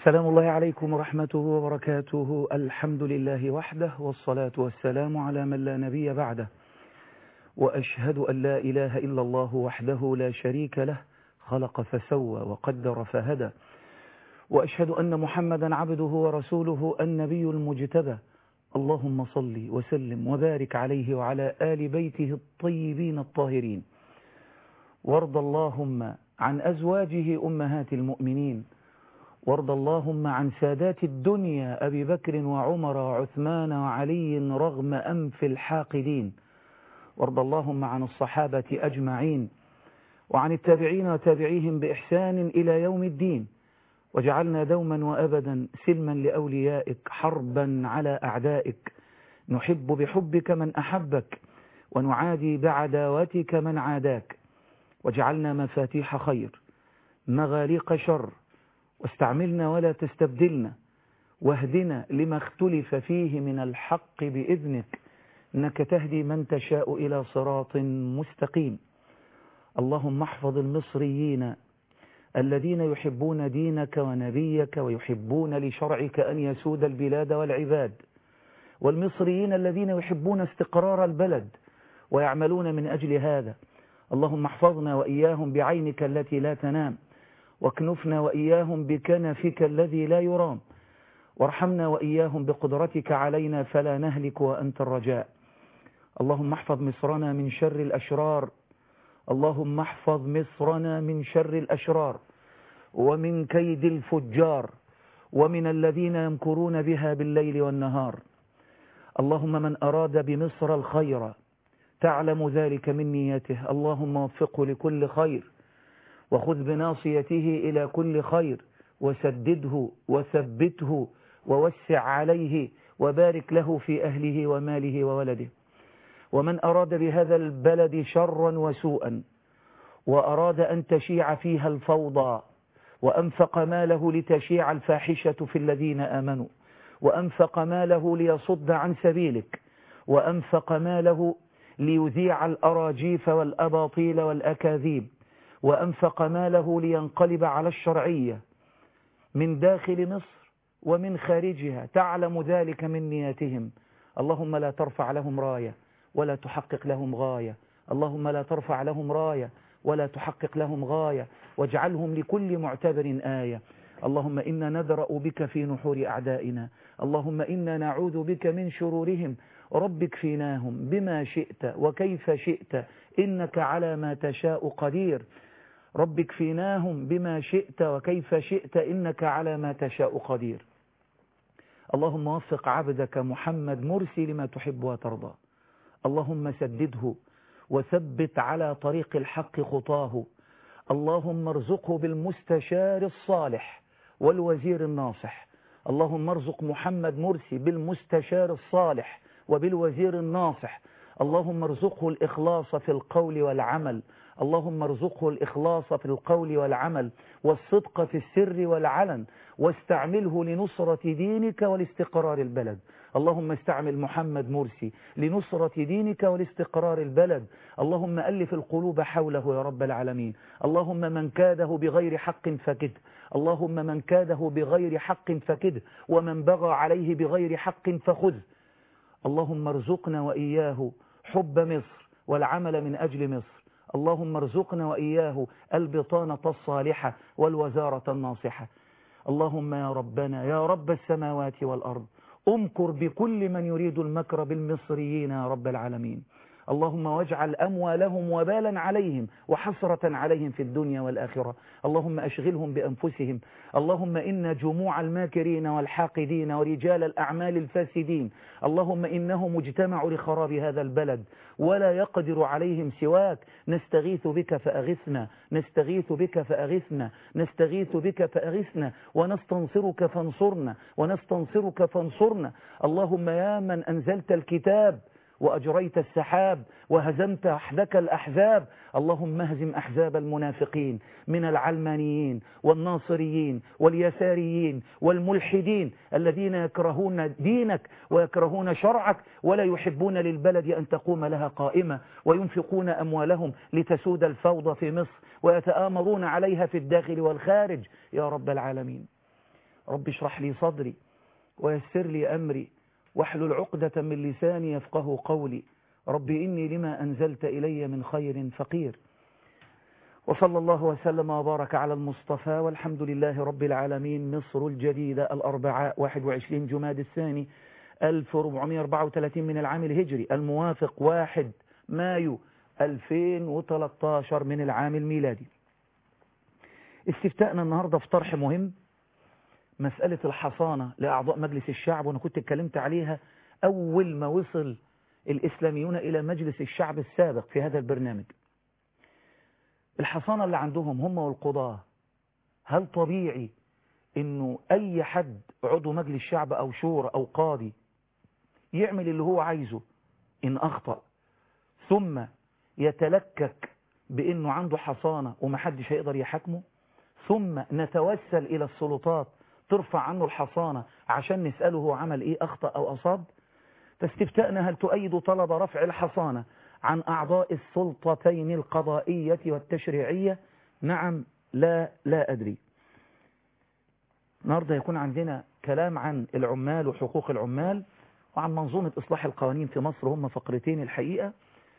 سلام الله عليكم ورحمته وبركاته الحمد لله وحده والصلاة والسلام على من لا نبي بعده وأشهد أن لا إله إلا الله وحده لا شريك له خلق فسوى وقدر فهدى وأشهد أن محمدا عبده ورسوله النبي المجتبى اللهم صل وسلم وبارك عليه وعلى آل بيته الطيبين الطاهرين وارض اللهم عن أزواجه أمهات المؤمنين وارض اللهم عن سادات الدنيا أبي بكر وعمر وعثمان وعلي رغم أنف الحاقدين وارض اللهم عن الصحابة أجمعين وعن التابعين وتابعيهم بإحسان إلى يوم الدين وجعلنا دوما وأبدا سلما لأوليائك حربا على أعدائك نحب بحبك من أحبك ونعادي بعداوتك من عاداك وجعلنا مفاتيح خير مغاليق شر واستعملنا ولا تستبدلنا واهدنا لما اختلف فيه من الحق بإذنك إنك تهدي من تشاء إلى صراط مستقيم اللهم احفظ المصريين الذين يحبون دينك ونبيك ويحبون لشرعك أن يسود البلاد والعباد والمصريين الذين يحبون استقرار البلد ويعملون من أجل هذا اللهم احفظنا وإياهم بعينك التي لا تنام واكنفنا وإياهم بكنفك الذي لا يرام وارحمنا وإياهم بقدرتك علينا فلا نهلك وأنت الرجاء اللهم احفظ مصرنا من شر الأشرار اللهم احفظ مصرنا من شر الأشرار ومن كيد الفجار ومن الذين يمكرون بها بالليل والنهار اللهم من أراد بمصر الخير تعلم ذلك من نيته اللهم وفقه لكل خير وخذ بناصيته إلى كل خير وسدده وثبته ووسع عليه وبارك له في أهله وماله وولده ومن أراد بهذا البلد شرا وسوءا وأراد أن تشيع فيها الفوضى وأنفق ماله لتشيع الفاحشة في الذين آمنوا وأنفق ماله ليصد عن سبيلك وأنفق ماله ليذيع الأراجيف والأباطيل والأكاذيب وأنفق ماله لينقلب على الشرعية من داخل مصر ومن خارجها تعلم ذلك من نياتهم اللهم لا ترفع لهم راية ولا تحقق لهم غاية اللهم لا ترفع لهم راية ولا تحقق لهم غاية واجعلهم لكل معتبر آية اللهم إنا ندرأ بك في نحور أعدائنا اللهم إنا نعوذ بك من شرورهم رب اكفناهم بما شئت وكيف شئت إنك على ما تشاء قدير رب اكفناهم بما شئت وكيف شئت إنك على ما تشاء قدير اللهم وفق عبدك محمد مرسي لما تحب وترضى اللهم سدده وثبت على طريق الحق خطاه اللهم ارزقه بالمستشار الصالح والوزير الناصح اللهم ارزق محمد مرسي بالمستشار الصالح وبالوزير الناصح اللهم ارزقه الإخلاص في القول والعمل اللهم ارزقه الإخلاص في القول والعمل والصدق في السر والعلن واستعمله لنصرة دينك ولاستقرار البلد اللهم استعمل محمد مرسي لنصرة دينك ولاستقرار البلد اللهم ألف القلوب حوله يا رب العالمين اللهم من كاده بغير حق فكده اللهم من كاده بغير حق فكده ومن بغى عليه بغير حق فخذ اللهم ارزقنا وإياه حب مصر والعمل من أجل مصر اللهم ارزقنا وإياه البطانة الصالحة والوزارة الناصحة اللهم يا ربنا يا رب السماوات والأرض امكر بكل من يريد المكر بالمصريين يا رب العالمين اللهم واجعل أموالهم وبالا عليهم وحسرة عليهم في الدنيا والآخرة اللهم أشغلهم بأنفسهم اللهم إن جموع الماكرين والحاقدين ورجال الأعمال الفاسدين اللهم إنهم اجتمعوا لخراب هذا البلد ولا يقدر عليهم سواك نستغيث بك فأغثنا نستغيث بك فأغثنا نستغيث بك فأغثنا ونستنصرك فانصرنا ونستنصرك فانصرنا اللهم يا من أنزلت الكتاب وأجريت السحاب وهزمت أحدك الأحزاب اللهم اهزم أحزاب المنافقين من العلمانيين والناصريين واليساريين والملحدين الذين يكرهون دينك ويكرهون شرعك ولا يحبون للبلد أن تقوم لها قائمة وينفقون أموالهم لتسود الفوضى في مصر ويتآمرون عليها في الداخل والخارج يا رب العالمين رب اشرح لي صدري ويسر لي أمري واحلل عقدة من لساني يفقه قولي رب إني لما أنزلت إلي من خير فقير وصلى الله وسلم وبارك على المصطفى والحمد لله رب العالمين مصر الجديدة الأربعاء 21 جماد الثاني 1434 من العام الهجري الموافق 1 مايو 2013 من العام الميلادي استفتاءنا النهاردة في طرح مهم مسألة الحصانة لأعضاء مجلس الشعب وأنا كنت اتكلمت عليها أول ما وصل الإسلاميون إلى مجلس الشعب السابق في هذا البرنامج الحصانة اللي عندهم هم والقضاة هل طبيعي انه اي حد عضو مجلس شعب او شورى او قاضي يعمل اللي هو عايزه ان اخطأ ثم يتلكك بانه عنده حصانة ومحدش هيقدر يحاكمه ثم نتوسل الى السلطات ترفع عنه الحصانة عشان نسأله هو عمل ايه اخطأ او اصاب فاستفتاءنا هل تؤيد طلب رفع الحصانة عن أعضاء السلطتين القضائية والتشريعية نعم لا لا أدري النهاردة يكون عندنا كلام عن العمال وحقوق العمال وعن منظومة إصلاح القوانين في مصر هم فقرتين الحقيقة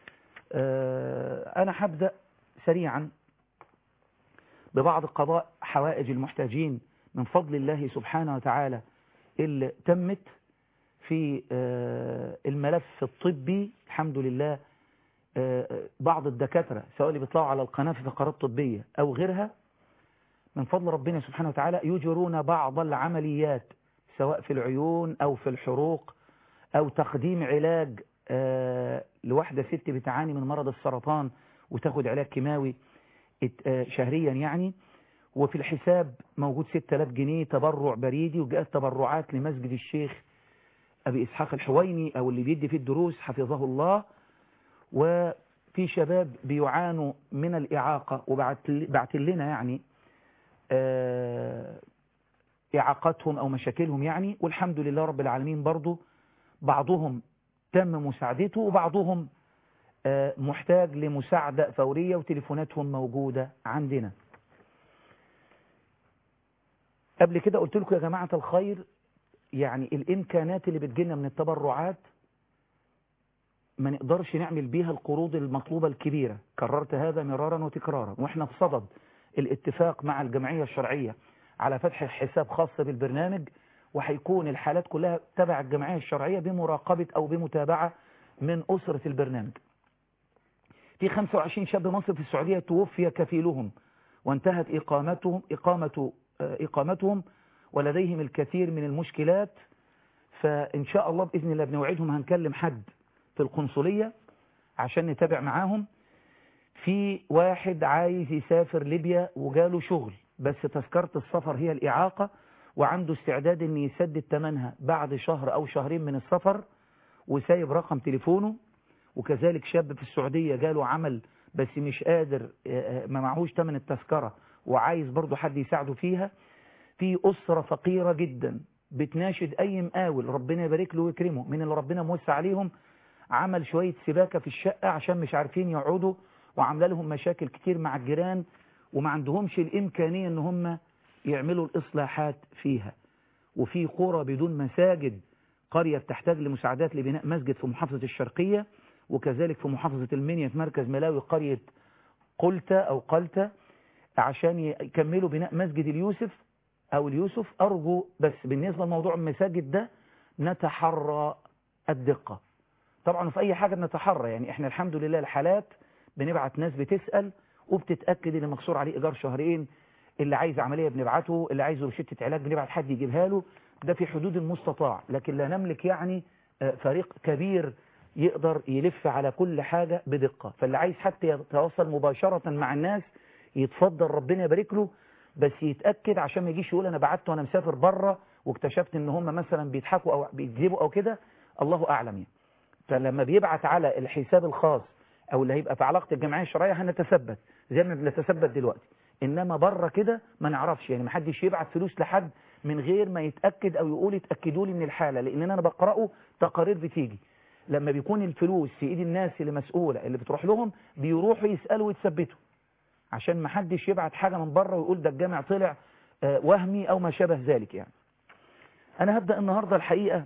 أنا هبدأ سريعا ببعض قضاء حوائج المحتاجين من فضل الله سبحانه وتعالى اللي تمت في الملف الطبي الحمد لله بعض الدكاترة سواء اللي بيطلعوا على القناة في فقرات طبية أو غيرها من فضل ربنا سبحانه وتعالى يجرون بعض العمليات سواء في العيون أو في الحروق أو تقديم علاج لواحدة ست بتعاني من مرض السرطان وتاخد علاج كيماوي شهريا يعني وفي الحساب موجود 6000 جنيه تبرع بريدي وجاءت تبرعات لمسجد الشيخ أبي إسحاق الحويني أو اللي بيدي فيه الدروس حفظه الله وفي شباب بيعانوا من الإعاقة وبعت لنا يعني إعاقتهم أو مشاكلهم يعني والحمد لله رب العالمين برضو بعضهم تم مساعدته وبعضهم محتاج لمساعدة فورية وتليفوناتهم موجودة عندنا قبل كده قلت لكم يا جماعة الخير يعني الإمكانات اللي بتجينا من التبرعات ما نقدرش نعمل بيها القروض المطلوبة الكبيرة كررت هذا مرارا وتكرارا واحنا في صدد الاتفاق مع الجمعية الشرعية على فتح حساب خاص بالبرنامج وهيكون الحالات كلها تبع الجمعية الشرعية بمراقبة أو بمتابعة من أسرة البرنامج في 25 شاب مصري في السعودية توفي كفيلهم وانتهت إقامتهم, إقامة إقامتهم ولديهم الكثير من المشكلات فإن شاء الله بإذن الله بنوعدهم هنكلم حد في القنصلية عشان نتابع معاهم في واحد عايز يسافر ليبيا وجاله شغل بس تذكرة السفر هي الإعاقة وعنده استعداد ان يسدد ثمنها بعد شهر او شهرين من السفر وسايب رقم تليفونه وكذلك شاب في السعودية جاله عمل بس مش قادر ما معهوش ثمن التذكرة وعايز برضه حد يساعده فيها في أسرة فقيرة جدا بتناشد أي مقاول ربنا يبارك له ويكرمه من اللي ربنا موسع عليهم عمل شوية سباكة في الشقة عشان مش عارفين يقعدوا وعامله لهم مشاكل كتير مع الجيران وما عندهمش الإمكانية ان هم يعملوا الإصلاحات فيها وفي قرى بدون مساجد قرية بتحتاج لمساعدات لبناء مسجد في محافظة الشرقية وكذلك في محافظة المنيا في مركز ملاوي قرية قلتة أو قلتة عشان يكملوا بناء مسجد اليوسف أو اليوسف أرجو بس بالنسبة لموضوع المساجد ده نتحرى الدقة طبعا في أي حاجة نتحرى يعني احنا الحمد لله الحالات بنبعت ناس بتسأل وبتتأكد اللي مكسور عليه إيجار شهرين اللي عايز عملية بنبعته اللي عايزه روشتة علاج بنبعت حد يجيبها له ده في حدود المستطاع لكن لا نملك يعني فريق كبير يقدر يلف على كل حاجة بدقة فاللي عايز حتى يتواصل مباشرة مع الناس يتفضل ربنا يبارك له بس يتأكد عشان ما يجيش يقول أنا بعت وأنا مسافر بره واكتشفت إن هم مثلا بيضحكوا أو بيكذبوا أو كده الله أعلم يعني فلما بيبعت على الحساب الخاص أو اللي هيبقى في علاقة الجمعية الشرعية هنتثبت زي ما بنتثبت دلوقتي إنما بره كده ما نعرفش يعني ما حدش يبعت فلوس لحد من غير ما يتأكد أو يقول اتأكدوا لي من الحالة لأن أنا بقرأه تقارير بتيجي لما بيكون الفلوس في ايد الناس اللي مسؤولة اللي بتروح لهم بيروحوا يسألوا ويتثبتوا عشان ما حدش يبعت حاجة من بره ويقول ده الجامع طلع وهمي او ما شابه ذلك يعني انا هبدأ النهاردة الحقيقة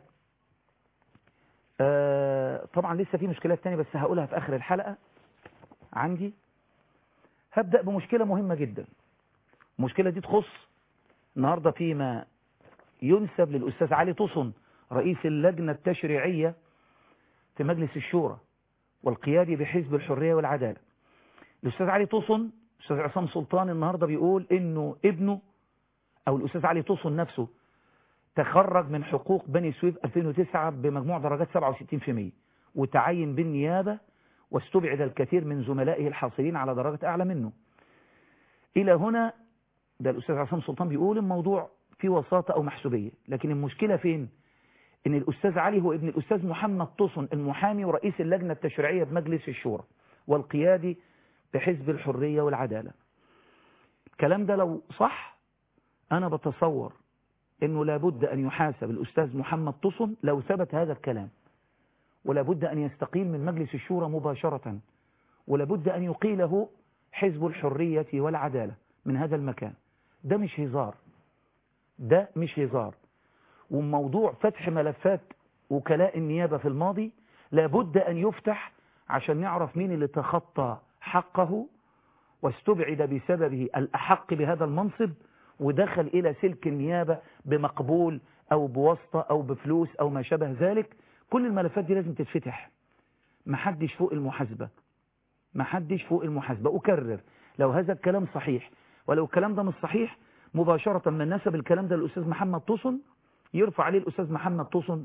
آه طبعا لسه في مشكلات تانية بس هقولها في اخر الحلقة عندي هبدأ بمشكلة مهمة جدا المشكلة دي تخص النهاردة فيما ينسب للأستاذ علي طوسن رئيس اللجنة التشريعية في مجلس الشورى والقيادي بحزب الحرية والعدالة الأستاذ علي طوسن الأستاذ عصام سلطان النهاردة بيقول إنه ابنه أو الأستاذ علي طوسن نفسه تخرج من حقوق بني سويف 2009 بمجموع درجات 67% وتعين بالنيابة واستبعد الكثير من زملائه الحاصلين على درجة أعلى منه إلى هنا ده الأستاذ عصام سلطان بيقول الموضوع في وساطة أو محسوبية لكن المشكلة فين إن الأستاذ علي هو ابن الأستاذ محمد طوسن المحامي ورئيس اللجنة التشريعية بمجلس الشورى والقيادي بحزب الحرية والعدالة الكلام ده لو صح أنا بتصور أنه لابد أن يحاسب الأستاذ محمد طوسن لو ثبت هذا الكلام ولابد أن يستقيل من مجلس الشورى مباشرة ولابد أن يقيله حزب الحرية والعدالة من هذا المكان ده مش هزار ده مش هزار وموضوع فتح ملفات وكلاء النيابة في الماضي لابد أن يفتح عشان نعرف مين اللي تخطى حقه واستبعد بسببه الأحق بهذا المنصب ودخل إلى سلك النيابة بمقبول أو بواسطة أو بفلوس أو ما شابه ذلك كل الملفات دي لازم تتفتح محدش فوق المحاسبة محدش فوق المحاسبة أكرر لو هذا الكلام صحيح ولو الكلام ده مش صحيح مباشرة من نسب الكلام ده للأستاذ محمد طوسن يرفع عليه الأستاذ محمد طوسن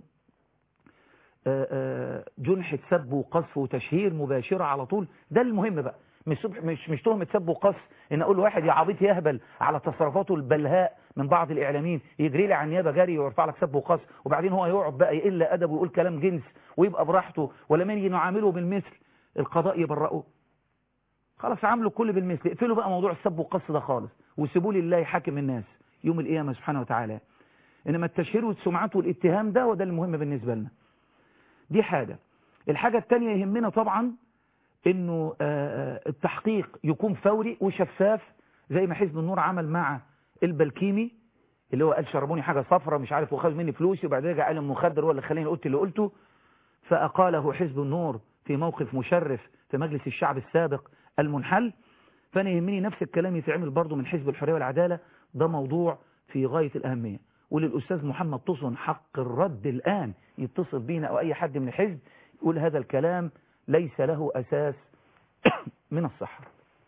جنحة سب وقذف وتشهير مباشرة على طول ده المهم بقى مش مش مش تهمة سب وقذف ان اقول واحد يا عبيط يهبل على تصرفاته البلهاء من بعض الاعلاميين يجري لي على النيابه جري ويرفع لك سب وقذف وبعدين هو يقعد بقى يقل ادب ويقول كلام جنس ويبقى براحته ولما يجي نعامله بالمثل القضاء يبرئه خلاص عاملوا كل بالمثل اقفلوا بقى موضوع السب والقص ده خالص وسيبوا لي الله يحاكم الناس يوم القيامه سبحانه وتعالى انما التشهير والسمعات والاتهام ده وده المهم بالنسبه لنا دي حاجه الحاجه الثانيه يهمنا طبعا انه التحقيق يكون فوري وشفاف زي ما حزب النور عمل مع البلكيمي اللي هو قال شربوني حاجه صفرة مش عارف وخذ مني فلوسي وبعدين رجع قال المخدر هو اللي خلاني قلت اللي قلته فاقاله حزب النور في موقف مشرف في مجلس الشعب السابق المنحل فانا يهمني نفس الكلام يتعمل برضه من حزب الحريه والعداله ده موضوع في غايه الاهميه وللاستاذ محمد طوسن حق الرد الان يتصل بينا او اي حد من الحزب يقول هذا الكلام ليس له أساس من الصحة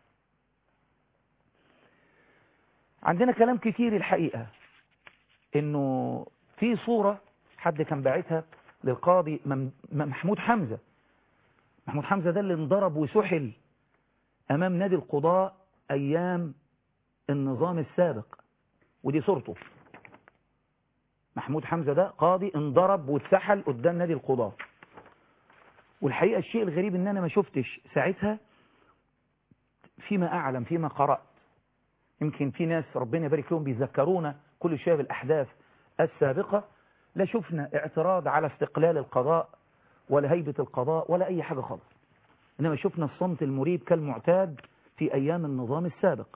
عندنا كلام كتير الحقيقة انه في صورة حد كان باعتها للقاضي محمود حمزة محمود حمزة ده اللي انضرب وسحل امام نادي القضاء ايام النظام السابق ودي صورته محمود حمزة ده قاضي انضرب واتسحل قدام نادي القضاء والحقيقة الشيء الغريب ان انا ما شفتش ساعتها فيما اعلم فيما قرأت يمكن في ناس ربنا يبارك لهم بيذكرونا كل شوية بالاحداث السابقة لا شفنا اعتراض على استقلال القضاء ولا هيبة القضاء ولا اي حاجة خالص انما شفنا الصمت المريب كالمعتاد في ايام النظام السابق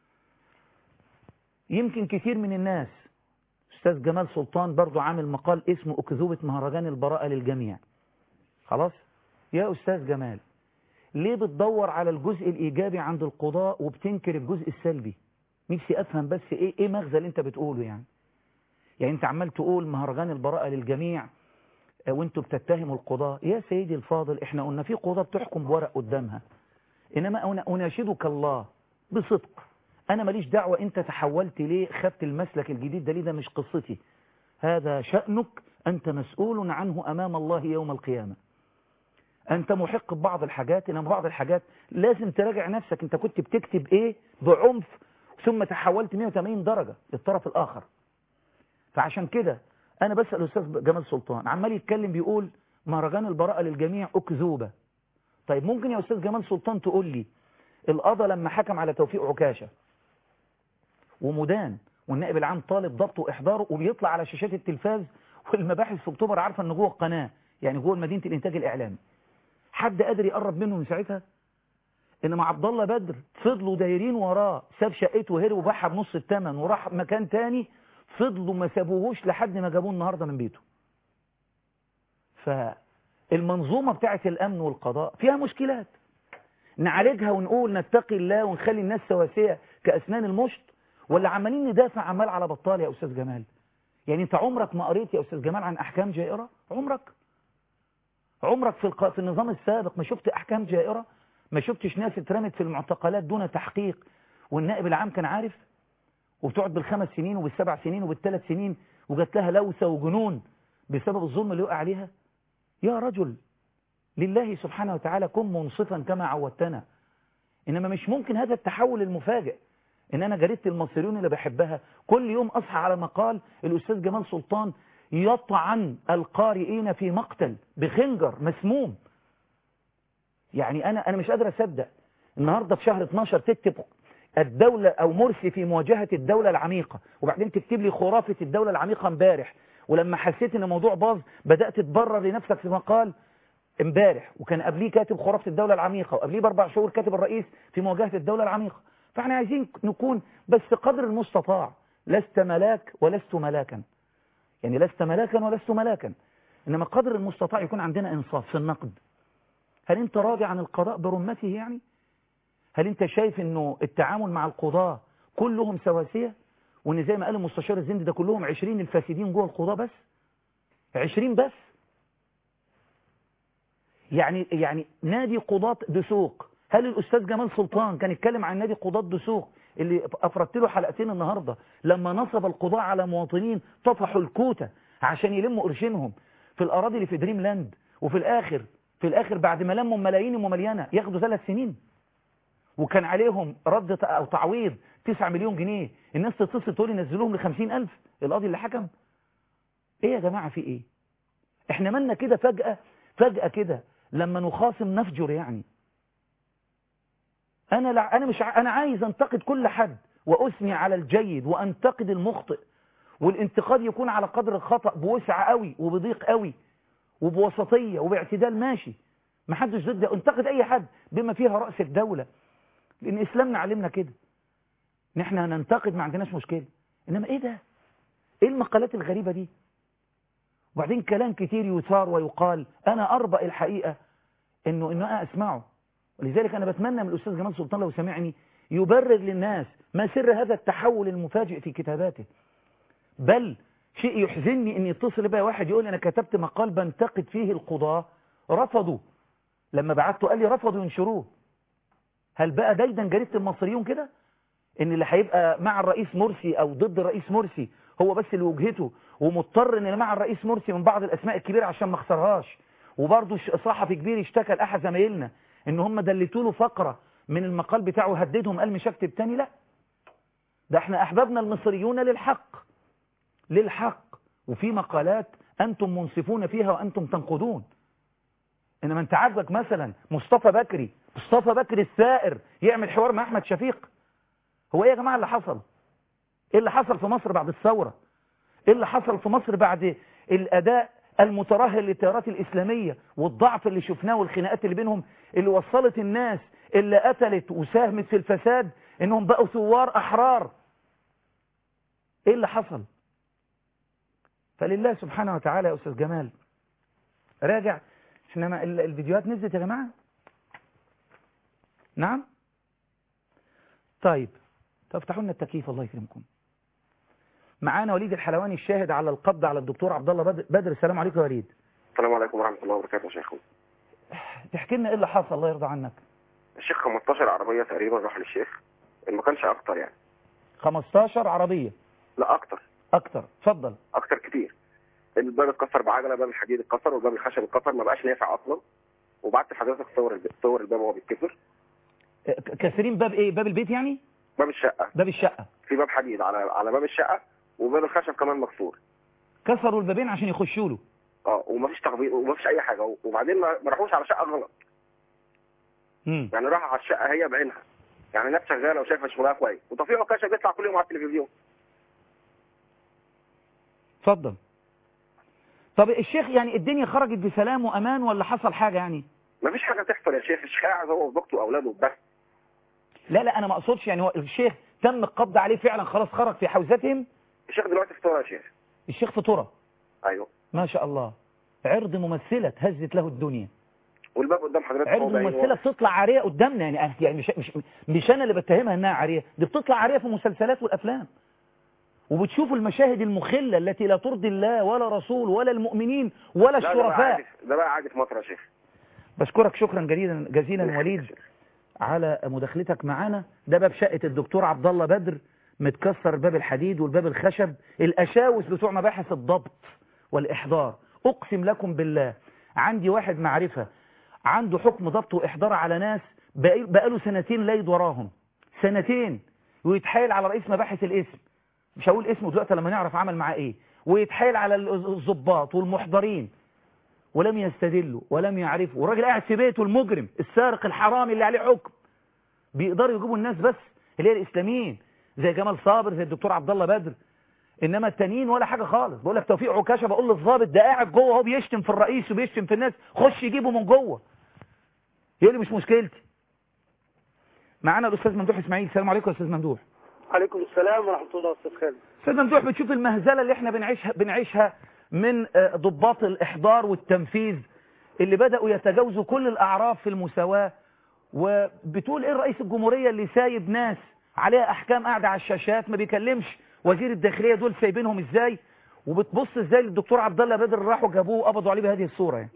يمكن كثير من الناس استاذ جمال سلطان برضو عامل مقال اسمه اكذوبة مهرجان البراءة للجميع خلاص يا أستاذ جمال ليه بتدور على الجزء الإيجابي عند القضاء وبتنكر الجزء السلبي نفسي أفهم بس إيه, إيه مغزى اللي أنت بتقوله يعني يعني أنت عمال تقول مهرجان البراءة للجميع وانتوا بتتهموا القضاء يا سيدي الفاضل احنا قلنا في قضاء بتحكم بورق قدامها إنما أنا أناشدك الله بصدق أنا ماليش دعوة أنت تحولت ليه خدت المسلك الجديد ده ليه ده مش قصتي هذا شأنك أنت مسؤول عنه أمام الله يوم القيامة أنت محق ببعض الحاجات إنما بعض الحاجات لازم تراجع نفسك أنت كنت بتكتب إيه بعنف ثم تحولت 180 درجة للطرف الآخر فعشان كده أنا بسأل الأستاذ جمال سلطان عمال يتكلم بيقول مهرجان البراءة للجميع أكذوبة طيب ممكن يا أستاذ جمال سلطان تقول لي القضاء لما حكم على توفيق عكاشة ومدان والنائب العام طالب ضبطه وإحضاره وبيطلع على شاشات التلفاز والمباحث في أكتوبر عارفة أنه جوه القناة يعني جوه مدينة الإنتاج الإعلامي حد قادر يقرب منه من ساعتها انما عبد الله بدر فضلوا دايرين وراه ساب شقته وهرب وباعها بنص الثمن وراح مكان تاني فضلوا ما سابوهوش لحد ما جابوه النهارده من بيته فالمنظومة بتاعة الأمن والقضاء فيها مشكلات نعالجها ونقول نتقي الله ونخلي الناس سواسية كأسنان المشط ولا عمالين ندافع عمال على بطال يا أستاذ جمال يعني أنت عمرك ما قريت يا أستاذ جمال عن أحكام جائرة عمرك عمرك في, الق... في النظام السابق ما شفت أحكام جائرة ما شفتش ناس اترمت في المعتقلات دون تحقيق والنائب العام كان عارف وبتقعد بالخمس سنين وبالسبع سنين وبالثلاث سنين وجات لها لوثة وجنون بسبب الظلم اللي وقع عليها يا رجل لله سبحانه وتعالى كن منصفا كما عودتنا إنما مش ممكن هذا التحول المفاجئ إن أنا جريدة المصريون اللي بحبها كل يوم أصحى على مقال الأستاذ جمال سلطان يطعن القارئين في مقتل بخنجر مسموم يعني أنا أنا مش قادر أصدق النهاردة في شهر 12 تكتب الدولة أو مرسي في مواجهة الدولة العميقة وبعدين تكتب لي خرافة الدولة العميقة امبارح ولما حسيت ان الموضوع باظ بدأت تبرر لنفسك في مقال امبارح وكان قبليه كاتب خرافة الدولة العميقة وقبليه باربع شهور كاتب الرئيس في مواجهة الدولة العميقة فاحنا عايزين نكون بس قدر المستطاع لست ملاك ولست ملاكا يعني لست ملاكا ولست ملاكا انما قدر المستطاع يكون عندنا انصاف في النقد هل انت راضي عن القضاء برمته يعني هل انت شايف انه التعامل مع القضاة كلهم سواسية وان زي ما قال المستشار الزندي ده كلهم عشرين الفاسدين جوه القضاة بس عشرين بس يعني يعني نادي قضاة دسوق هل الأستاذ جمال سلطان كان يتكلم عن نادي قضاة دسوق اللي أفردت له حلقتين النهاردة لما نصب القضاء على مواطنين طفحوا الكوتة عشان يلموا قرشينهم في الأراضي اللي في دريم لاند وفي الآخر في الآخر بعد ما لموا ملايين ومليانة ياخدوا ثلاث سنين وكان عليهم رد أو تعويض 9 مليون جنيه الناس تتصل تقول ينزلوهم ل 50000 القاضي اللي حكم ايه يا جماعة في ايه احنا مالنا كده فجأة فجأة كده لما نخاصم نفجر يعني انا لا انا مش ع... انا عايز انتقد كل حد واثني على الجيد وانتقد المخطئ والانتقاد يكون على قدر الخطأ بوسع قوي وبضيق قوي وبوسطية وباعتدال ماشي ما حدش ضد انتقد اي حد بما فيها رأس الدولة لان اسلامنا علمنا كده ان احنا ننتقد ما عندناش مشكلة انما ايه ده ايه المقالات الغريبة دي وبعدين كلام كتير يثار ويقال انا اربأ الحقيقة انه انه انا اسمعه ولذلك انا بتمنى من الاستاذ جمال سلطان لو سمعني يبرر للناس ما سر هذا التحول المفاجئ في كتاباته بل شيء يحزنني ان يتصل بي واحد يقول انا كتبت مقال بنتقد فيه القضاة رفضوا لما بعته قال لي رفضوا ينشروه هل بقى دايدا جريدة المصريون كده ان اللي هيبقى مع الرئيس مرسي او ضد الرئيس مرسي هو بس اللي وجهته ومضطر ان مع الرئيس مرسي من بعض الاسماء الكبيرة عشان ما اخسرهاش وبرضه صحفي كبير اشتكى لاحد زمايلنا ان هم دلتوا له فقرة من المقال بتاعه هددهم قال مش هكتب تاني لا ده احنا احبابنا المصريون للحق للحق وفي مقالات انتم منصفون فيها وانتم تنقدون انما انت عاجبك مثلا مصطفى بكري مصطفى بكري الثائر يعمل حوار مع احمد شفيق هو ايه يا جماعه اللي حصل ايه اللي حصل في مصر بعد الثوره ايه اللي حصل في مصر بعد الاداء المترهل للتيارات الاسلاميه والضعف اللي شفناه والخناقات اللي بينهم اللي وصلت الناس اللي قتلت وساهمت في الفساد انهم بقوا ثوار احرار ايه اللي حصل فلله سبحانه وتعالى يا استاذ جمال راجع انما الفيديوهات نزلت يا جماعه نعم طيب فافتحوا لنا التكييف الله يكرمكم معانا وليد الحلواني الشاهد على القبض على الدكتور عبد الله بدر السلام عليكم يا وليد السلام عليكم ورحمه الله وبركاته يا شيخ تحكي لنا ايه اللي حصل الله يرضى عنك الشيخ 15 عربيه تقريبا راح للشيخ ما كانش اكتر يعني 15 عربيه لا اكتر اكتر اتفضل اكتر كتير الباب اتكسر بعجله باب الحديد اتكسر والباب الخشب اتكسر ما بقاش نافع اصلا وبعت لحضرتك صور الب... صور الباب وهو بيتكسر كاسرين باب ايه باب البيت يعني باب الشقه باب الشقه في باب حديد على على باب الشقه وباب الخشب كمان مكسور كسروا البابين عشان يخشوا له اه ومفيش تخبيط ومفيش اي حاجه وبعدين ما ما راحوش على شقه غلط امم يعني راحوا على الشقه هي بعينها يعني ناس شغاله وشايفه شغلها كويس وتوفيق عكاشه بيطلع كل يوم على التلفزيون اتفضل طب الشيخ يعني الدنيا خرجت بسلام وامان ولا حصل حاجه يعني مفيش حاجه تحصل يا شيخ الشيخ قاعد هو وزوجته واولاده بس لا لا انا ما اقصدش يعني هو الشيخ تم القبض عليه فعلا خلاص خرج في حوزتهم الشيخ دلوقتي في طوره يا شيخ الشيخ فطرة ايوه ما شاء الله عرض ممثلة هزت له الدنيا والباب قدام حضرتك عرض هو باين ممثلة واضح. بتطلع عارية قدامنا يعني يعني مش مش مش انا اللي بتهمها انها عارية دي بتطلع عارية في المسلسلات والافلام وبتشوف المشاهد المخلة التي لا ترضي الله ولا رسول ولا المؤمنين ولا لا ده بقى الشرفاء عادي ده بقى عادي في مصر يا شيخ بشكرك شكرا جزيلا جزيلا وليد على مداخلتك معانا ده باب شقة الدكتور عبد الله بدر متكسر باب الحديد والباب الخشب الأشاوس بتوع مباحث الضبط والإحضار أقسم لكم بالله عندي واحد معرفة عنده حكم ضبط وإحضار على ناس بقى- بقاله سنتين لايد وراهم سنتين ويتحايل على رئيس مباحث الاسم مش هقول اسمه دلوقتي لما نعرف عمل معاه ايه ويتحايل على الضباط والمحضرين ولم يستدلوا ولم يعرفوا والراجل قاعد في بيته المجرم السارق الحرامي اللي عليه حكم بيقدروا يجيبوا الناس بس اللي هي الاسلاميين زي جمال صابر زي الدكتور عبد الله بدر انما التانيين ولا حاجه خالص بقول لك توفيق عكاشه بقول للظابط ده قاعد جوه هو بيشتم في الرئيس وبيشتم في الناس خش يجيبه من جوه هي اللي مش مشكلتي معانا الاستاذ ممدوح اسماعيل السلام عليكم يا استاذ ممدوح عليكم السلام ورحمة الله أستاذ خالد استاذ ممدوح بتشوف المهزله اللي احنا بنعيشها بنعيشها من آه، ضباط الاحضار والتنفيذ اللي بداوا يتجاوزوا كل الاعراف في المساواه وبتقول ايه رئيس الجمهوريه اللي سايب ناس عليها احكام قاعده على الشاشات ما بيكلمش وزير الداخليه دول سايبينهم ازاي وبتبص ازاي للدكتور عبد الله بدر راحوا جابوه وقبضوا عليه بهذه الصوره يعني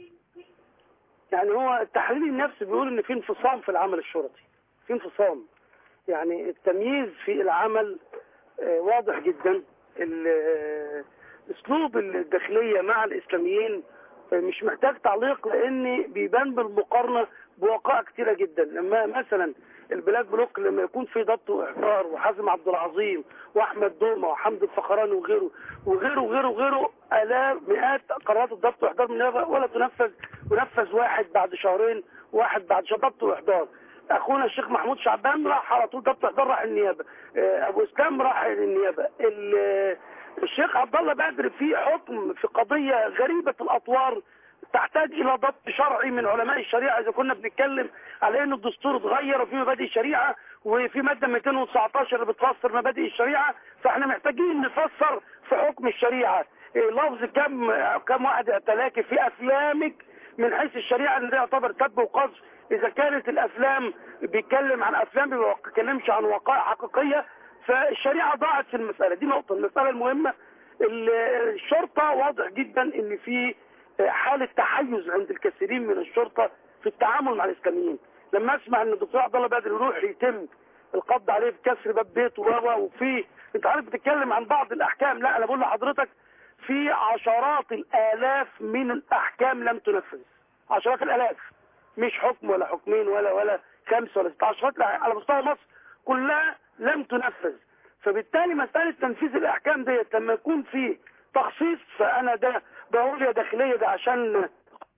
يعني هو التحليل النفسي بيقول ان في انفصام في العمل الشرطي في انفصام يعني التمييز في العمل آه، واضح جدا ال- آه، اسلوب الداخليه مع الاسلاميين آه، مش محتاج تعليق لان بيبان بالمقارنه بوقائع كتيره جدا لما مثلا البلاك بلوك لما يكون في ضبط واحضار وحازم عبد العظيم واحمد دومه وحمد الفخراني وغيره وغيره وغيره وغيره الاف مئات قرارات الضبط واحضار من النيابة ولا تنفذ ونفذ واحد بعد شهرين واحد بعد شهر ضبط واحضار اخونا الشيخ محمود شعبان راح على طول ضبط واحضار راح النيابه آه، ابو اسلام راح النيابه ال- الشيخ عبد الله بدر في حكم في قضيه غريبه الاطوار تحتاج الى ضبط شرعي من علماء الشريعه اذا كنا بنتكلم على ان الدستور اتغير وفي مبادئ شريعه وفي ماده 219 اللي بتفسر مبادئ الشريعه فاحنا محتاجين نفسر في حكم الشريعه إيه لفظ كم كم واحد اعتلاكي في افلامك من حيث الشريعه ان ده يعتبر سب وقذف اذا كانت الافلام بيتكلم عن افلام ما بيتكلمش عن وقائع حقيقيه فالشريعه ضاعت في المساله دي نقطه المساله المهمه ال- الشرطه واضح جدا ان في حاله تحيز عند الكثيرين من الشرطه في التعامل مع الاسلاميين لما اسمع ان الدكتور عبد الله بدر يروح يتم القبض عليه في كسر باب بيته و وفي انت عارف بتتكلم عن بعض الاحكام لا انا بقول لحضرتك في عشرات الالاف من الاحكام لم تنفذ عشرات الالاف مش حكم ولا حكمين ولا ولا خمسه ولا ست عشرات لا على مستوى مصر كلها لم تنفذ فبالتالي مساله تنفيذ الاحكام ديت لما يكون في تخصيص فانا ده بقول يا داخليه ده عشان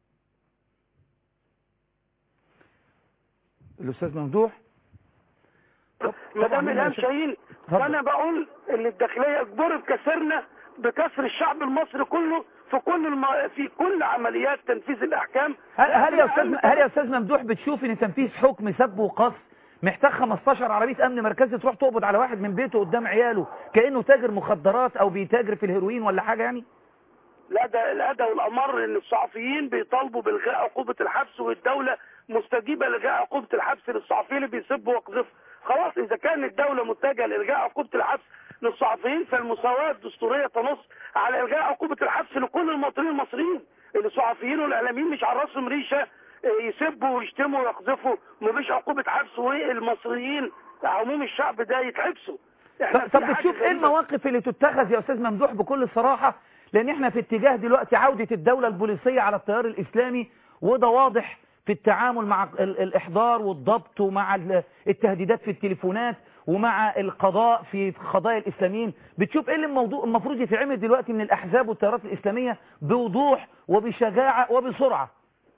الاستاذ ممدوح طب- مدام طبعاً الهام يا شيخ- شاهين اتفضل. فانا بقول ان الداخليه اجبر بكسرنا بكسر الشعب المصري كله في كل الم... في كل عمليات تنفيذ الاحكام هل هل يا استاذ هل يا استاذ ممدوح بتشوف ان تنفيذ حكم سب وقص محتاج 15 عربيه امن مركزي تروح تقبض على واحد من بيته قدام عياله كانه تاجر مخدرات او بيتاجر في الهيروين ولا حاجه يعني لا ده الادى والامر ان الصحفيين بيطالبوا بالغاء عقوبه الحبس والدوله مستجيبه لغاء عقوبه الحبس للصحفيين اللي بيسبوا ويقذفوا خلاص اذا كان الدوله متجهه لالغاء عقوبه الحبس للصحفيين فالمساواه الدستوريه تنص على الغاء عقوبه الحبس لكل المواطنين المصريين الصحفيين والاعلاميين مش على راسهم ريشه آه، يسبوا ويشتموا ويقذفوا ومفيش عقوبه حبس والمصريين عموم الشعب ده يتحبسوا إحنا طب, طب في حاجة بتشوف ايه غريبة. المواقف اللي تتخذ يا استاذ ممدوح بكل صراحه لان احنا في اتجاه دلوقتي عوده الدوله البوليسيه على التيار الاسلامي وده واضح في التعامل مع ال- الاحضار والضبط ومع ال- التهديدات في التليفونات ومع القضاء في قضايا الاسلاميين بتشوف ايه اللي الموضوع المفروض يتعمل دلوقتي من الاحزاب والتيارات الاسلاميه بوضوح وبشجاعه وبسرعه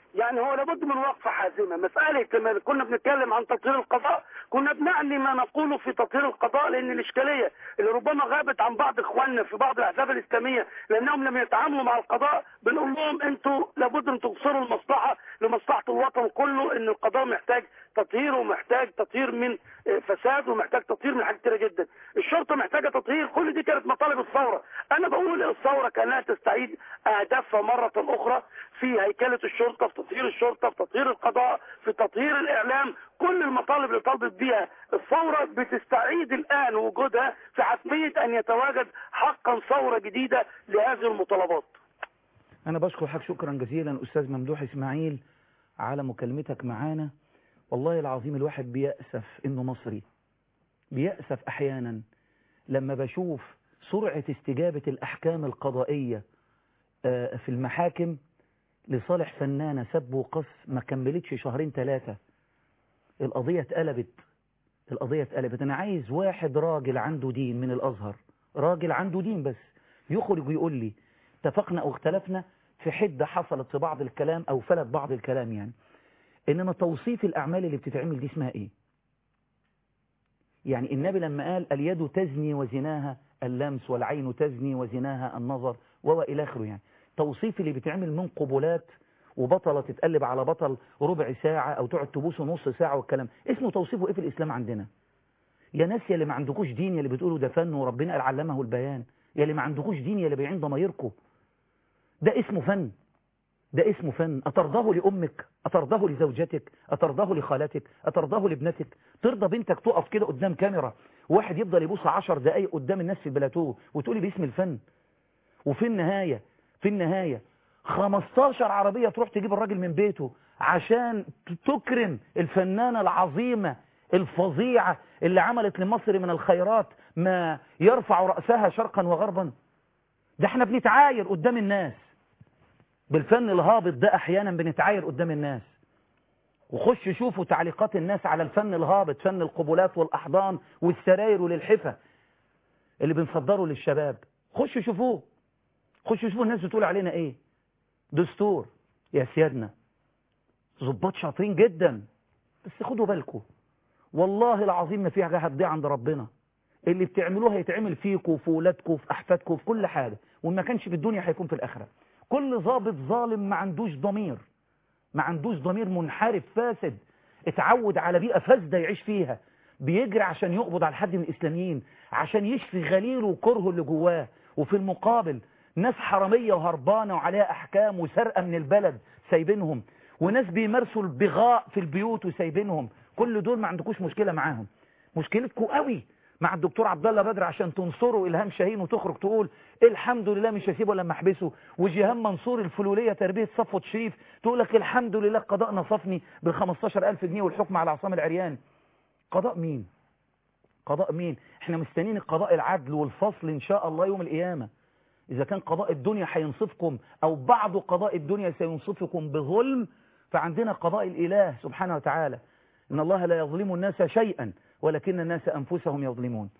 يعني هو لابد من وقفة حازمة مسألة لما كنا بنتكلم عن تطهير القضاء كنا بنعني ما نقوله في تطهير القضاء لأن الإشكالية اللي ربما غابت عن بعض إخواننا في بعض الأحزاب الإسلامية لأنهم لم يتعاملوا مع القضاء بنقول لهم أنتوا لابد أن تبصروا المصلحة لمصلحة الوطن كله أن القضاء محتاج تطهير ومحتاج تطهير من آه، فساد ومحتاج تطهير من حاجات كتيرة جدا الشرطة محتاجة تطهير كل دي كانت مطالب الثورة أنا بقول الثورة كانها تستعيد أهدافها مرة أخرى في هيكلة الشرطة في تطهير الشرطة في تطهير القضاء في تطهير الإعلام كل المطالب اللي طالبت بيها الثورة بتستعيد الآن وجودها في حتمية أن يتواجد حقا ثورة جديدة لهذه المطالبات أنا بشكر حضرتك شكرا جزيلا أستاذ ممدوح إسماعيل على مكالمتك معانا والله العظيم الواحد بيأسف إنه مصري بيأسف أحيانا لما بشوف سرعة استجابة الأحكام القضائية آه، في المحاكم لصالح فنانة سب وقص ما كملتش شهرين ثلاثة القضية اتقلبت القضية اتقلبت أنا عايز واحد راجل عنده دين من الأزهر راجل عنده دين بس يخرج ويقول لي اتفقنا أو اختلفنا في حدة حصلت في بعض الكلام أو فلت بعض الكلام يعني إنما توصيف الأعمال اللي بتتعمل دي اسمها إيه يعني النبي لما قال اليد تزني وزناها اللمس والعين تزني وزناها النظر وإلى آخره يعني توصيف اللي بيتعمل من قبلات وبطلة تتقلب على بطل ربع ساعة أو تقعد تبوسه نص ساعة والكلام اسمه توصيفه إيه في الإسلام عندنا يا ناس يا اللي ما عندكوش دين يا اللي بتقولوا ده فن وربنا قال علمه البيان يا اللي ما عندكوش دين يا اللي بعين ضمايركم ده اسمه فن ده اسمه فن أترضاه لأمك أترضاه لزوجتك أترضاه لخالتك أترضاه لابنتك ترضى بنتك تقف كده قدام كاميرا واحد يفضل يبص عشر دقايق قدام الناس في البلاتو وتقولي باسم الفن وفي النهاية في النهاية 15 عربية تروح تجيب الراجل من بيته عشان تكرم الفنانة العظيمة الفظيعة اللي عملت لمصر من الخيرات ما يرفع رأسها شرقا وغربا ده احنا بنتعاير قدام الناس بالفن الهابط ده احيانا بنتعاير قدام الناس وخش شوفوا تعليقات الناس على الفن الهابط فن القبلات والأحضان والسراير وللحفة اللي بنصدره للشباب خش شوفوه خش شوفوا الناس بتقول علينا ايه دستور يا سيادنا ظباط شاطرين جدا بس خدوا بالكم والله العظيم ما في حاجه هتضيع عند ربنا اللي بتعملوه هيتعمل فيكم وفي ولادكم وفي احفادكم وفي كل حاجه وما كانش في الدنيا هيكون في الاخره كل ضابط ظالم ما عندوش ضمير ما عندوش ضمير منحرف فاسد اتعود على بيئه فاسده يعيش فيها بيجري عشان يقبض على حد من الاسلاميين عشان يشفي غليله وكرهه اللي جواه وفي المقابل ناس حرامية وهربانة وعليها أحكام وسرقة من البلد سايبينهم وناس بيمارسوا البغاء في البيوت وسايبينهم كل دول ما عندكوش مشكلة معاهم مشكلتكم قوي مع الدكتور عبد الله بدر عشان تنصروا إلهام شاهين وتخرج تقول الحمد لله مش هسيبه لما احبسه وجيهان منصور الفلولية تربية صفوة شريف تقول لك الحمد لله القضاء نصفني ب 15000 جنيه والحكم على عصام العريان قضاء مين قضاء مين احنا مستنيين القضاء العدل والفصل ان شاء الله يوم القيامه إذا كان قضاء الدنيا هينصفكم أو بعض قضاء الدنيا سينصفكم بظلم فعندنا قضاء الإله سبحانه وتعالى إن الله لا يظلم الناس شيئا ولكن الناس أنفسهم يظلمون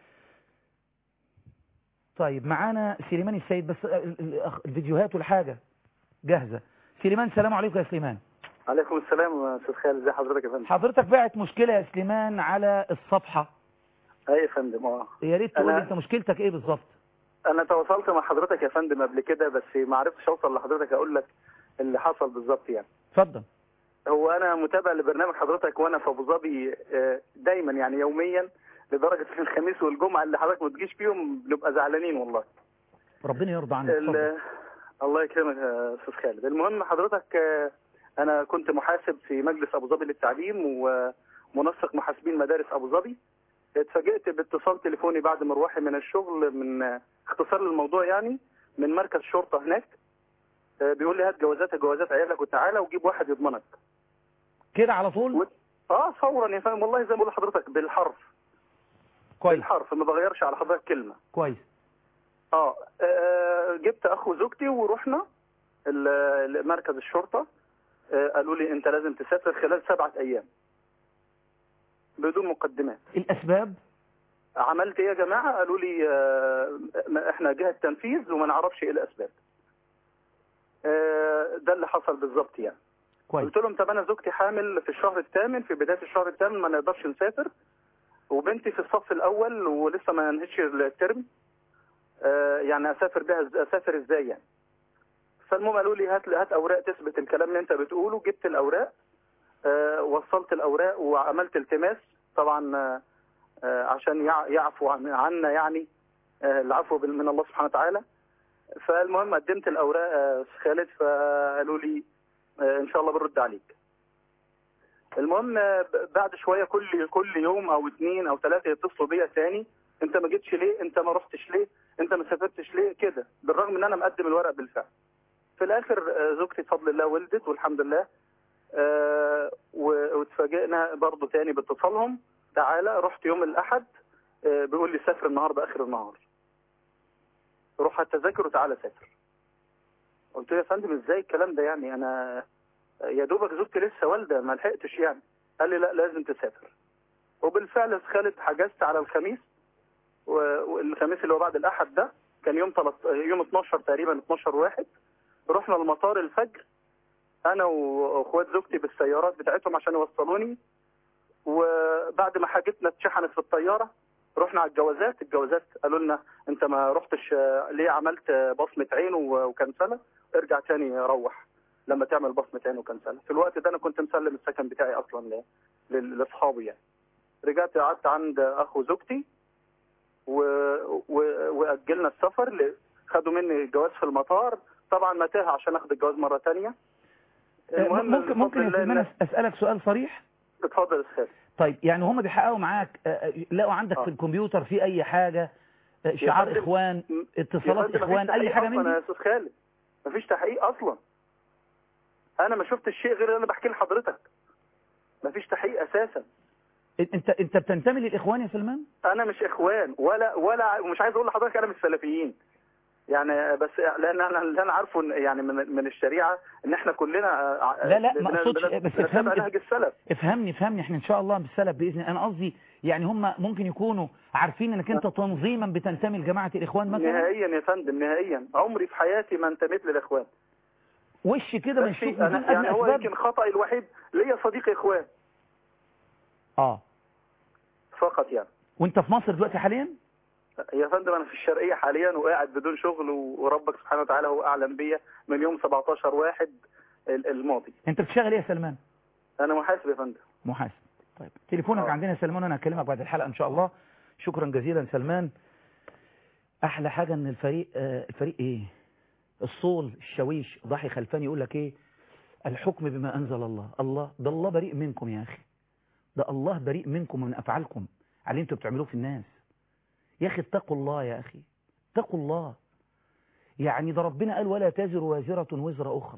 طيب معانا سليمان السيد بس الفيديوهات والحاجة جاهزة سليمان السلام عليكم يا سليمان عليكم السلام يا استاذ خالد ازي حضرتك يا فندم حضرتك بعت مشكلة يا سليمان على الصفحة اي يا فندم اه يا ريت تقول لي أنا- انت مشكلتك ايه بالظبط انا تواصلت مع حضرتك يا فندم قبل كده بس ما عرفتش اوصل لحضرتك اقول لك اللي حصل بالظبط يعني اتفضل هو انا متابع لبرنامج حضرتك وانا في ابو ظبي آه، دايما يعني يوميا لدرجه ان الخميس والجمعه اللي حضرتك ما تجيش فيهم بنبقى زعلانين والله ربنا يرضى عنك اتفضل ال- الله يكرمك يا استاذ خالد المهم حضرتك آه، انا كنت محاسب في مجلس ابو ظبي للتعليم ومنسق محاسبين مدارس ابو ظبي اتفاجئت باتصال تليفوني بعد مروحي من الشغل من آه، اختصار للموضوع يعني من مركز شرطه هناك آه، بيقول لي هات جوازات جوازات عيالك وتعالى وجيب واحد يضمنك كده على طول و- اه فورا يا فندم والله زي ما بقول لحضرتك بالحرف كويس بالحرف ما بغيرش على حضرتك كلمه كويس اه آه، جبت اخو زوجتي ورحنا ال- ل- مركز الشرطه آه، قالوا لي انت لازم تسافر خلال سبعه ايام بدون مقدمات الاسباب عملت ايه يا جماعه قالوا لي آه، ما احنا جهه تنفيذ وما نعرفش ايه الاسباب آه، ده اللي حصل بالظبط يعني كويس قلت لهم طب انا زوجتي حامل في الشهر الثامن في بدايه الشهر الثامن ما نقدرش نسافر وبنتي في الصف الاول ولسه ما انهتش الترم آه يعني اسافر بها إز- اسافر ازاي يعني فالمهم قالوا لي هات هات اوراق تثبت الكلام اللي انت بتقوله جبت الاوراق آه وصلت الاوراق وعملت التماس طبعا آه آه عشان يع- يعفو عن- عنا يعني آه العفو بال- من الله سبحانه وتعالى فالمهم قدمت الاوراق آه خالد فقالوا لي آه ان شاء الله بنرد عليك المهم آه، ب- بعد شويه كل كل يوم او اثنين او ثلاثه يتصلوا بيا تاني انت ما جيتش ليه انت ما رحتش ليه انت ما سافرتش ليه كده بالرغم ان انا مقدم الورق بالفعل في الاخر آه، زوجتي بفضل الله ولدت والحمد لله آه، و- واتفاجئنا برضو تاني باتصالهم تعالى رحت يوم الاحد آه، بيقول لي سافر النهارده اخر النهار روح على التذاكر وتعالى سافر قلت له يا فندم ازاي الكلام ده يعني انا يا دوبك زوجتي لسه والده ما لحقتش يعني قال لي لا لازم تسافر وبالفعل خالد حجزت على الخميس و- والخميس اللي هو بعد الاحد ده كان يوم تلت... يوم 12 تقريبا 12 واحد رحنا المطار الفجر انا واخوات زوجتي بالسيارات بتاعتهم عشان يوصلوني وبعد ما حاجتنا اتشحنت في الطياره رحنا على الجوازات الجوازات قالوا لنا انت ما رحتش آه، ليه عملت آه، بصمه عين و- وكنسله ارجع تاني روح لما تعمل بصمه عين وكنسله في الوقت ده انا كنت مسلم السكن بتاعي اصلا ل- ل- لاصحابي يعني رجعت قعدت عند اخو زوجتي و... و... واجلنا السفر ل... خدوا مني الجواز في المطار طبعا متاهه عشان اخد الجواز مره تانية آه، ممكن ممكن يا بفضل الله سلمان إن- اسالك سؤال صريح اتفضل يا استاذ طيب يعني هم بيحققوا معاك آه، آه، لقوا عندك آه. في الكمبيوتر في اي حاجه آه، شعار فندم، اخوان م- اتصالات يا فندم اخوان مفيش اي تحقيق حاجه أصلاً من يا دي استاذ خالد مفيش تحقيق اصلا انا ما شفتش شيء غير اللي انا بحكيه لحضرتك مفيش تحقيق اساسا انت انت بتنتمي للاخوان يا سلمان انا مش اخوان ولا ولا ومش عايز اقول لحضرتك انا مش سلفيين يعني بس لان انا اللي انا عارفه إن- يعني من من الشريعه ان احنا كلنا ع- لا، لا، ما بن- أقصدش، بن- بس بنتبع افهم- نهج السلف افهمني افهمني احنا ان شاء الله بالسلف باذن الله انا قصدي يعني هم ممكن يكونوا عارفين انك انت تنظيما بتنتمي لجماعه الاخوان مثلا نهائيا يا فندم نهائيا عمري في حياتي ما انتميت للاخوان وش كده بس بنشوف أنا بدون يعني ادنى هو اسباب يمكن خطأي الوحيد ليا صديق اخوان اه فقط يعني وانت في مصر دلوقتي حاليا يا فندم انا في الشرقيه حاليا وقاعد بدون شغل وربك سبحانه وتعالى هو اعلم بيا من يوم 17 واحد ال- الماضي انت بتشتغل ايه يا سلمان انا محاسب يا فندم محاسب طيب تليفونك آه. عندنا يا سلمان وانا هكلمك بعد الحلقه ان شاء الله شكرا جزيلا سلمان احلى حاجه ان الفريق آه الفريق ايه الصول الشويش ضحي خلفاني يقول لك ايه الحكم بما انزل الله الله ده الله بريء منكم يا اخي ده الله بريء منكم ومن افعالكم على اللي انتوا بتعملوه في الناس يا اخي اتقوا الله يا اخي اتقوا الله يعني ده ربنا قال ولا تزر وازره وزر اخرى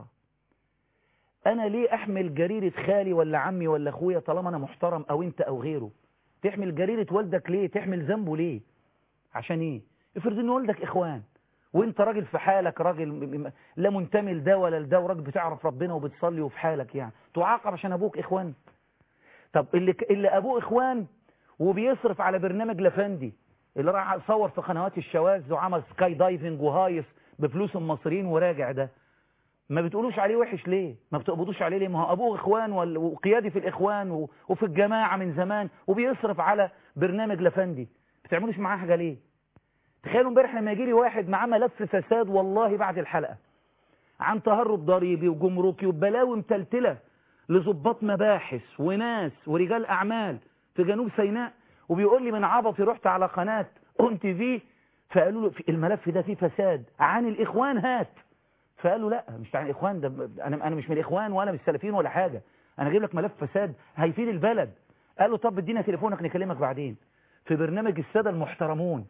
انا ليه احمل جريرة خالي ولا عمي ولا اخويا طالما انا محترم او انت او غيره تحمل جريرة والدك ليه تحمل ذنبه ليه عشان ايه افرض ان والدك اخوان وانت راجل في حالك راجل م- م- لا منتمي لده ولا لده وراجل بتعرف ربنا وبتصلي وفي حالك يعني تعاقب عشان ابوك اخوان طب اللي ك- اللي ابوه اخوان وبيصرف على برنامج لفندي اللي راح صور في قنوات الشواذ وعمل سكاي دايفنج وهايص بفلوس المصريين وراجع ده ما بتقولوش عليه وحش ليه ما بتقبضوش عليه ليه ما هو ابوه اخوان وال- وقيادي في الاخوان و- وفي الجماعه من زمان وبيصرف على برنامج لفندي بتعملوش معاه حاجه ليه تخيلوا امبارح لما يجي لي واحد معاه ملف فساد والله بعد الحلقه عن تهرب ضريبي وجمركي وبلاوي متلتله لظباط مباحث وناس ورجال اعمال في جنوب سيناء وبيقول لي من عبطي رحت على قناه اون تي في فقالوا له في- الملف ده فيه فساد عن الاخوان هات فقالوا لا مش عن الاخوان ده انا انا مش من الاخوان ولا من السلفيين ولا حاجه انا جايب لك ملف فساد هيفيد البلد قالوا طب ادينا تليفونك نكلمك بعدين في برنامج الساده المحترمون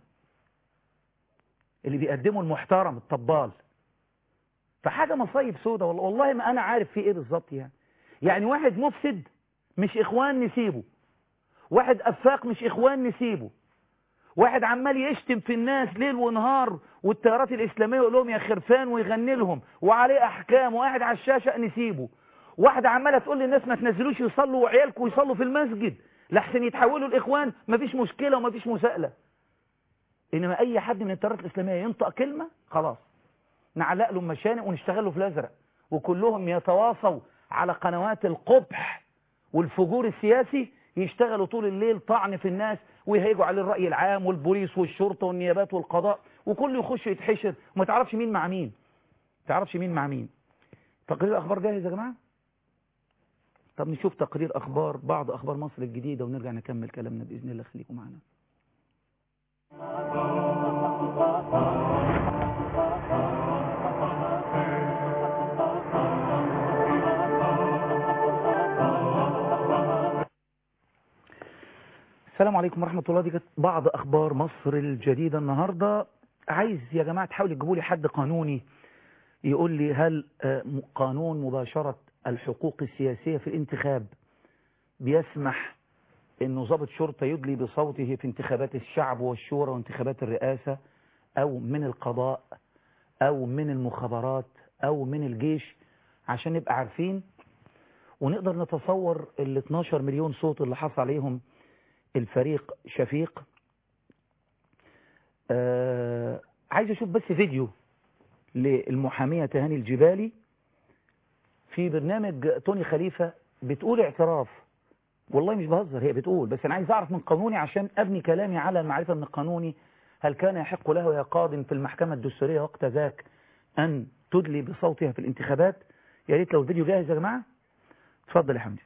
اللي بيقدموا المحترم الطبال فحاجه مصايب سودا والله والله ما انا عارف في ايه بالظبط يعني يعني واحد مفسد مش اخوان نسيبه واحد افاق مش اخوان نسيبه واحد عمال يشتم في الناس ليل ونهار والتيارات الإسلامية يقول لهم يا خرفان ويغني لهم وعليه أحكام وقاعد على الشاشة نسيبه واحدة عمالة تقول للناس ما تنزلوش يصلوا وعيالكم يصلوا في المسجد لحسن يتحولوا الإخوان مفيش مشكلة ومفيش مساءلة إنما أي حد من التيارات الإسلامية ينطق كلمة خلاص نعلق له مشانق ونشتغل له في الأزرق وكلهم يتواصوا على قنوات القبح والفجور السياسي يشتغلوا طول الليل طعن في الناس ويهيجوا عليه الرأي العام والبوليس والشرطة والنيابات والقضاء وكله يخش يتحشر وما تعرفش مين مع مين ما تعرفش مين مع مين تقرير الأخبار جاهز يا جماعة طب نشوف تقرير أخبار بعض أخبار مصر الجديدة ونرجع نكمل كلامنا بإذن الله خليكم معنا السلام عليكم ورحمة الله دي كانت بعض أخبار مصر الجديدة النهاردة عايز يا جماعة تحاولوا تجيبوا لي حد قانوني يقول لي هل آه، م- قانون مباشرة الحقوق السياسية في الانتخاب بيسمح انه ضابط شرطة يدلي بصوته في انتخابات الشعب والشورى وانتخابات الرئاسة او من القضاء او من المخابرات او من الجيش عشان نبقى عارفين ونقدر نتصور ال 12 مليون صوت اللي حصل عليهم الفريق شفيق آه عايز اشوف بس فيديو للمحامية تهاني الجبالي في برنامج توني خليفة بتقول اعتراف والله مش بهزر هي بتقول بس انا عايز اعرف من قانوني عشان ابني كلامي على المعرفة من القانوني هل كان يحق له يا قاض في المحكمة الدستورية وقت ذاك ان تدلي بصوتها في الانتخابات يا ريت لو الفيديو جاهز يا جماعة اتفضل يا حمدي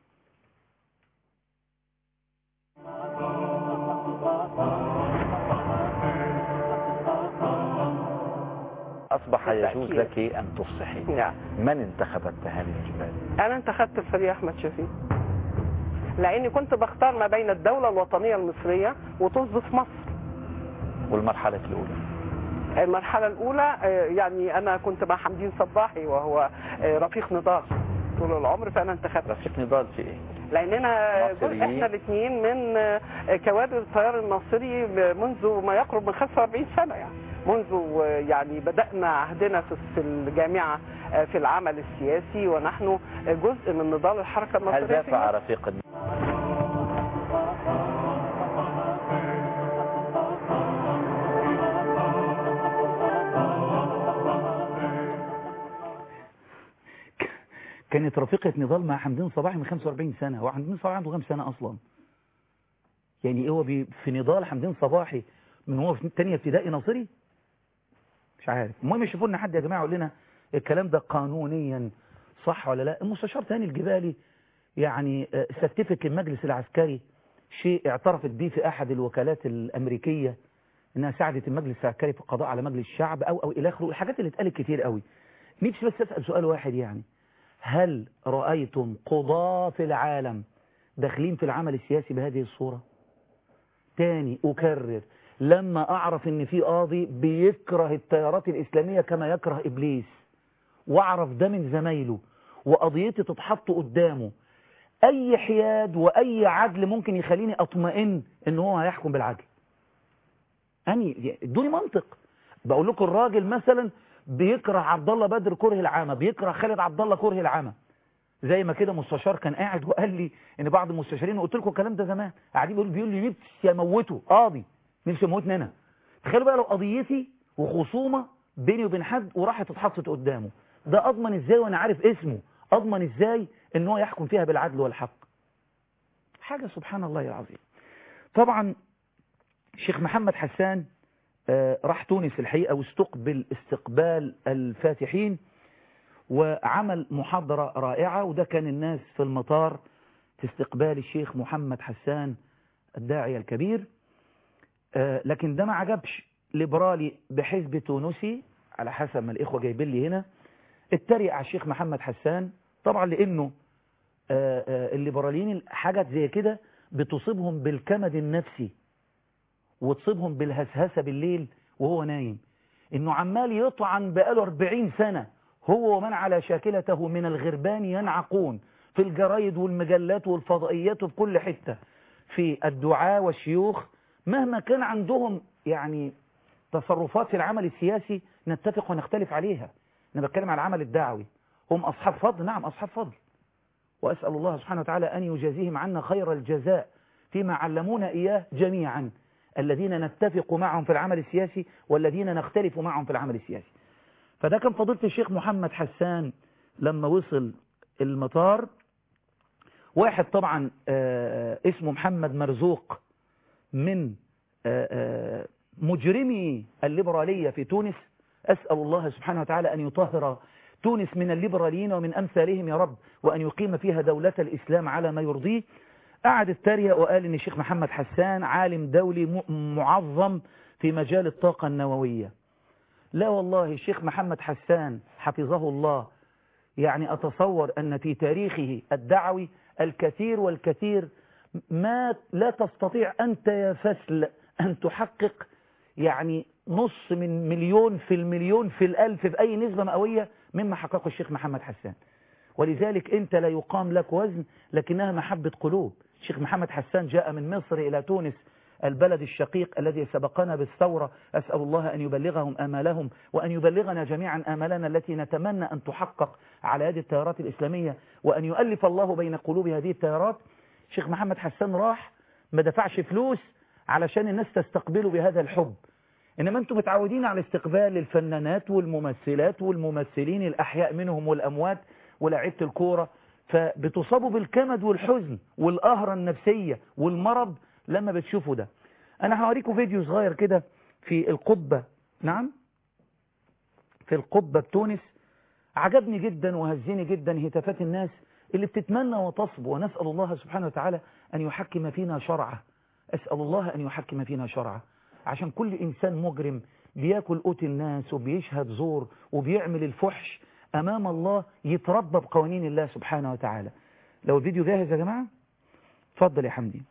أصبح يجوز بالتأكيد. لك أن تفصحي نعم من انتخبت تهاني الجبال انا انتخبت الفريق احمد شفيق لاني كنت بختار ما بين الدولة الوطنية المصرية وطز في مصر والمرحلة الأولى المرحلة الاولى آه، يعني انا كنت مع حمدين صباحي وهو آه، رفيق نضال طول العمر فانا انتخبت رفيق نضال في إيه؟ لاننا مصريين. احنا الاثنين من آه، كوادر التيار المصري منذ ما يقرب من 45 سنة يعني منذ آه، يعني بدأنا عهدنا في في الجامعة آه، في العمل السياسي ونحن آه، جزء من نضال الحركة المصرية هل في دافع مصر. رفيق النضال كانت رفيقة نضال مع حمدين صباحي من 45 سنة هو حمدين صباحي عنده كام سنة أصلا يعني هو بي في نضال حمدين صباحي من هو في تانية ابتدائي ناصري مش عارف المهم يشوفوا لنا حد يا جماعة يقول لنا الكلام ده قانونيا صح ولا لا المستشار تاني الجبالي يعني آه، ستفك المجلس العسكري شيء اعترفت به في أحد الوكالات الأمريكية انها ساعدت المجلس العسكري في القضاء على مجلس الشعب او او الى اخره الحاجات اللي اتقالت كتير قوي نفسي بس اسال سؤال واحد يعني هل رايتم قضاة في العالم داخلين في العمل السياسي بهذه الصوره تاني اكرر لما اعرف ان في قاضي بيكره التيارات الاسلاميه كما يكره ابليس واعرف ده من زمايله وقضيتي تتحط قدامه اي حياد واي عدل ممكن يخليني اطمئن ان هو هيحكم بالعدل أني ادوني منطق بقول لكم الراجل مثلا بيكره عبد الله بدر كره العامة بيكره خالد عبد الله كره العامة زي ما كده مستشار كان قاعد وقال لي ان بعض المستشارين قلت لكم الكلام ده زمان قاعدين بيقول بيقول لي نفسي اموته قاضي نفسي اموتني انا تخيلوا بقى لو قضيتي وخصومه بيني وبين حد وراحت اتحطت قدامه ده اضمن ازاي وانا عارف اسمه اضمن ازاي ان هو يحكم فيها بالعدل والحق حاجه سبحان الله العظيم طبعا الشيخ محمد حسان آه، راح تونس الحقيقة واستقبل استقبال الفاتحين وعمل محاضرة رائعة وده كان الناس في المطار في استقبال الشيخ محمد حسان الداعية الكبير آه، لكن ده ما عجبش ليبرالي بحزب تونسي على حسب ما الإخوة جايبين لي هنا اتريق على الشيخ محمد حسان طبعا لأنه آه، آه، الليبراليين حاجات زي كده بتصيبهم بالكمد النفسي وتصيبهم بالهسهسة بالليل وهو نايم انه عمال يطعن بقاله 40 سنة هو ومن على شاكلته من الغربان ينعقون في الجرايد والمجلات والفضائيات وفي كل حتة في الدعاء والشيوخ مهما كان عندهم يعني تصرفات في العمل السياسي نتفق ونختلف عليها أنا بتكلم على العمل الدعوي هم أصحاب فضل نعم أصحاب فضل وأسأل الله سبحانه وتعالى أن يجازيهم عنا خير الجزاء فيما علمونا إياه جميعا الذين نتفق معهم في العمل السياسي والذين نختلف معهم في العمل السياسي فده كان فضيلة الشيخ محمد حسان لما وصل المطار واحد طبعا آه، اسمه محمد مرزوق من آه، آه، مجرمي الليبرالية في تونس أسأل الله سبحانه وتعالى أن يطهر تونس من الليبراليين ومن أمثالهم يا رب وأن يقيم فيها دولة الإسلام على ما يرضيه قعد التريق وقال ان الشيخ محمد حسان عالم دولي م- معظم في مجال الطاقة النووية لا والله الشيخ محمد حسان حفظه الله يعني أتصور أن في تاريخه الدعوي الكثير والكثير ما لا تستطيع أنت يا فسل أن تحقق يعني نص من مليون في المليون في الألف في أي نسبة مئوية مما حققه الشيخ محمد حسان ولذلك أنت لا يقام لك وزن لكنها محبة قلوب الشيخ محمد حسان جاء من مصر إلى تونس البلد الشقيق الذي سبقنا بالثورة أسأل الله أن يبلغهم آمالهم وأن يبلغنا جميعا آمالنا التي نتمنى أن تحقق على يد التيارات الإسلامية وأن يؤلف الله بين قلوب هذه التيارات شيخ محمد حسان راح ما دفعش فلوس علشان الناس تستقبله بهذا الحب إنما أنتم متعودين على استقبال الفنانات والممثلات والممثلين الأحياء منهم والأموات ولاعيبة الكورة فبتصابوا بالكمد والحزن والقهرة النفسية والمرض لما بتشوفوا ده أنا هوريكم فيديو صغير كده في القبة نعم في القبة بتونس عجبني جدا وهزني جدا هتافات الناس اللي بتتمنى وتصب ونسأل الله سبحانه وتعالى أن يحكم فينا شرعه أسأل الله أن يحكم فينا شرعه عشان كل إنسان مجرم بياكل قوت الناس وبيشهد زور وبيعمل الفحش أمام الله يتربى بقوانين الله سبحانه وتعالى لو الفيديو جاهز يا جماعة اتفضل يا حمدي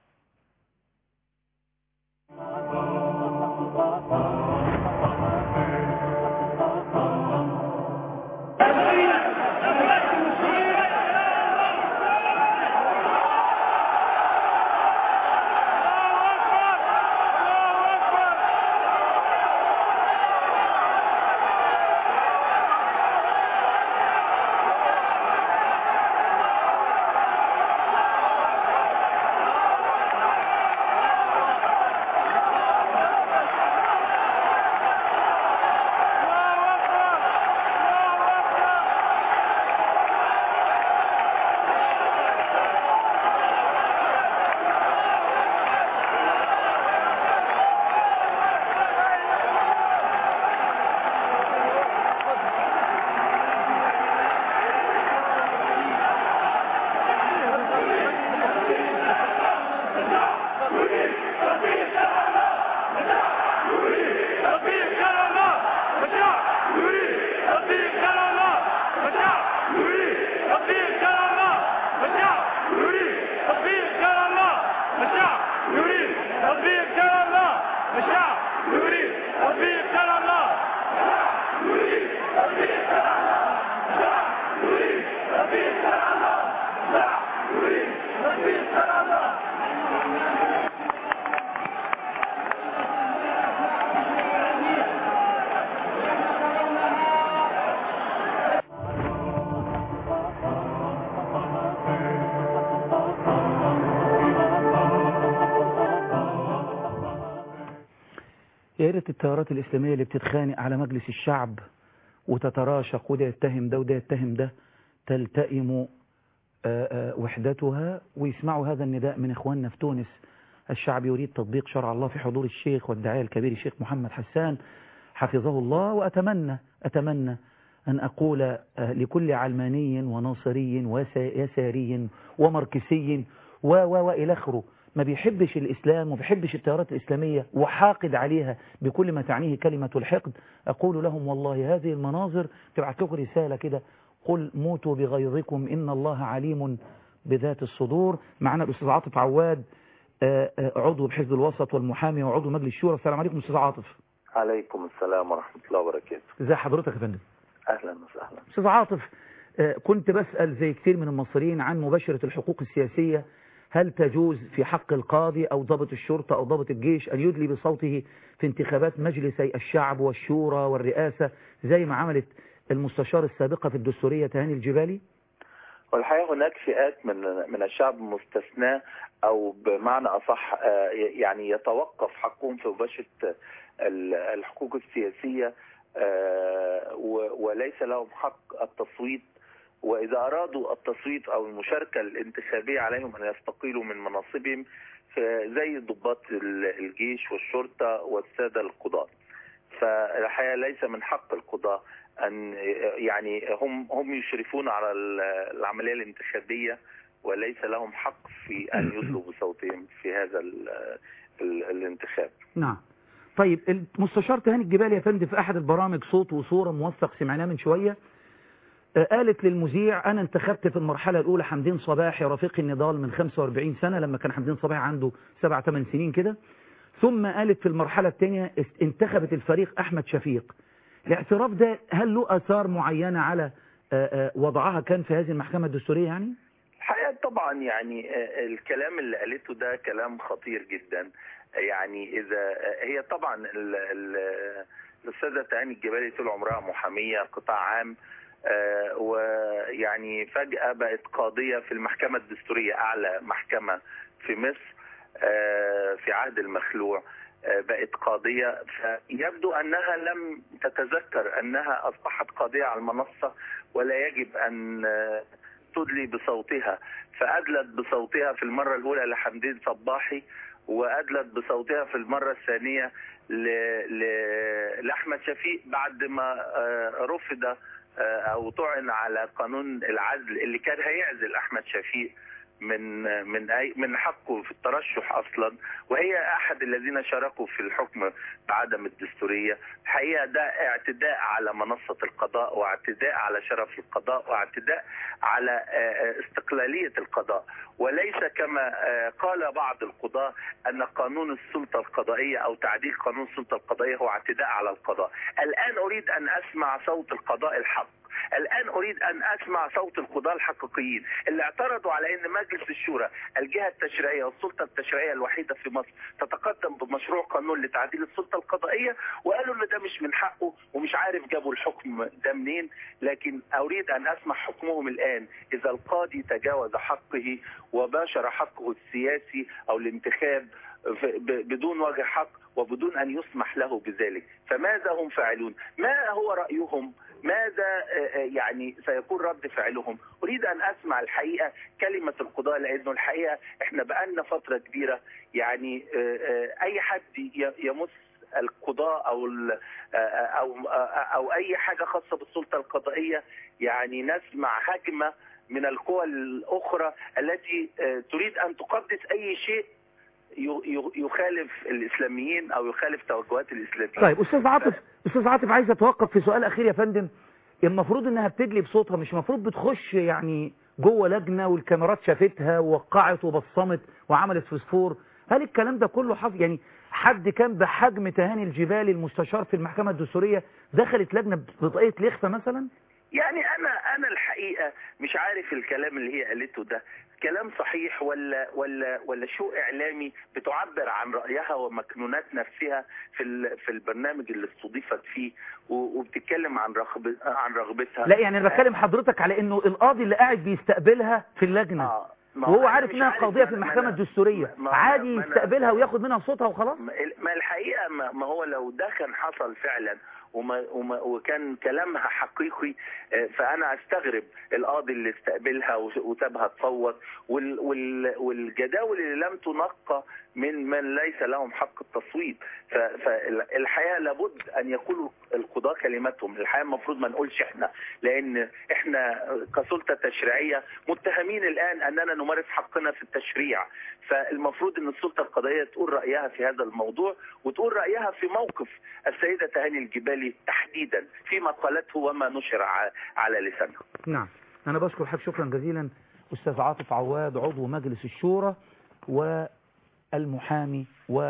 يا ريت التيارات الإسلامية اللي بتتخانق على مجلس الشعب وتتراشق وده يتهم ده وده يتهم ده تلتئم آه، آه، وحدتها ويسمعوا هذا النداء من إخواننا في تونس الشعب يريد تطبيق شرع الله في حضور الشيخ والداعية الكبير الشيخ محمد حسان حفظه الله وأتمنى أتمنى أن أقول آه، لكل علماني وناصري ويساري ومركسي و و وإلى آخره ما بيحبش الإسلام وما بيحبش التيارات الإسلامية وحاقد عليها بكل ما تعنيه كلمة الحقد أقول لهم والله هذه المناظر تبعت لكم رسالة كده قل موتوا بغيظكم إن الله عليم بذات الصدور معنا الأستاذ عاطف عواد آه، آه، عضو بحزب الوسط والمحامي وعضو مجلس الشورى السلام عليكم أستاذ عاطف عليكم السلام ورحمة الله وبركاته ازي حضرتك يا فندم أهلا وسهلا أستاذ عاطف آه، كنت بسأل زي كتير من المصريين عن مباشرة الحقوق السياسية هل تجوز في حق القاضي أو ضابط الشرطة أو ضابط الجيش أن يدلي بصوته في انتخابات مجلسي الشعب والشورى والرئاسة زي ما عملت المستشار السابقة في الدستورية تهاني الجبالي والحقيقة هناك فئات من من الشعب مستثناة أو بمعنى أصح آه، يعني يتوقف حقهم في مباشرة ال- الحقوق السياسية آه، و- وليس لهم حق التصويت واذا ارادوا التصويت او المشاركه الانتخابيه عليهم ان يستقيلوا من مناصبهم في- زي ضباط ال- الجيش والشرطه والساده القضاه. فالحقيقه ليس من حق القضاه ان يعني هم هم يشرفون على ال- العمليه الانتخابيه وليس لهم حق في ان يدلوا بصوتهم في هذا ال ال الانتخاب. نعم طيب المستشار تهاني الجبال يا فندم في أحد البرامج صوت وصورة موثق سمعناه من شوية آه، قالت للمذيع أنا انتخبت في المرحلة الأولى حمدين صباحي رفيقي النضال من 45 سنة لما كان حمدين صباحي عنده 7 8 سنين كده ثم قالت في المرحلة الثانية است- انتخبت الفريق أحمد شفيق الاعتراف ده هل له آثار معينة على آه، آه، وضعها كان في هذه المحكمة الدستورية يعني؟ الحقيقه طبعا يعني آه، الكلام اللي قالته ده كلام خطير جدا يعني اذا آه، هي طبعا ال- ال- الاستاذه تهاني الجبالي طول عمرها محاميه قطاع عام آه، ويعني فجاه بقت قاضيه في المحكمه الدستوريه اعلى محكمه في مصر آه، في عهد المخلوع آه، بقت قاضيه فيبدو انها لم تتذكر انها اصبحت قاضيه على المنصه ولا يجب ان آه، تدلي بصوتها فأدلت بصوتها في المرة الأولى لحمدين صباحي وأدلت بصوتها في المرة الثانية ل... ل... لأحمد شفيق بعد ما آه، رفض آه، أو طعن على قانون العزل اللي كان هيعزل أحمد شفيق من من أي من حقه في الترشح اصلا وهي احد الذين شاركوا في الحكم بعدم الدستوريه الحقيقه ده اعتداء على منصه القضاء واعتداء على شرف القضاء واعتداء على آه، استقلاليه القضاء وليس كما آه، قال بعض القضاة أن قانون السلطة القضائية أو تعديل قانون السلطة القضائية هو اعتداء على القضاء الآن أريد أن أسمع صوت القضاء الحق الآن أريد أن أسمع صوت القضاة الحقيقيين اللي اعترضوا على أن مجلس الشورى الجهة التشريعية والسلطة التشريعية الوحيدة في مصر تتقدم بمشروع قانون لتعديل السلطة القضائية وقالوا ان ده مش من حقه ومش عارف جابوا الحكم ده منين لكن أريد أن أسمع حكمهم الآن إذا القاضي تجاوز حقه وباشر حقه السياسي أو الانتخاب ف- ب- بدون وجه حق وبدون أن يسمح له بذلك فماذا هم فاعلون ما هو رأيهم ماذا آه، آه، يعني سيكون رد فعلهم أريد أن أسمع الحقيقة كلمة القضاء لأنه الحقيقة إحنا بقالنا فترة كبيرة يعني آه، آه، أي حد ي- يمس القضاء او ال- آه، او آه، او اي حاجه خاصه بالسلطه القضائيه يعني نسمع هجمه من القوى الاخرى التي آه، تريد ان تقدس اي شيء ي- ي- يخالف الاسلاميين او يخالف توجهات الاسلاميين طيب استاذ عاطف استاذ عاطف عايز اتوقف في سؤال اخير يا فندم المفروض انها بتدلي بصوتها مش المفروض بتخش يعني جوه لجنه والكاميرات شافتها ووقعت وبصمت وعملت فسفور هل الكلام ده كله حصل يعني حد كان بحجم تهاني الجبالي المستشار في المحكمه الدستوريه دخلت لجنه بطاقيه لخفه مثلا يعني انا انا الحقيقه مش عارف الكلام اللي هي قالته ده كلام صحيح ولا ولا ولا شو اعلامي بتعبر عن رايها ومكنونات نفسها في ال- في البرنامج اللي استضيفت فيه و- وبتتكلم عن رغب عن رغبتها لا يعني انا بتكلم حضرتك على انه القاضي اللي قاعد بيستقبلها في اللجنه آه، ما هو وهو أنا عارف مش انها عارف، قاضيه ما في أنا- المحكمه ما أنا- الدستوريه ما أنا- عادي ما أنا- يستقبلها وياخد منها صوتها وخلاص ما ما الحقيقه ما ما هو لو ده كان حصل فعلا وما وما وكان كلامها حقيقي آه، فانا استغرب القاضي اللي استقبلها وس- وسابها تصوت وال وال والجداول اللي لم تنقى من من ليس لهم حق التصويت فالحقيقه لابد ان يقولوا القضاة كلمتهم الحقيقه المفروض ما نقولش احنا لان احنا كسلطه تشريعيه متهمين الان اننا نمارس حقنا في التشريع فالمفروض ان السلطه القضائيه تقول رايها في هذا الموضوع وتقول رايها في موقف السيده تهاني الجبالي تحديدا فيما قالته وما نشر ع- على لسانها نعم أنا بشكر حضرتك شكرا جزيلا أستاذ عاطف عواد عضو مجلس الشورى والمحامي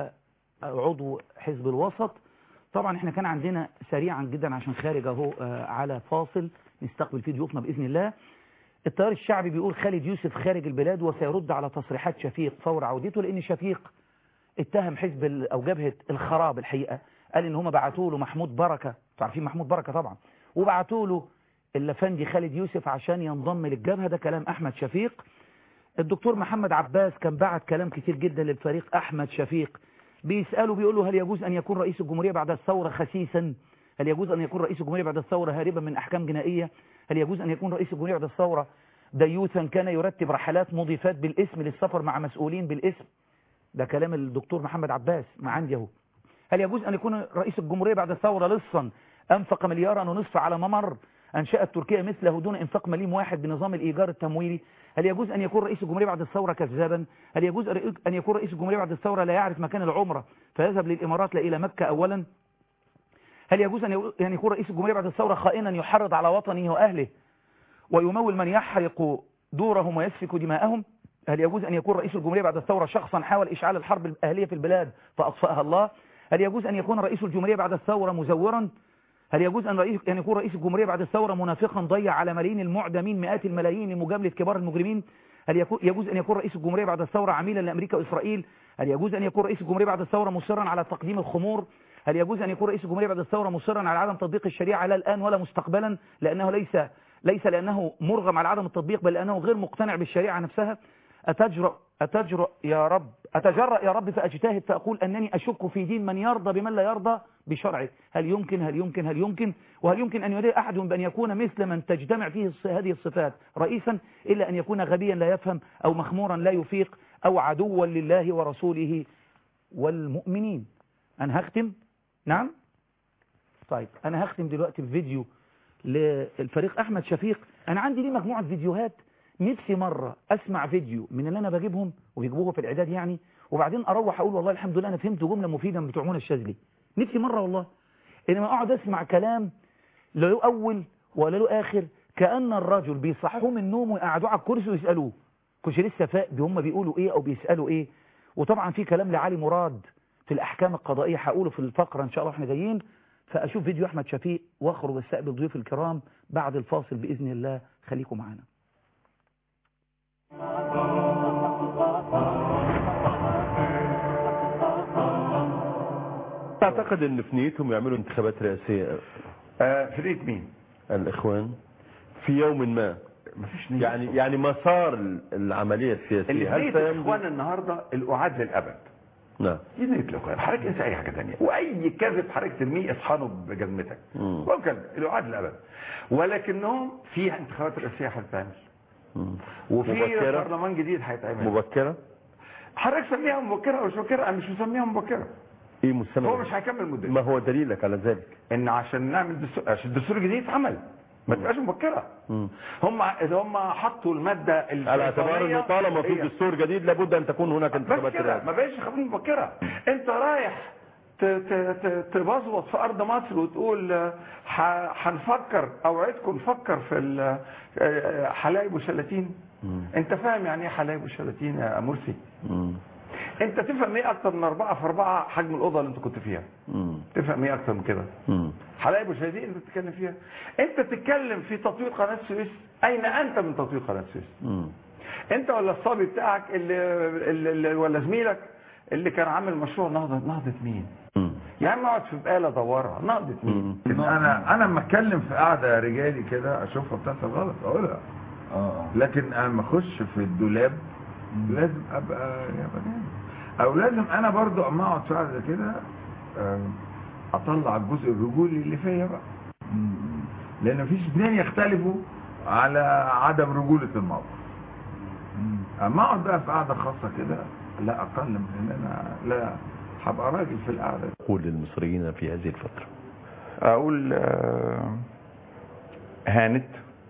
وعضو حزب الوسط طبعا احنا كان عندنا سريعا جدا عشان خارج اهو آه، على فاصل نستقبل فيه ضيوفنا بإذن الله التيار الشعبي بيقول خالد يوسف خارج البلاد وسيرد على تصريحات شفيق فور عودته لأن شفيق اتهم حزب ال- أو جبهة الخراب الحقيقة قال إن هم بعتوا له محمود بركة انتوا عارفين محمود بركة طبعا وبعتوا له الافندي خالد يوسف عشان ينضم للجبهة ده كلام أحمد شفيق الدكتور محمد عباس كان بعت كلام كتير جدا للفريق أحمد شفيق بيسأله بيقول له هل يجوز أن يكون رئيس الجمهورية بعد الثورة خسيسا هل يجوز أن يكون رئيس الجمهورية بعد الثورة هاربا من أحكام جنائية هل يجوز أن يكون رئيس الجمهورية بعد الثورة ديوثا كان يرتب رحلات مضيفات بالاسم للسفر مع مسؤولين بالاسم ده كلام الدكتور محمد عباس ما عندي اهو هل يجوز أن يكون رئيس الجمهورية بعد الثورة لصا أنفق مليارا ونصف على ممر أنشأت تركيا مثله دون إنفاق مليم واحد بنظام الإيجار التمويلي هل يجوز أن يكون رئيس الجمهورية بعد الثورة كذابا هل يجوز أن يكون رئيس الجمهورية بعد الثورة لا يعرف مكان العمرة فيذهب للإمارات لا إلى مكة أولا هل يجوز أن يكون رئيس الجمهورية بعد الثورة خائنا يحرض على وطنه وأهله ويمول من يحرق دورهم ويسفك دماءهم هل يجوز أن يكون رئيس الجمهورية بعد الثورة شخصا حاول إشعال الحرب الأهلية في البلاد فأطفأها الله هل يجوز أن يكون رئيس الجمهورية بعد الثورة مزورا هل يجوز أن, رئيس أن يكون رئيس الجمهورية بعد الثورة منافقا ضيع على ملايين المعدمين مئات الملايين لمجاملة كبار المجرمين هل يجوز أن يكون رئيس الجمهورية بعد الثورة عميلا لأمريكا وإسرائيل هل يجوز أن يكون رئيس الجمهورية بعد الثورة مصرا على تقديم الخمور هل يجوز أن يكون رئيس الجمهورية بعد الثورة مصرا على عدم تطبيق الشريعة لا الآن ولا مستقبلا لأنه ليس ليس لأنه مرغم على عدم التطبيق بل لأنه غير مقتنع بالشريعة نفسها أتجرأ أتجرأ يا رب أتجرأ يا رب فأجتهد فأقول أنني أشك في دين من يرضى بمن لا يرضى بشرعه هل يمكن هل يمكن هل يمكن وهل يمكن أن يدعي أحد بأن يكون مثل من تجتمع فيه هذه الصفات رئيسا إلا أن يكون غبيا لا يفهم أو مخمورا لا يفيق أو عدوا لله ورسوله والمؤمنين أنا هختم نعم طيب أنا هختم دلوقتي بفيديو للفريق أحمد شفيق أنا عندي ليه مجموعة فيديوهات نفسي مرة أسمع فيديو من اللي أنا بجيبهم وبيجيبوه في الإعداد يعني وبعدين أروح أقول والله الحمد لله أنا فهمت جملة مفيدة من بتوع منى الشاذلي نفسي مرة والله إنما أقعد أسمع كلام لا له أول ولا له آخر كأن الرجل بيصحوه من النوم ويقعدوه على الكرسي ويسألوه كنش لسه فاق هم بيقولوا إيه أو بيسألوا إيه وطبعا في كلام لعلي مراد في الأحكام القضائية هقوله في الفقرة إن شاء الله إحنا جايين فأشوف فيديو أحمد شفيق وأخرج استقبل ضيوف الكرام بعد الفاصل بإذن الله خليكم معانا تعتقد ان في نيتهم يعملوا انتخابات رئاسية آه في نية مين الاخوان في يوم ما مفيش نية يعني يعني مسار العملية السياسية اللي هل نية سيمضي الاخوان النهارده القعاد للابد نعم دي نية الاخوان حضرتك انسى اي حاجه ثانيه واي كذب حضرتك ترميه اصحانه بجزمتك مم. هو كذب القعاد للابد ولكنهم في انتخابات رئاسيه هتتعمل مم. وفي مبكرة؟ برلمان جديد هيتعمل مبكرة حضرتك سميها مبكره او مش مبكره انا مش مسميها مبكره ايه مستند هو مش هيكمل مدته ما هو دليلك على ذلك ان عشان نعمل دستور عشان الدستور الجديد يتعمل ما تبقاش مبكره مم. هم هم حطوا الماده على اعتبار انه طالما في هي- دستور جديد لابد ان تكون هناك بس انتخابات كده رئاسية ما بقاش خبرين مبكره انت رايح ت- ت- ت- تبزوط في ارض مصر وتقول آه، ح- هنفكر اوعدكم نفكر في ال- آه، حلايب وشلاتين مم. انت فاهم يعني ايه حلايب وشلاتين يا مرسي مم. انت تفهم ايه اكتر من اربعة في اربعة حجم الاوضه اللي انت كنت فيها مم. تفهم ايه اكتر من كده مم. حلايب وشلاتين انت بتتكلم فيها انت تتكلم في تطوير قناه السويس اين انت من تطوير قناه السويس مم. انت ولا الصبي بتاعك اللي, اللي اللي- ولا زميلك اللي كان عامل مشروع نهضه نهضه مين مم. يا عم اقعد في بقاله دورها نهضه مين مم. انا انا لما اتكلم في قعده رجالي كده اشوفها بتحصل غلط اقولها لكن انا لما اخش في الدولاب لازم ابقى ياباني او لازم انا برضو اما اقعد في قعده كده آه، اطلع الجزء الرجولي اللي فيا بقى لان مفيش اثنين يختلفوا على عدم رجوله الموقف اما اقعد بقى في قعده خاصه كده لا اقل من ان انا لا هبقى راجل في القعده قول للمصريين في هذه الفترة اقول آه، هانت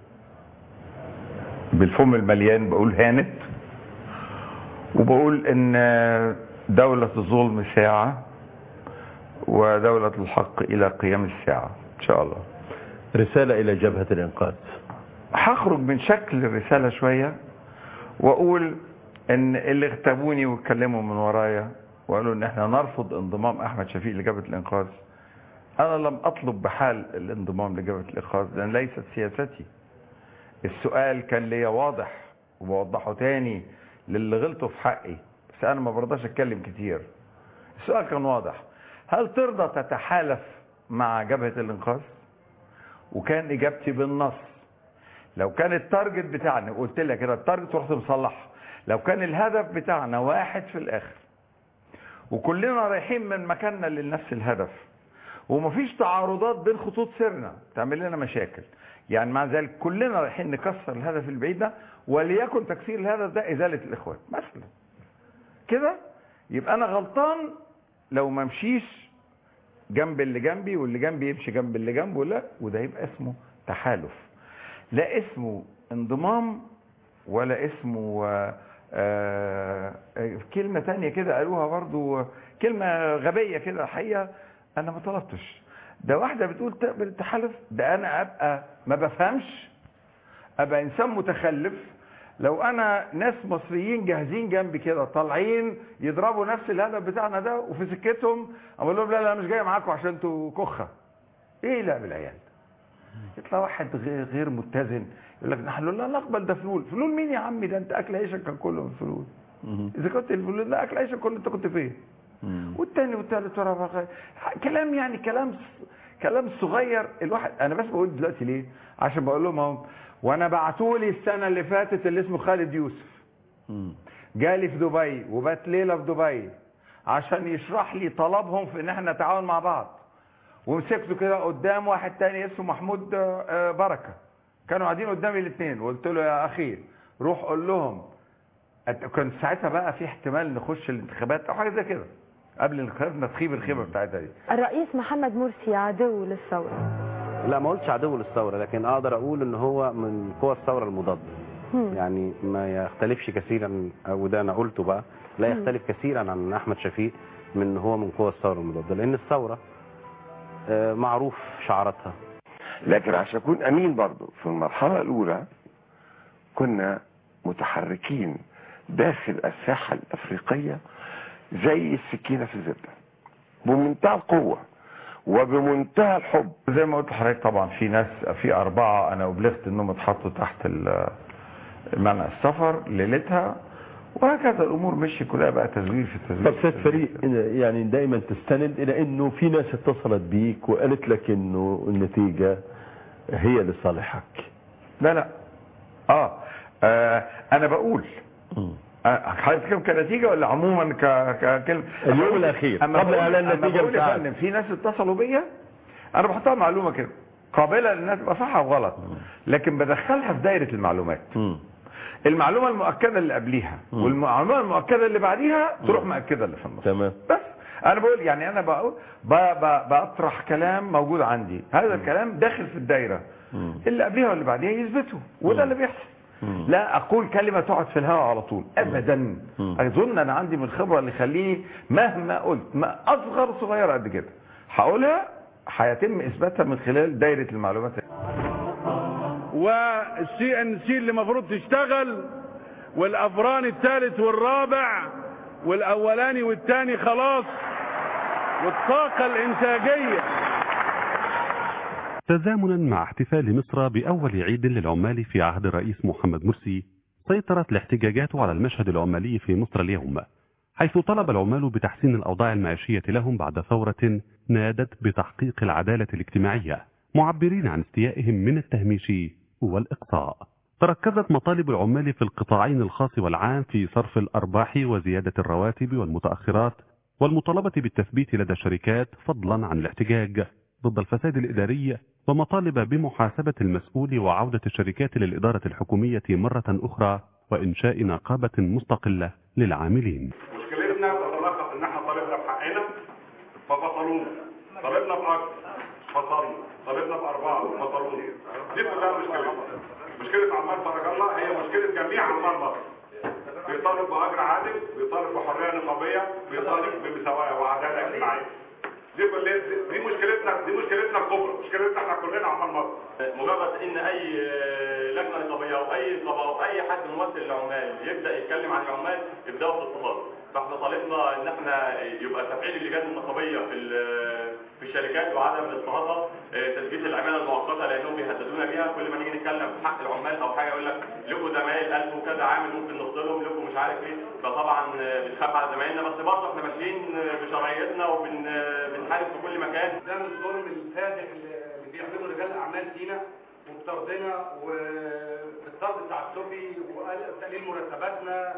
بالفم المليان بقول هانت وبقول ان دولة الظلم ساعة ودولة الحق الى قيام الساعة ان شاء الله رسالة الى جبهة الانقاذ هخرج من شكل الرسالة شوية واقول ان اللي اغتابوني واتكلموا من ورايا وقالوا ان احنا نرفض انضمام احمد شفيق لجبهة الانقاذ انا لم اطلب بحال الانضمام لجبهة الانقاذ لان ليست سياستي السؤال كان ليا واضح وبوضحه تاني للي غلطوا في حقي بس انا ما برضاش اتكلم كتير السؤال كان واضح هل ترضى تتحالف مع جبهة الانقاذ وكان اجابتي بالنص لو كان التارجت بتاعنا قلت لك كده التارجت ورحت مصلح لو كان الهدف بتاعنا واحد في الاخر وكلنا رايحين من مكاننا لنفس الهدف ومفيش تعارضات بين خطوط سيرنا تعمل لنا مشاكل يعني مع ذلك كلنا رايحين نكسر الهدف البعيد ده وليكن تكسير الهدف ده ازاله الاخوان مثلا كده يبقى انا غلطان لو ما امشيش جنب اللي جنبي واللي جنبي يمشي جنب اللي جنبه لا وده يبقى اسمه تحالف لا اسمه انضمام ولا اسمه آه، آه، آه، كلمة تانية كده قالوها برضو آه، كلمة غبية كده الحقيقة أنا ما طلبتش ده واحدة بتقول تقبل التحالف ده أنا أبقى ما بفهمش أبقى إنسان متخلف لو أنا ناس مصريين جاهزين جنبي كده طالعين يضربوا نفس الهدف بتاعنا ده وفي سكتهم أقول لهم لا لا مش جاي معاكم عشان انتوا كخة إيه لا بالعيال يطلع واحد غير, غير متزن يقول لك نحن لا نقبل ده فلول فلول مين يا عمي ده انت اكل عيشك كان كله من فلول اذا كنت الفلول لا اكل عيشك كله انت كنت فين والتاني والتالت ورابع خ- كلام يعني كلام س- كلام صغير الواحد انا بس بقول دلوقتي ليه عشان بقول لهم اهو وانا بعتولي السنه اللي فاتت اللي اسمه خالد يوسف جالي في دبي وبات ليله في دبي عشان يشرح لي طلبهم في ان احنا نتعاون مع بعض ومسكته كده قدام واحد تاني اسمه محمود آه، آه، بركه كانوا قاعدين قدامي الاثنين وقلت له يا اخي روح قول لهم أت- كان ساعتها بقى في احتمال نخش الانتخابات او حاجه زي كده قبل الانتخابات نتخيب الخيبه بتاعتها دي الرئيس محمد مرسي عدو للثورة لا ما قلتش عدو للثوره لكن اقدر اقول ان هو من قوى الثوره المضاده هم. يعني ما يختلفش كثيرا او ده انا قلته بقى لا مم. يختلف كثيرا عن احمد شفيق من إن هو من قوى الثوره المضاده لان الثوره آه، معروف شعاراتها لكن عشان اكون امين برضو في المرحله الاولى كنا متحركين داخل الساحه الافريقيه زي السكينه في الزبده بمنتهى القوه وبمنتهى الحب زي ما قلت لحضرتك طبعا في ناس في اربعه انا ابلغت انهم اتحطوا تحت ال- منع السفر ليلتها وهكذا الامور مشي كلها بقى تزوير في تزوير طب سيد فريق يعني دائما تستند الى انه في ناس اتصلت بيك وقالت لك انه النتيجه هي لصالحك لا لا اه, آه انا بقول آه، حضرتك كم كنتيجه ولا عموما ك... ككلمه اليوم الأخير، أما قبل بقول- إعلان أما النتيجة بقول يا بساعات. فندم في ناس اتصلوا بيا انا بحطها معلومه كده قابله للناس تبقى صح او غلط لكن بدخلها في دايره المعلومات المعلومه المؤكده اللي قبليها والمعلومه المؤكده اللي بعديها تروح مؤكده اللي في النص تمام بس انا بقول يعني انا بقول ب- ب- بطرح كلام موجود عندي هذا الكلام داخل في الدايره اللي قبليها واللي بعديها يثبته وده اللي بيحصل لا اقول كلمه تقعد في الهواء على طول ابدا اظن انا عندي من الخبره اللي يخليني مهما قلت ما اصغر صغيره قد كده هقولها هيتم اثباتها من خلال دايره المعلومات والسي ان سي اللي المفروض تشتغل والافران الثالث والرابع والاولاني والثاني خلاص والطاقه الانتاجيه تزامنا مع احتفال مصر بأول عيد للعمال في عهد الرئيس محمد مرسي سيطرت الاحتجاجات على المشهد العمالي في مصر اليوم حيث طلب العمال بتحسين الأوضاع المعيشية لهم بعد ثورة نادت بتحقيق العدالة الاجتماعية معبرين عن استيائهم من التهميش والإقصاء تركزت مطالب العمال في القطاعين الخاص والعام في صرف الأرباح وزيادة الرواتب والمتأخرات والمطالبة بالتثبيت لدى الشركات فضلا عن الاحتجاج ضد الفساد الإداري ومطالب بمحاسبة المسؤول وعودة الشركات للإدارة الحكومية مرة أخرى وإنشاء نقابة مستقلة للعاملين مشكلتنا تتلخص ان احنا طالبنا بحقنا ففصلونا طالبنا باكثر فصلنا طالبنا باربعه فصلونا دي كلها مشكلتنا مشكله عمال فرج الله هي مشكله جميع عمال مصر بيطالب باجر عادل بيطالب بحريه نقابيه بيطالب بمساواه وعداله اجتماعيه دي كل دي مشكلتنا دي مشكلتنا الكبرى مشكلتنا احنا كلنا عمال مصر مجرد ان اي لجنه نقابيه او اي نقابه او اي حد ممثل للعمال يبدا يتكلم عن العمال يبداوا في اضطهاد فاحنا طالبنا ان احنا يبقى تفعيل اللجان النقابيه في ال- في الشركات وعدم اضطهادها آه، تثبيت العماله المؤقته لانهم بيهددونا بيها كل ما نيجي نتكلم في حق العمال او حاجه يقول لك لكم زمايل 1000 وكذا عامل ممكن نفصلهم لكم مش عارف ايه فطبعا آه، بنخاف على زمايلنا بس برضه احنا ماشيين آه، بشرعيتنا وبنحارب في كل مكان ده من الظلم الفادح اللي بيعمله رجال اعمال فينا وبطردنا وبالطرد التعسفي وتقليل مرتباتنا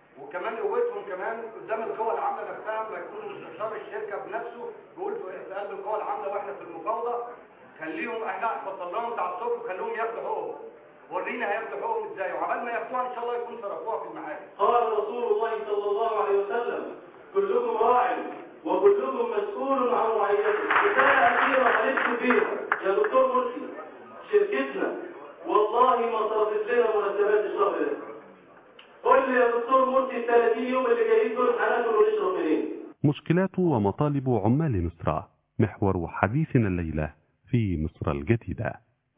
وكمان قوتهم كمان قدام القوى العامله نفسها لما يكون مستشار الشركه بنفسه بيقول في قلب القوى العامله واحنا في المفاوضه خليهم احنا فصل لهم تعصب وخليهم ياخدوا حقوقهم ورينا هياخدوا حقوقهم ازاي وعبال ما ياخدوها ان شاء الله يكون صرفوها في المعاد قال رسول الله صلى الله عليه وسلم كلكم راع وكلكم مسؤول عن رعيته رسالة أخيرة هنكتب فيها يا دكتور مرسي شركتنا والله ما صرفت لنا مرتبات الشهر ده قول لي يا دكتور مرسي ال 30 يوم اللي جايين دول هناكل ونشرب منين؟ مشكلات ومطالب عمال مصر محور حديثنا الليلة في مصر الجديدة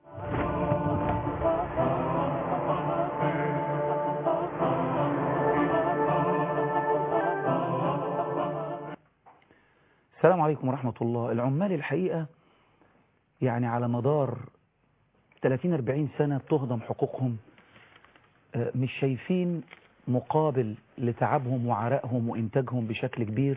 السلام عليكم ورحمة الله العمال الحقيقة يعني على مدار 30-40 سنة بتهضم حقوقهم آه، مش شايفين مقابل لتعبهم وعرقهم وإنتاجهم بشكل كبير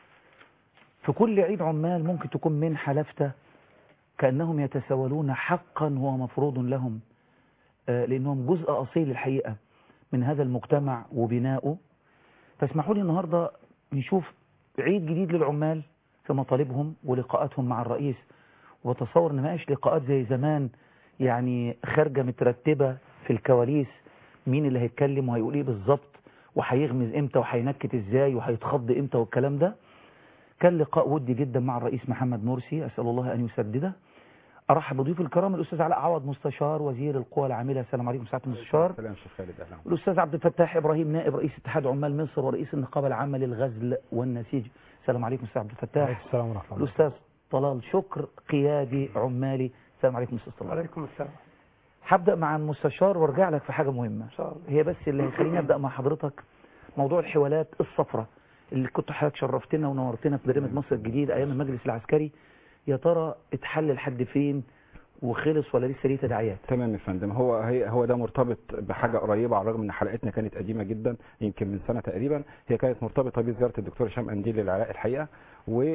في كل عيد عمال ممكن تكون منحة لافتة كأنهم يتسولون حقا هو مفروض لهم آه، لأنهم جزء أصيل الحقيقة من هذا المجتمع وبنائه فاسمحوا لي النهاردة نشوف عيد جديد للعمال في مطالبهم ولقاءاتهم مع الرئيس وتصور ان ما بقاش لقاءات زي زمان يعني خارجة مترتبة في الكواليس مين اللي هيتكلم وهيقول ايه بالظبط وهيغمز امتى وهينكت ازاي وهيتخض امتى والكلام ده كان لقاء ودي جدا مع الرئيس محمد مرسي اسال الله ان يسدده ارحب بضيوف الكرام الاستاذ علاء عوض مستشار وزير القوى العامله السلام عليكم سعاده المستشار سلام شيخ خالد اهلا الأستاذ عبد الفتاح إبراهيم نائب رئيس اتحاد عمال مصر ورئيس النقابة العامة للغزل والنسيج السلام عليكم أستاذ عبد الفتاح السلام ورحمه الله الأستاذ طلال شكر قيادي عمالي السلام عليكم أستاذ طلال وعليكم السلام هبدأ مع المستشار وارجع لك في حاجة مهمة ان شاء الله هي بس اللي هيخليني أبدأ مع حضرتك موضوع الحوالات الصفراء اللي كنت حضرتك شرفتنا ونورتنا في برنامج مصر الجديد أيام المجلس العسكري يا ترى اتحل لحد فين وخلص ولا لسه ليه تداعيات تمام يا فندم هو هي هو ده مرتبط بحاجه قريبه على الرغم ان حلقتنا كانت قديمه جدا يمكن من سنه تقريبا هي كانت مرتبطه بزياره الدكتور هشام انديل للعراق الحقيقه و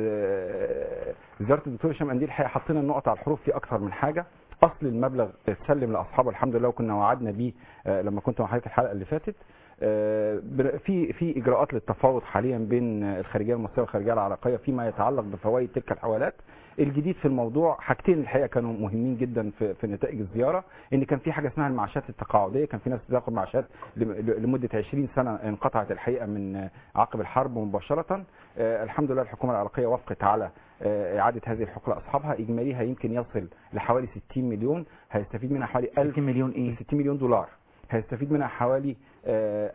آه، زياره الدكتور هشام انديل الحقيقه حطينا النقط على الحروف في اكثر من حاجه اصل المبلغ اتسلم لاصحابه الحمد لله وكنا وعدنا بيه آه، لما كنت مع حضرتك الحلقه اللي فاتت آه، بن- في في اجراءات للتفاوض حاليا بين الخارجيه المصريه والخارجيه العراقيه فيما يتعلق بفوائد تلك الحوالات الجديد في الموضوع حاجتين الحقيقه كانوا مهمين جدا في, في نتائج الزياره ان كان في حاجه اسمها المعاشات التقاعديه كان في ناس بتاخد معاشات لم- لمده 20 سنه انقطعت الحقيقه من عقب الحرب مباشره آه، الحمد لله الحكومه العراقيه وافقت على آه، اعاده هذه الحقوق لاصحابها اجماليها يمكن يصل لحوالي 60 مليون هيستفيد منها حوالي 1000 60 مليون ايه 60 مليون دولار هيستفيد منها حوالي آه،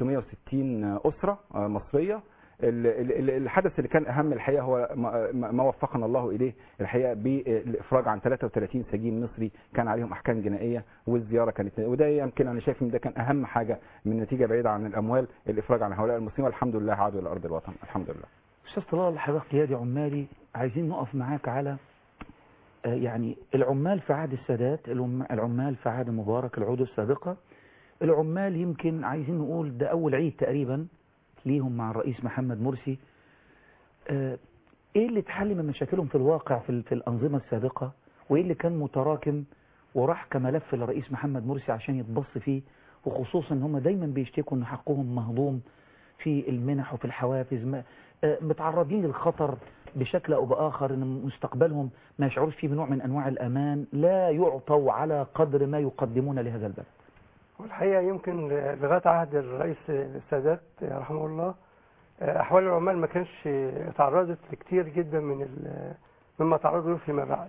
1660 أسرة آه، مصرية ال- ال- ال- الحدث اللي كان أهم الحقيقة هو ما- ما ما وفقنا الله إليه الحقيقة بالإفراج عن 33 سجين مصري كان عليهم أحكام جنائية والزيارة كانت وده يمكن أنا شايف إن ده كان أهم حاجة من نتيجة بعيدة عن الأموال الإفراج عن هؤلاء المسلمين والحمد لله عادوا إلى أرض الوطن الحمد لله أستاذ طلال حضرتك قيادي عمالي عايزين نقف معاك على آه، يعني العمال في عهد السادات العم- العمال في عهد مبارك العهود السابقة العمال يمكن عايزين نقول ده أول عيد تقريبا ليهم مع الرئيس محمد مرسي آه، إيه اللي اتحل من مشاكلهم في الواقع في, ال- في الأنظمة السابقة وإيه اللي كان متراكم وراح كملف للرئيس محمد مرسي عشان يتبص فيه وخصوصا ان هم دايما بيشتكوا ان حقهم مهضوم في المنح وفي الحوافز ما- آه، متعرضين للخطر بشكل او باخر ان مستقبلهم ما يشعروش فيه بنوع من انواع الامان لا يعطوا على قدر ما يقدمون لهذا البلد والحقيقة يمكن لغاية عهد الرئيس السادات رحمه الله أحوال العمال ما كانش تعرضت لكتير جدا من ال- مما تعرضوا له فيما بعد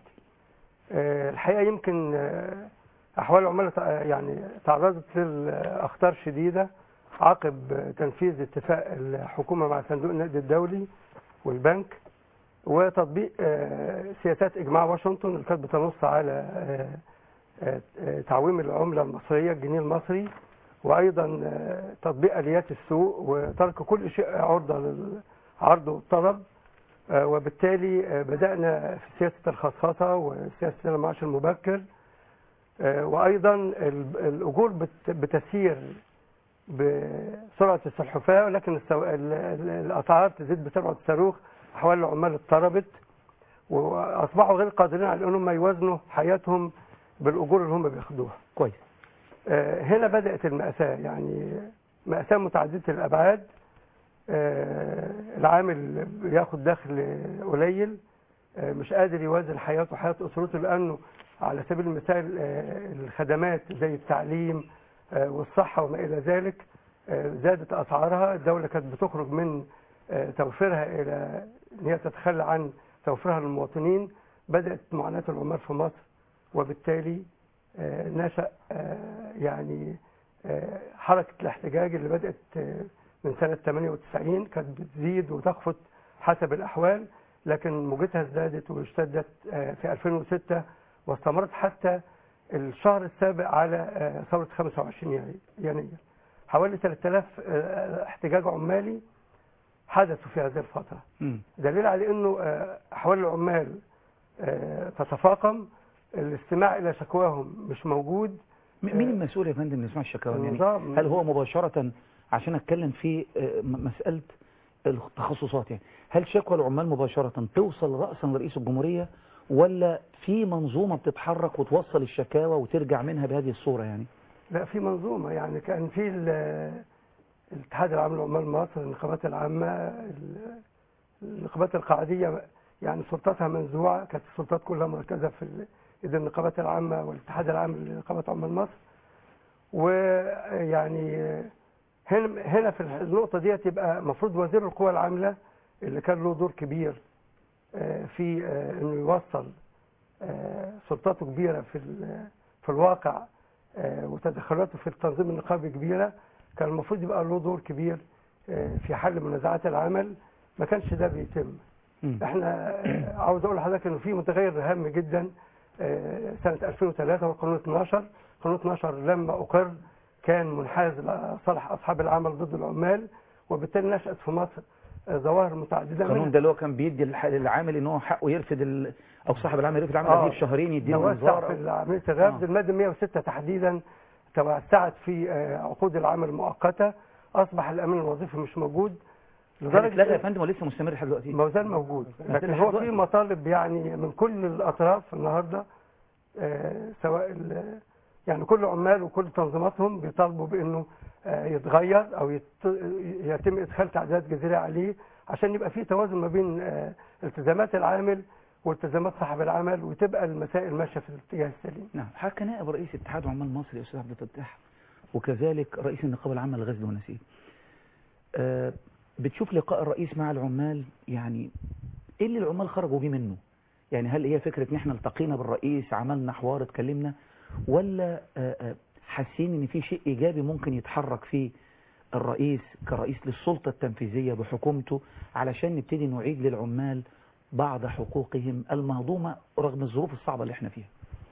الحقيقة يمكن أحوال العمال تع- يعني تعرضت لأخطار شديدة عقب تنفيذ اتفاق الحكومة مع صندوق النقد الدولي والبنك وتطبيق آه، سياسات إجماع واشنطن اللي كانت بتنص على آه، آه، آه، تعويم العملة المصرية الجنيه المصري وأيضا آه، تطبيق آليات السوق وترك كل شيء عرضة للعرض والطلب آه، وبالتالي آه، بدأنا في سياسة الخصخصة وسياسة المعاش المبكر آه، وأيضا ال- الأجور بت- بتسير بسرعة السلحفاة ولكن السو... ال- ال- الأسعار تزيد بسرعة الصاروخ أحوال العمال اضطربت وأصبحوا غير قادرين على أنهم يوازنوا حياتهم بالأجور اللي هم بياخدوها كويس آه، هنا بدأت المأساة يعني مأساة متعددة الأبعاد آه، العامل بياخد دخل قليل آه، مش قادر يوازن حياته وحياة أسرته لأنه على سبيل المثال آه، الخدمات زي التعليم آه، والصحة وما إلى ذلك آه، زادت أسعارها الدولة كانت بتخرج من آه، توفيرها إلى أن هي تتخلى عن توفيرها للمواطنين بدأت معاناة العمال في مصر وبالتالي آه، نشأ آه، يعني آه، حركة الاحتجاج اللي بدأت آه، من سنة 98 كانت بتزيد وتخفت حسب الأحوال لكن موجتها ازدادت واشتدت آه، في 2006 واستمرت حتى الشهر السابق على آه، ثورة 25 يناير- يناير حوالي 3000 آه، احتجاج عمالي حدثوا في هذه الفترة دليل على انه آه، احوال العمال آه، تتفاقم الاستماع الى شكواهم مش موجود م- مين المسؤول يا فندم نسمع الشكاوى يعني النظام. هل هو مباشرة عشان اتكلم في آه، م- مسألة التخصصات يعني هل شكوى العمال مباشرة توصل رأسا لرئيس الجمهورية ولا في منظومة بتتحرك وتوصل الشكاوى وترجع منها بهذه الصورة يعني لا في منظومة يعني كان في ال- الاتحاد العام لعمال مصر النقابات العامة ال- النقابات القاعدية يعني سلطاتها منزوعة كانت السلطات كلها مركزة في ال- ايد النقابات العامة والاتحاد العام لنقابات عمال مصر ويعني هنا هنا في النقطة دي تبقى المفروض وزير القوى العاملة اللي كان له دور كبير آه، في آه، انه يوصل آه، سلطاته كبيرة في ال- في الواقع آه، وتدخلاته في التنظيم النقابي كبيرة كان المفروض يبقى له دور كبير آه، في حل منازعات العمل ما كانش ده بيتم احنا آه، عاوز اقول لحضرتك انه في متغير هام جدا آه، سنة 2003 هو قانون 12 قانون 12 لما اقر كان منحاز لصالح اصحاب العمل ضد العمال وبالتالي نشأت في مصر آه، ظواهر متعددة القانون منها ده اللي هو كان بيدي الح- للعامل ان هو حقه يرفد ال... او صاحب العمل يرفد العمل آه. قبل بشهرين يديله توسع انذار في أو- عملية الرفض آه. المادة 106 تحديدا توسعت في آه، عقود العمل المؤقتة أصبح الأمين الوظيفي مش موجود هل اتلغى يا فندم ولا لسه مستمر لحد دلوقتي؟ ما زال موجود ما لكن زال هو لحد في دلوقتي. مطالب يعني من كل الأطراف النهاردة آه، سواء ال- يعني كل عمال وكل تنظيماتهم بيطالبوا بأنه آه، يتغير أو يت- يتم إدخال تعديلات جذرية عليه عشان يبقى في توازن ما بين آه، التزامات العامل والتزامات صاحب العمل وتبقى المسائل ماشية في الاتجاه السليم نعم حضرتك كنائب رئيس اتحاد عمال مصر يا استاذ عبد الفتاح وكذلك رئيس النقابه العامه للغزل والنسيج آه، بتشوف لقاء الرئيس مع العمال يعني ايه اللي العمال خرجوا بيه منه يعني هل هي فكره ان احنا التقينا بالرئيس عملنا حوار اتكلمنا ولا آه، آه، حاسين ان في شيء ايجابي ممكن يتحرك فيه الرئيس كرئيس للسلطه التنفيذيه بحكومته علشان نبتدي نعيد للعمال بعض حقوقهم المهضومه رغم الظروف الصعبه اللي احنا فيها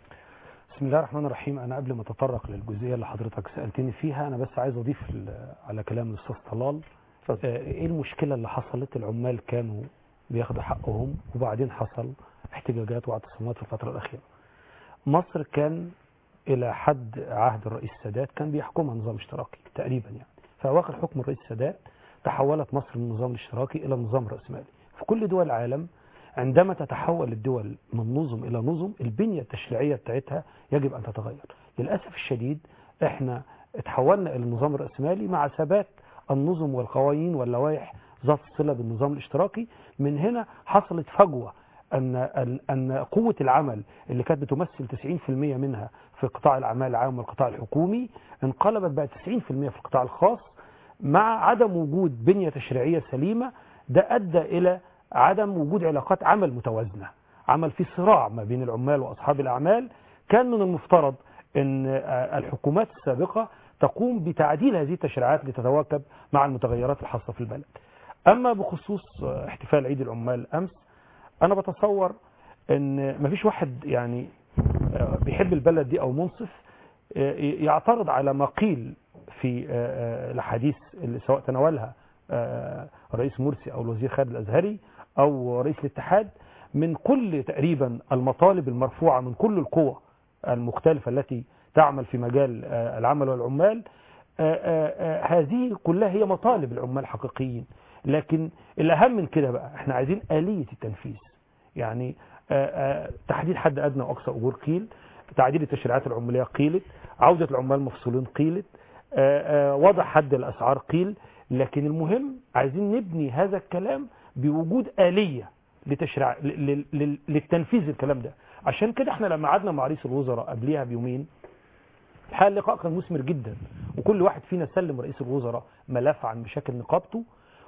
بسم الله الرحمن الرحيم انا قبل ما اتطرق للجزئيه اللي حضرتك سالتني فيها انا بس عايز اضيف ال- على كلام الاستاذ طلال آه، ايه المشكله اللي حصلت العمال كانوا بياخدوا حقهم وبعدين حصل احتجاجات واعتصامات في الفتره الاخيره مصر كان الى حد عهد الرئيس السادات كان بيحكمها نظام اشتراكي تقريبا يعني في اواخر حكم الرئيس السادات تحولت مصر من النظام الاشتراكي الى النظام الراسمالي في كل دول العالم عندما تتحول الدول من نظم الى نظم البنيه التشريعيه بتاعتها يجب ان تتغير للاسف الشديد احنا اتحولنا الى النظام الراسمالي مع ثبات النظم والقوانين واللوائح ذات الصله بالنظام الاشتراكي من هنا حصلت فجوه ان ان أن قوه العمل اللي كانت بتمثل 90% منها في قطاع الاعمال العام والقطاع الحكومي انقلبت بقت 90% في القطاع الخاص مع عدم وجود بنيه تشريعيه سليمه ده ادى الى عدم وجود علاقات عمل متوازنه عمل في صراع ما بين العمال واصحاب الاعمال كان من المفترض ان آه، الحكومات السابقه تقوم بتعديل هذه التشريعات لتتواكب مع المتغيرات الحاصله في البلد اما بخصوص آه، احتفال عيد العمال امس انا بتصور ان مفيش واحد يعني آه، بيحب البلد دي او منصف آه، يعترض على ما قيل في آه، آه، الاحاديث اللي سواء تناولها آه، رئيس مرسي او الوزير خالد الازهري او رئيس الاتحاد من كل تقريبا المطالب المرفوعه من كل القوى المختلفه التي تعمل في مجال آه، العمل والعمال آه، آه، آه، هذه كلها هي مطالب العمال الحقيقيين لكن الاهم من كده بقى احنا عايزين اليه التنفيذ يعني آه، آه، تحديد حد ادنى واقصى اجور قيل تعديل التشريعات العماليه قيلت عوده العمال مفصولين قيلت آه، آه، وضع حد الأسعار قيل لكن المهم عايزين نبني هذا الكلام بوجود آلية لتشريع ل- ل- ل- للتنفيذ الكلام ده عشان كده احنا لما قعدنا مع رئيس الوزراء قبليها بيومين الحقيقه اللقاء كان مثمر جدا وكل واحد فينا سلم رئيس الوزراء ملف عن مشاكل نقابته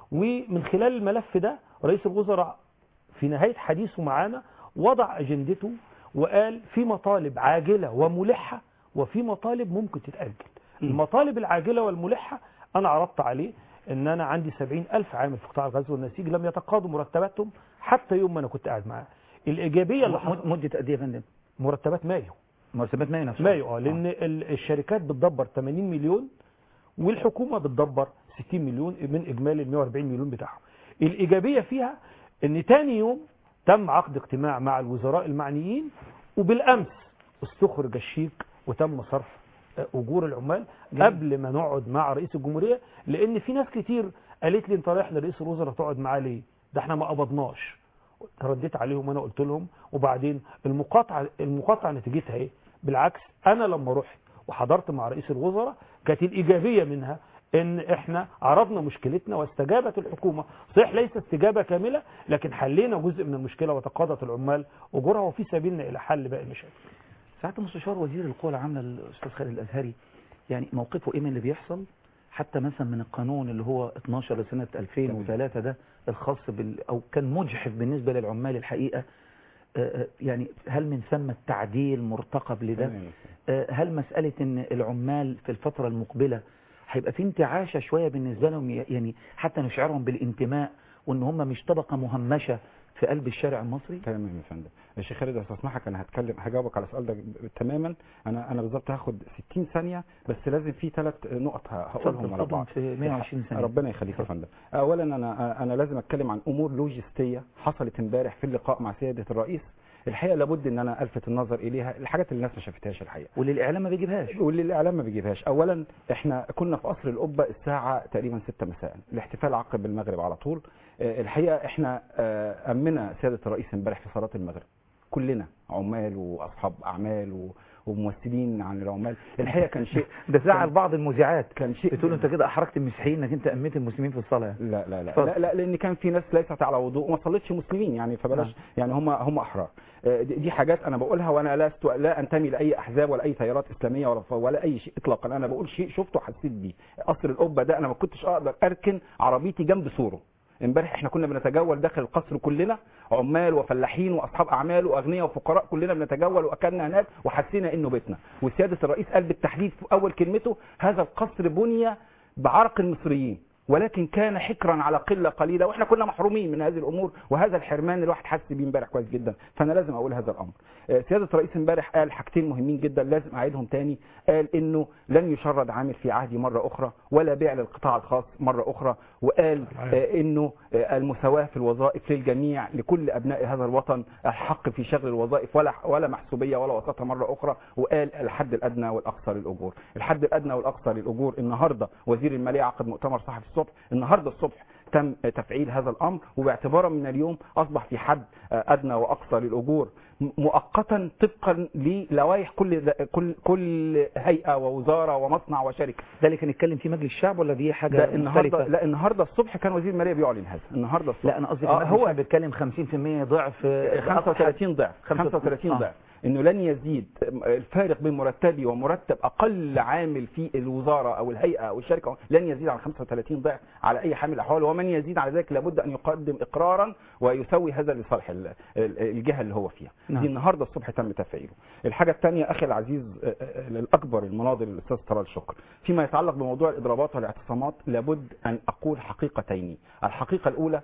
ومن خلال الملف ده رئيس الوزراء في نهاية حديثه معانا وضع أجندته وقال في مطالب عاجلة وملحة وفي مطالب ممكن تتأجل المطالب العاجلة والملحة أنا عرضت عليه أن أنا عندي سبعين ألف عامل في قطاع الغزل والنسيج لم يتقاضوا مرتباتهم حتى يوم ما أنا كنت قاعد معاه الإيجابية اللي حصلت مدة قد ايه يا فندم؟ مرتبات مايو مرتبات مايو نفسها مايو اه لان ال- الشركات بتدبر 80 مليون والحكومه بتدبر 60 مليون من اجمالي ال 140 مليون بتاعهم الايجابيه فيها ان تاني يوم تم عقد اجتماع مع الوزراء المعنيين وبالامس استخرج الشيك وتم صرف آه، اجور العمال جميل. قبل ما نقعد مع رئيس الجمهوريه لان في ناس كتير قالت لي انت رايح لرئيس الوزراء تقعد معاه ليه ده احنا ما قبضناش رديت عليهم وانا قلت لهم وبعدين المقاطعه المقاطعه نتيجتها ايه بالعكس انا لما رحت وحضرت مع رئيس الوزراء كانت الايجابيه منها ان احنا عرضنا مشكلتنا واستجابت الحكومه صحيح ليس استجابه كامله لكن حلينا جزء من المشكله وتقاضت العمال اجورها وفي سبيلنا الى حل باقي المشاكل ساعات مستشار وزير القوى العاملة الأستاذ خالد الأزهري يعني موقفه إيه من اللي بيحصل حتى مثلا من القانون اللي هو 12 لسنة 2003 ده الخاص بال أو كان مجحف بالنسبة للعمال الحقيقة آه، آه، يعني هل من ثم التعديل مرتقب لده آه، هل مسألة ان العمال في الفترة المقبلة هيبقى في انتعاشة شوية بالنسبة لهم ي- يعني حتى نشعرهم بالانتماء وان هم مش طبقة مهمشة في قلب الشارع المصري تمام يا فندم يا شيخ خالد لو تسمحك انا هتكلم هجاوبك على السؤال ده ب- تماما انا انا بالظبط هاخد 60 ثانيه بس لازم في ثلاث نقط ه- هقولهم اتفضل، على اتفضل بعض في 120 ثانية. ربنا يخليك يا فندم اولا انا انا لازم اتكلم عن امور لوجستيه حصلت امبارح في اللقاء مع سياده الرئيس الحقيقه لابد ان انا الفت النظر اليها الحاجات اللي الناس ما شافتهاش الحقيقه واللي الاعلام ما بيجيبهاش واللي الاعلام ما بيجيبهاش اولا احنا كنا في قصر القبه الساعه تقريبا 6 مساء الاحتفال عقب المغرب على طول آه، الحقيقه احنا آه، امنا سياده الرئيس امبارح في صلاه المغرب كلنا عمال واصحاب اعمال و- وممثلين عن العمال الحقيقه كان شيء ده زعل بعض المذيعات كان شيء بتقول انت كده احرجت المسيحيين انك انت اميت المسلمين في الصلاه لا لا لا اتفضل. لا, لا لان كان في ناس ليست على وضوء وما صلتش مسلمين يعني فبلاش نعم. يعني هم هم احرار آه، دي دي حاجات انا بقولها وانا لست لا انتمي لاي احزاب ولا اي تيارات اسلاميه ولا ولا اي شيء اطلاقا انا بقول شيء شفته وحسيت بيه قصر القبه ده انا ما كنتش اقدر اركن عربيتي جنب سوره امبارح احنا كنا بنتجول داخل القصر كلنا عمال وفلاحين واصحاب اعمال واغنياء وفقراء كلنا بنتجول واكلنا هناك وحسينا انه بيتنا وسياده الرئيس قال بالتحديد في اول كلمته هذا القصر بني بعرق المصريين ولكن كان حكرا على قله قليله واحنا كنا محرومين من هذه الامور وهذا الحرمان الواحد حس بيه امبارح كويس جدا فانا لازم اقول هذا الامر آه، سياده الرئيس امبارح قال حاجتين مهمين جدا لازم اعيدهم تاني قال انه لن يشرد عامل في عهدي مره اخرى ولا بيع للقطاع الخاص مره اخرى وقال آه، انه آه، المساواه في الوظائف للجميع لكل ابناء هذا الوطن الحق في شغل الوظائف ولا ولا محسوبيه ولا وساطه مره اخرى وقال الحد الادنى والاقصى للاجور الحد الادنى والاقصى للاجور النهارده وزير الماليه عقد مؤتمر صحفي الصبح النهارده الصبح تم تفعيل هذا الامر وباعتبارا من اليوم اصبح في حد آه، ادنى واقصى للاجور م- مؤقتا طبقا للوائح كل كل كل هيئه ووزاره ومصنع وشركه ده اللي كان يتكلم فيه مجلس الشعب ولا دي حاجه ده النهارده مختلفة؟ لا النهارده الصبح كان وزير الماليه بيعلن هذا النهارده الصبح لا انا قصدي آه، كمان هو هو بيتكلم 50% ضعف آه، 35 ضعف خمسة- 35 آه. ضعف انه لن يزيد الفارق بين مرتبي ومرتب اقل عامل في الوزاره او الهيئه او الشركه لن يزيد عن 35 ضعف على اي حامل احوال ومن يزيد على ذلك لابد ان يقدم اقرارا ويسوي هذا لصالح ال- ال- الجهه اللي هو فيها نعم. دي النهارده الصبح تم تفعيله الحاجه الثانيه اخي العزيز آه، آه، الاكبر المناضل الاستاذ طلال شكر فيما يتعلق بموضوع الاضرابات والاعتصامات لابد ان اقول حقيقتين الحقيقه الاولى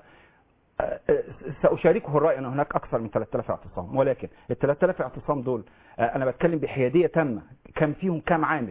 سأشاركه الرأي أن هناك أكثر من 3000 اعتصام ولكن ال 3000 اعتصام دول آه، أنا بتكلم بحيادية تامة كم فيهم كم عامل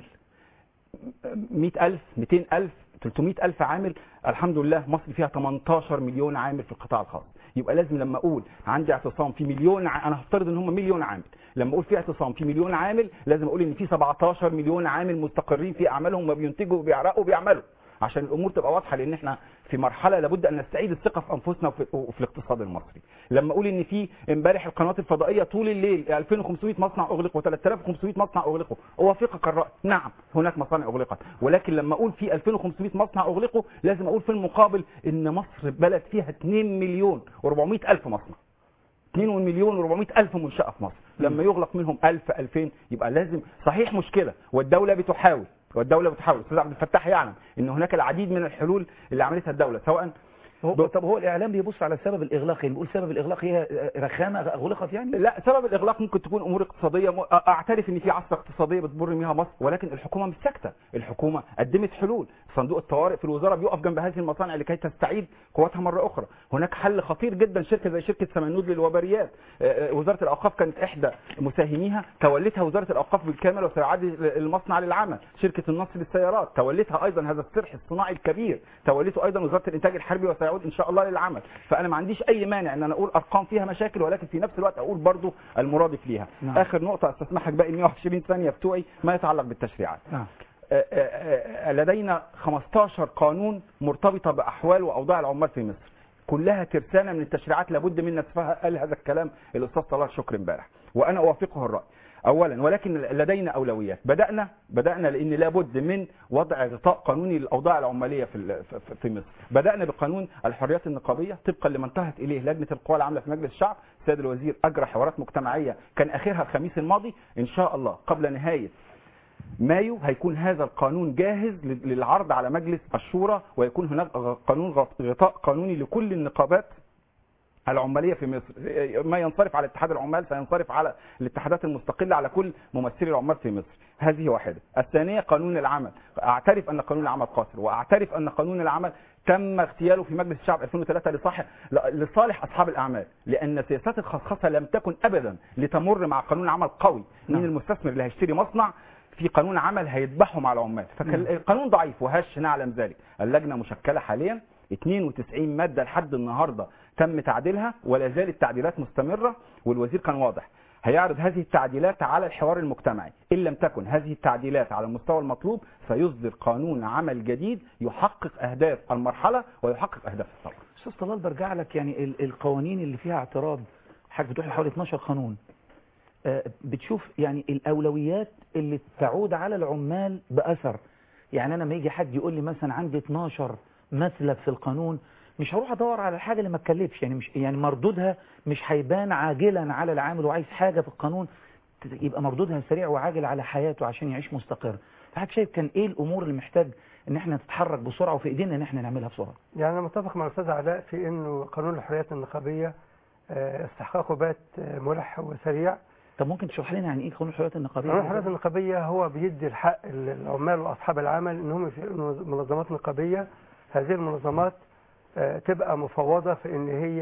100000 200000 300000 عامل الحمد لله مصر فيها 18 مليون عامل في القطاع الخاص يبقى لازم لما اقول عندي اعتصام في مليون ع... انا هفترض ان هم مليون عامل لما اقول في اعتصام في مليون عامل لازم اقول ان في 17 مليون عامل مستقرين في اعمالهم وبينتجوا وبيعرقوا وبيعملوا عشان الامور تبقى واضحه لان احنا في مرحله لابد ان نستعيد الثقه في انفسنا وفي, وفي الاقتصاد المصري لما اقول ان في امبارح القنوات الفضائيه طول الليل 2500 مصنع اغلقوا و3500 مصنع اغلقوا اوافقك الراي نعم هناك مصانع اغلقت ولكن لما اقول في 2500 مصنع اغلقوا لازم اقول في المقابل ان مصر بلد فيها 2 مليون و400 الف مصنع 2 مليون و400 الف منشاه في مصر لما يغلق منهم 1000 2000 يبقى لازم صحيح مشكله والدوله بتحاول والدوله بتحاول استاذ عبد الفتاح يعلم ان هناك العديد من الحلول اللي عملتها الدوله سواء هو طب هو الاعلام بيبص على سبب الاغلاق يعني بيقول سبب الاغلاق هي رخامه اغلقت يعني لا سبب الاغلاق ممكن تكون امور اقتصاديه م- اعترف ان في عصر اقتصاديه بتمر بيها مصر ولكن الحكومه مش ساكته الحكومه قدمت حلول صندوق الطوارئ في الوزاره بيقف جنب هذه المصانع لكي تستعيد قوتها مره اخرى هناك حل خطير جدا شركه زي شركه سمنود للوبريات آه، آه، وزاره الاوقاف كانت احدى مساهميها تولتها وزاره الاوقاف بالكامل وسيعاد المصنع للعمل شركه النصر للسيارات تولتها ايضا هذا الصرح الصناعي الكبير تولته ايضا وزاره الانتاج الحربي وسيعود ان شاء الله للعمل فانا ما عنديش اي مانع ان انا اقول ارقام فيها مشاكل ولكن في نفس الوقت اقول برضو المرادف ليها نعم. اخر نقطه استسمحك باقي 120 ثانيه بتوعي ما يتعلق بالتشريعات نعم آه، آه، آه، لدينا 15 قانون مرتبطة بأحوال وأوضاع العمال في مصر كلها ترسانة من التشريعات لابد من نسفها قال هذا الكلام الأستاذ صلاح شكر امبارح وأنا أوافقه الرأي أولا ولكن لدينا أولويات بدأنا بدأنا لأن لابد من وضع غطاء قانوني للأوضاع العمالية في ال- في- في- في مصر بدأنا بقانون الحريات النقابية طبقا لما انتهت إليه لجنة القوى العاملة في مجلس الشعب السيد الوزير أجرى حوارات مجتمعية كان آخرها الخميس الماضي إن شاء الله قبل نهاية مايو هيكون هذا القانون جاهز لل- للعرض على مجلس الشورى ويكون هناك غ- قانون غط- غطاء قانوني لكل النقابات العماليه في مصر ما ينصرف على اتحاد العمال سينصرف على الاتحادات المستقله على كل ممثلي العمال في مصر هذه واحده الثانيه قانون العمل اعترف ان قانون العمل قاصر واعترف ان قانون العمل تم اغتياله في مجلس الشعب 2003 لصالح لصالح اصحاب الاعمال لان سياسات الخصخصه لم تكن ابدا لتمر مع قانون عمل قوي مين المستثمر اللي هيشتري مصنع في قانون عمل هيذبحه مع العمال فالقانون ضعيف وهش نعلم ذلك اللجنه مشكله حاليا 92 ماده لحد النهارده تم تعديلها ولا زالت التعديلات مستمره والوزير كان واضح هيعرض هذه التعديلات على الحوار المجتمعي ان لم تكن هذه التعديلات على المستوى المطلوب سيصدر قانون عمل جديد يحقق اهداف المرحله ويحقق اهداف الثوره استاذ طلال برجع لك يعني ال- القوانين اللي فيها اعتراض حضرتك بتقول حوالي 12 قانون آه، بتشوف يعني الاولويات اللي تعود على العمال باثر يعني انا لما يجي حد يقول لي مثلا عندي 12 مسلك في القانون مش هروح ادور على الحاجه اللي ما تكلفش يعني مش يعني مردودها مش هيبان عاجلا على العامل وعايز حاجه في القانون ت- يبقى مردودها سريع وعاجل على حياته عشان يعيش مستقر فحضرتك شايف كان ايه الامور اللي محتاج ان احنا نتحرك بسرعه وفي ايدينا ان احنا نعملها بسرعه يعني أنا متفق مع الأستاذ علاء في إنه قانون الحريات النقابية آه، استحقاقه بات آه، ملح وسريع طب ممكن تشرح لنا يعني ايه قانون الحريات النقابيه قانون الحريات النقابية هو بيدي الحق للعمال وأصحاب العمل إنهم في منظمات نقابية هذه المنظمات آه، تبقى مفوضة في إن هي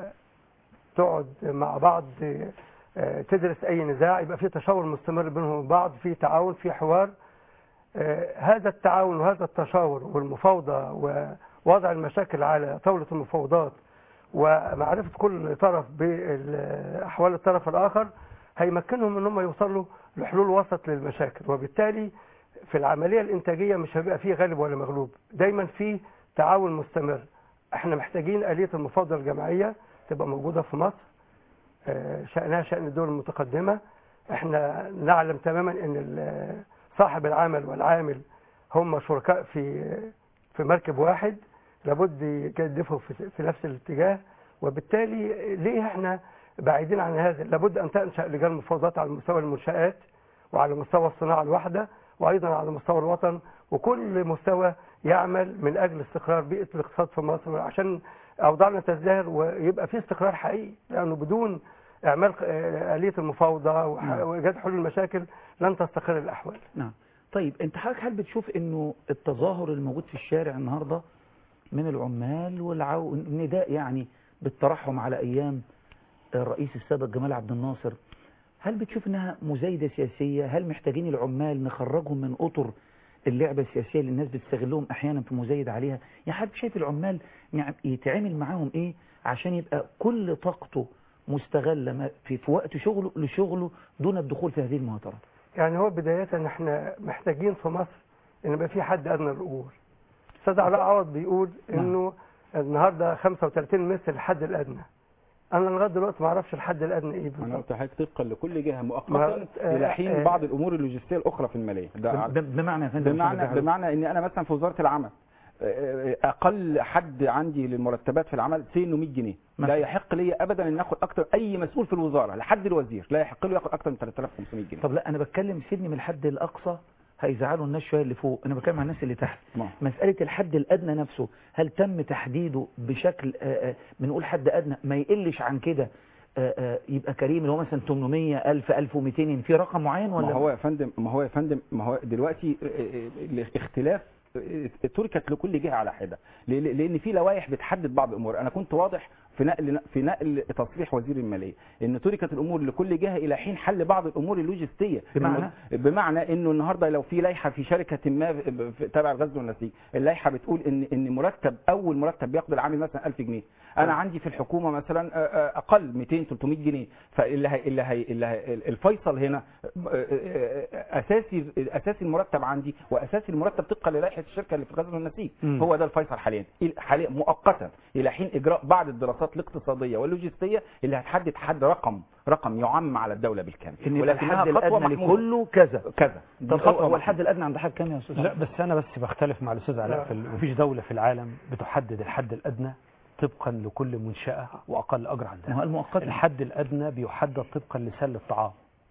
تقعد مع بعض آه، تدرس أي نزاع يبقى في تشاور مستمر بينهم وبين بعض في تعاون في حوار آه، هذا التعاون وهذا التشاور والمفاوضة ووضع المشاكل على طاولة المفاوضات ومعرفة كل طرف بأحوال الطرف الآخر هيمكنهم ان هم يوصلوا لحلول وسط للمشاكل وبالتالي في العملية الإنتاجية مش هيبقى فيه غالب ولا مغلوب دايما في تعاون مستمر احنا محتاجين آلية المفاوضة الجماعية تبقى موجودة في مصر آه، شأنها شأن الدول المتقدمة احنا نعلم تماما ان ال- صاحب العمل والعامل هم شركاء في في مركب واحد لابد يجدفوا في, في نفس الاتجاه وبالتالي ليه احنا بعيدين عن هذا لابد ان تنشا لجان مفاوضات على مستوى المنشات وعلى مستوى الصناعه الواحده وايضا على مستوى الوطن وكل مستوى يعمل من اجل استقرار بيئه الاقتصاد في مصر عشان اوضاعنا تزدهر ويبقى في استقرار حقيقي لانه بدون اعمال آه، اليه المفاوضه وح- نعم. وايجاد حلول المشاكل لن تستقر الاحوال نعم طيب انت حضرتك هل بتشوف انه التظاهر الموجود في الشارع النهارده من العمال والعو... النداء يعني بالترحم على ايام الرئيس السابق جمال عبد الناصر هل بتشوف انها مزايده سياسيه هل محتاجين العمال نخرجهم من اطر اللعبه السياسيه اللي الناس بتستغلهم احيانا في مزايد عليها يعني حضرتك شايف العمال نعم يتعامل معاهم ايه عشان يبقى كل طاقته مستغله ما- في, في وقت شغله لشغله دون الدخول في هذه المهاترات يعني هو بداية احنا محتاجين في مصر ان يبقى في حد ادنى للاجور استاذ علاء عوض بيقول انه النهارده 35 مثل الحد الادنى انا لغايه دلوقتي ما اعرفش الحد الادنى ايه انا بالظبط قلت لحضرتك طبقا لكل جهه ما- مؤقتا آه، الى حين آه، بعض الامور اللوجستيه الاخرى في الماليه ده ب- ب- بمعنى يا فندم بمعنى اتفضل. بمعنى ان انا مثلا في وزاره العمل آه، اقل حد عندي للمرتبات في العمل 200 جنيه لا مثلا. يحق لي ابدا ان اخد اكتر اي مسؤول في الوزاره لحد الوزير لا يحق له ياخد اكتر من 3500 جنيه طب لا انا بتكلم سيبني من الحد الاقصى هيزعلوا الناس شويه اللي فوق انا بتكلم عن الناس اللي تحت نعم. مساله الحد الادنى نفسه هل تم تحديده بشكل آه، آه، بنقول حد ادنى ما يقلش عن كده آه، آه، يبقى كريم اللي هو مثلا 800 1000 1200 يعني في رقم معين ولا ما هو يا فندم ما هو يا فندم ما هو دلوقتي آه، آه، الاختلاف آه، تركت لكل جهه على حده ليه- ليه- لان في لوائح بتحدد بعض الامور انا كنت واضح في نقل في نقل تصريح وزير الماليه ان تركت الامور لكل جهه الى حين حل بعض الامور اللوجستيه بمعنى؟ بمعنى انه النهارده لو في لائحه في شركه ما في- تبع الغزل والنسيج اللائحه بتقول ان ان مرتب اول مرتب بياخد العامل مثلا 1000 جنيه انا عندي في الحكومه مثلا آه، آه، اقل 200 300 جنيه فاللي هي اللي هي اللي هي الفيصل هنا آه، آه، آه، اساسي اساسي المرتب عندي واساسي المرتب طبقا للائحه الشركه اللي في الغزل والنسيج مم. هو ده الفيصل حاليا حاليا مؤقتا الى حين اجراء بعض الدراسات الاقتصاديه واللوجستيه اللي هتحدد حد رقم رقم يعم على الدوله بالكامل ان يبقى ولكنها الحد خطوة الادنى محمودة. لكله كذا كذا دي طب خطوة هو محمودة. الحد الادنى عند حضرتك كام يا استاذ لا علاء؟ بس انا بس بختلف مع الاستاذ علاء في ال- مفيش دوله في العالم بتحدد الحد الادنى طبقا لكل منشاه واقل اجر عندها ما هو المؤقت الحد الادنى بيحدد طبقا لسل الطعام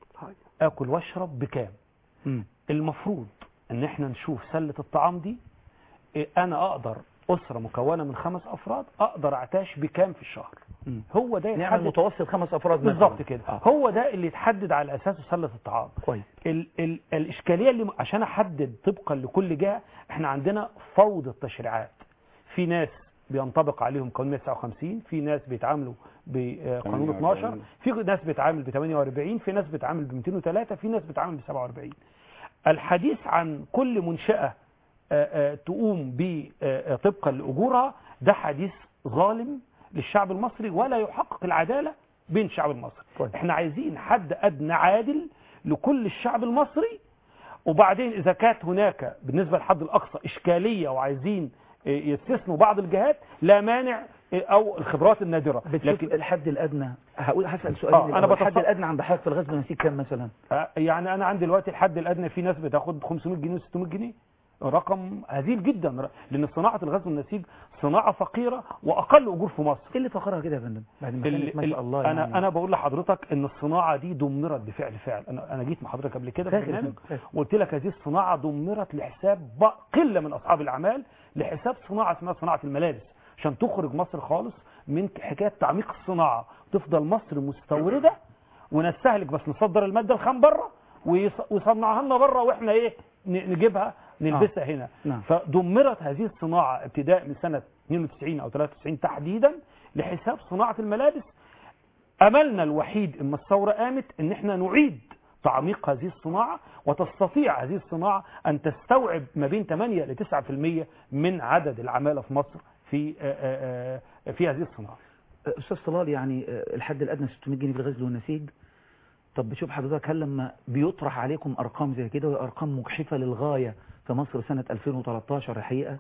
اكل واشرب بكام مم. المفروض ان احنا نشوف سله الطعام دي إيه، انا اقدر اسره مكونه من خمس افراد اقدر اعتاش بكام في الشهر مم. هو ده نعمل يتحدد متوسط خمس افراد مثلاً. بالظبط كده آه. هو ده اللي يتحدد على اساسه سله الطعام كويس ال ال الاشكاليه اللي م- عشان احدد طبقا لكل جهه احنا عندنا فوضى التشريعات في ناس بينطبق عليهم قانون 159 في ناس بيتعاملوا بقانون 12 في ناس بيتعامل ب 48 في ناس بيتعامل ب 203 في ناس بيتعامل ب 47 الحديث عن كل منشأة آه، آه، تقوم ب آه، آه، طبقا لأجورها ده حديث ظالم للشعب المصري ولا يحقق العدالة بين الشعب المصري كويس. احنا عايزين حد أدنى عادل لكل الشعب المصري وبعدين إذا كانت هناك بالنسبة للحد الأقصى إشكالية وعايزين آه، يستثنوا بعض الجهات لا مانع آه، أو الخبرات النادرة بتشوف الحد الادنى هقول هسال سؤال آه، أنا الحد بتص- الادنى عند حضرتك في الغزل والنسيج كام مثلا آه، يعني انا عندي دلوقتي الحد الادنى في ناس بتاخد 500 جنيه و600 جنيه رقم هزيل جدا لان صناعه الغزل والنسيج صناعه فقيره واقل اجور في مصر ايه اللي فخرها كده يا فندم بعد ما ال- كانت ما ال- شاء الله انا يعني. انا بقول لحضرتك ان الصناعه دي دمرت بفعل فعل انا انا جيت مع حضرتك قبل كده في فاكر يا برنامج فندم، فاكر. وقلت لك هذه الصناعه دمرت لحساب ب- قله من اصحاب الاعمال لحساب صناعه اسمها صناعه الملابس عشان تخرج مصر خالص من حكايه تعميق الصناعه تفضل مصر مستورده ونستهلك بس نصدر الماده الخام بره ويص- ويصنعها لنا بره واحنا ايه ن- نجيبها نلبسها هنا نعم. فدمرت هذه الصناعه ابتداء من سنه 92 او 93 تحديدا لحساب صناعه الملابس املنا الوحيد اما الثوره قامت ان احنا نعيد تعميق هذه الصناعه وتستطيع هذه الصناعه ان تستوعب ما بين 8 ل 9% من عدد العماله في مصر في آه، آه، آه، في هذه الصناعه استاذ طلال يعني آه، الحد الادنى 600 جنيه في الغزل والنسيج طب بشوف حضرتك هل لما بيطرح عليكم ارقام زي كده وهي ارقام مجحفه للغايه في مصر سنه 2013 الحقيقه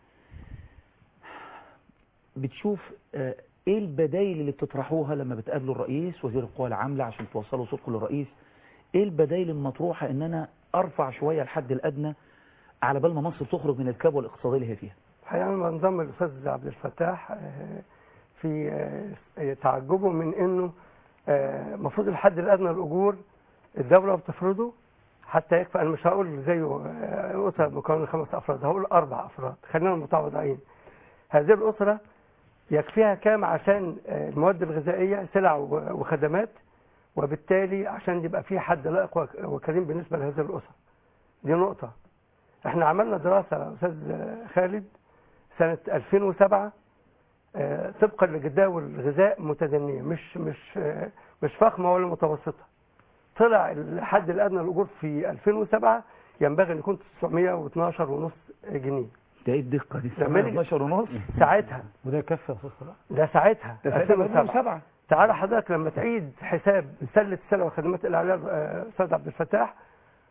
بتشوف آه، ايه البدايل اللي بتطرحوها لما بتقابلوا الرئيس وزير القوى العامله عشان توصلوا صوتكم للرئيس ايه البدايل المطروحه ان انا ارفع شويه الحد الادنى على بال ما مصر تخرج من الكبوه الاقتصاديه اللي هي فيها الحقيقه انا بنضم الاستاذ عبد الفتاح آه، في آه، تعجبه من انه آه، المفروض الحد الادنى للاجور الدوله بتفرضه حتى يكفي انا مش هقول زيه آه، اسره مكونه من خمس افراد هقول اربع افراد خلينا متواضعين هذه الاسره يكفيها كام عشان آه، المواد الغذائيه سلع و- وخدمات وبالتالي عشان يبقى في حد لائق وك- وكريم بالنسبه لهذه الاسر دي نقطه احنا عملنا دراسه يا استاذ خالد سنه 2007 آه، طبقا لجداول الغذاء متدنيه مش مش آه، مش فخمه ولا متوسطه طلع الحد الادنى للاجور في 2007 ينبغي ان يكون 912 ونص جنيه ده ايه الدقه دي لما نيجي- 12 ونص ساعتها وده يكفي يا استاذ صلاح ده ساعتها ده ساعتها 2007 2007 تعالى حضرتك لما تعيد حساب سله السلع والخدمات اللي عليها آه، استاذ عبد الفتاح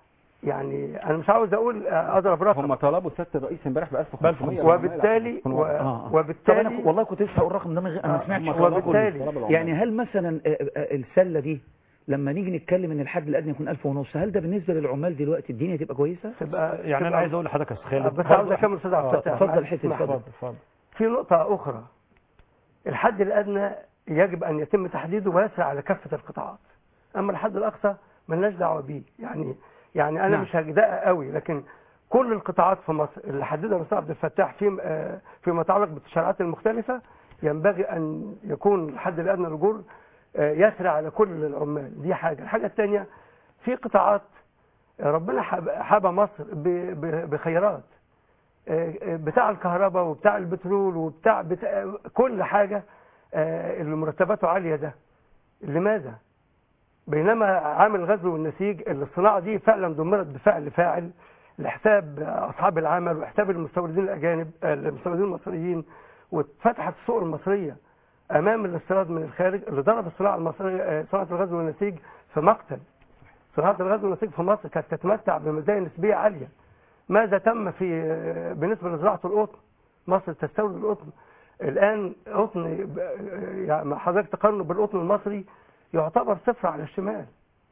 يعني انا مش عاوز اقول آه، اضرب رقم هم طلبوا سياده الرئيس امبارح ب 1500 وبالتالي و... آه. وبالتالي طب أنا والله كنت لسه هقول الرقم ده من غير- انا ما آه، سمعتش هم كله. وبالتالي يعني هل مثلا آه، آه، السله دي لما نيجي نتكلم ان الحد الادنى يكون 1000 ونص هل ده بالنسبه للعمال دلوقتي الدنيا تبقى كويسه تبقى يعني انا عايز اقول لحضرتك يا استاذ خالد بس عاوز اكمل استاذ عبد آه، الفتاح اتفضل حته اسمح. اتفضل اتفضل في نقطة أخرى الحد الأدنى يجب أن يتم تحديده ويسرع على كافة القطاعات أما الحد الأقصى ملناش دعوة بيه يعني يعني أنا نعم. مش هجدقها قوي لكن كل القطاعات في مصر اللي حددها الأستاذ عبد الفتاح في آه، فيما يتعلق بالتشريعات المختلفة ينبغي أن يكون الحد الأدنى للأجور آه، يسرع على كل العمال دي حاجة الحاجة الثانية في قطاعات آه، ربنا حاب- حابة مصر ب- ب- بخيرات آه، آه، بتاع الكهرباء وبتاع البترول وبتاع بتاع كل حاجة آه، اللي مرتباته عالية ده لماذا؟ بينما عامل الغزو والنسيج اللي الصناعة دي فعلا دمرت بفعل فاعل لحساب أصحاب العمل وحساب المستوردين الأجانب آه، المستوردين المصريين واتفتحت السوق المصرية أمام الاستيراد من الخارج اللي ضرب الصناعة المصرية آه، صناعة الغزو والنسيج في مقتل صناعة الغزو والنسيج في مصر كانت تتمتع بمزايا نسبية عالية ماذا تم في آه، بالنسبة لزراعة القطن مصر تستورد القطن الآن قطن آه، يعني ما حضرتك تقارنه بالقطن المصري يعتبر صفر على الشمال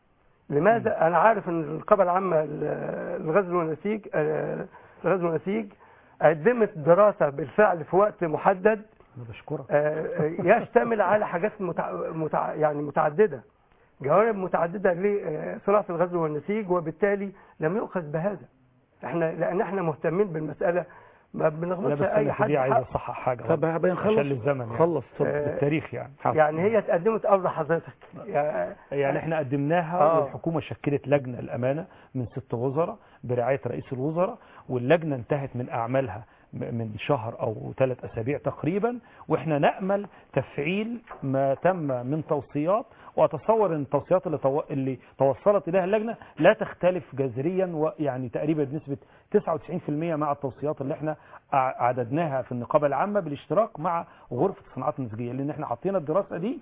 لماذا أنا عارف أن القبل العامة للغزل والنسيج آه، الغزل والنسيج قدمت دراسة بالفعل في وقت محدد انا بشكرك آه، آه، يشتمل على حاجات متع... متع... يعني متعددة جوانب متعددة لصناعة الغزل والنسيج وبالتالي لم يؤخذ بهذا احنا لان احنا مهتمين بالمسألة ما لا بنغلطش بس اي انا حد دي عايز حق. اصحح حاجه طب بنخلص عشان للزمن يعني. خلص اتفضل. آه، بالتاريخ يعني يعني هي اتقدمت قبل حضرتك يعني يعني احنا قدمناها آه. والحكومه شكلت لجنه الامانه من ست وزراء برعايه رئيس الوزراء واللجنه انتهت من اعمالها م- من شهر او ثلاث اسابيع تقريبا واحنا نامل تفعيل ما تم من توصيات واتصور ان التوصيات اللي, تو... اللي توصلت اليها اللجنه لا تختلف جذريا ويعني تقريبا بنسبه 99% مع التوصيات اللي احنا ع- عددناها في النقابه العامه بالاشتراك مع غرفه الصناعات النسيجيه لان احنا حطينا الدراسه دي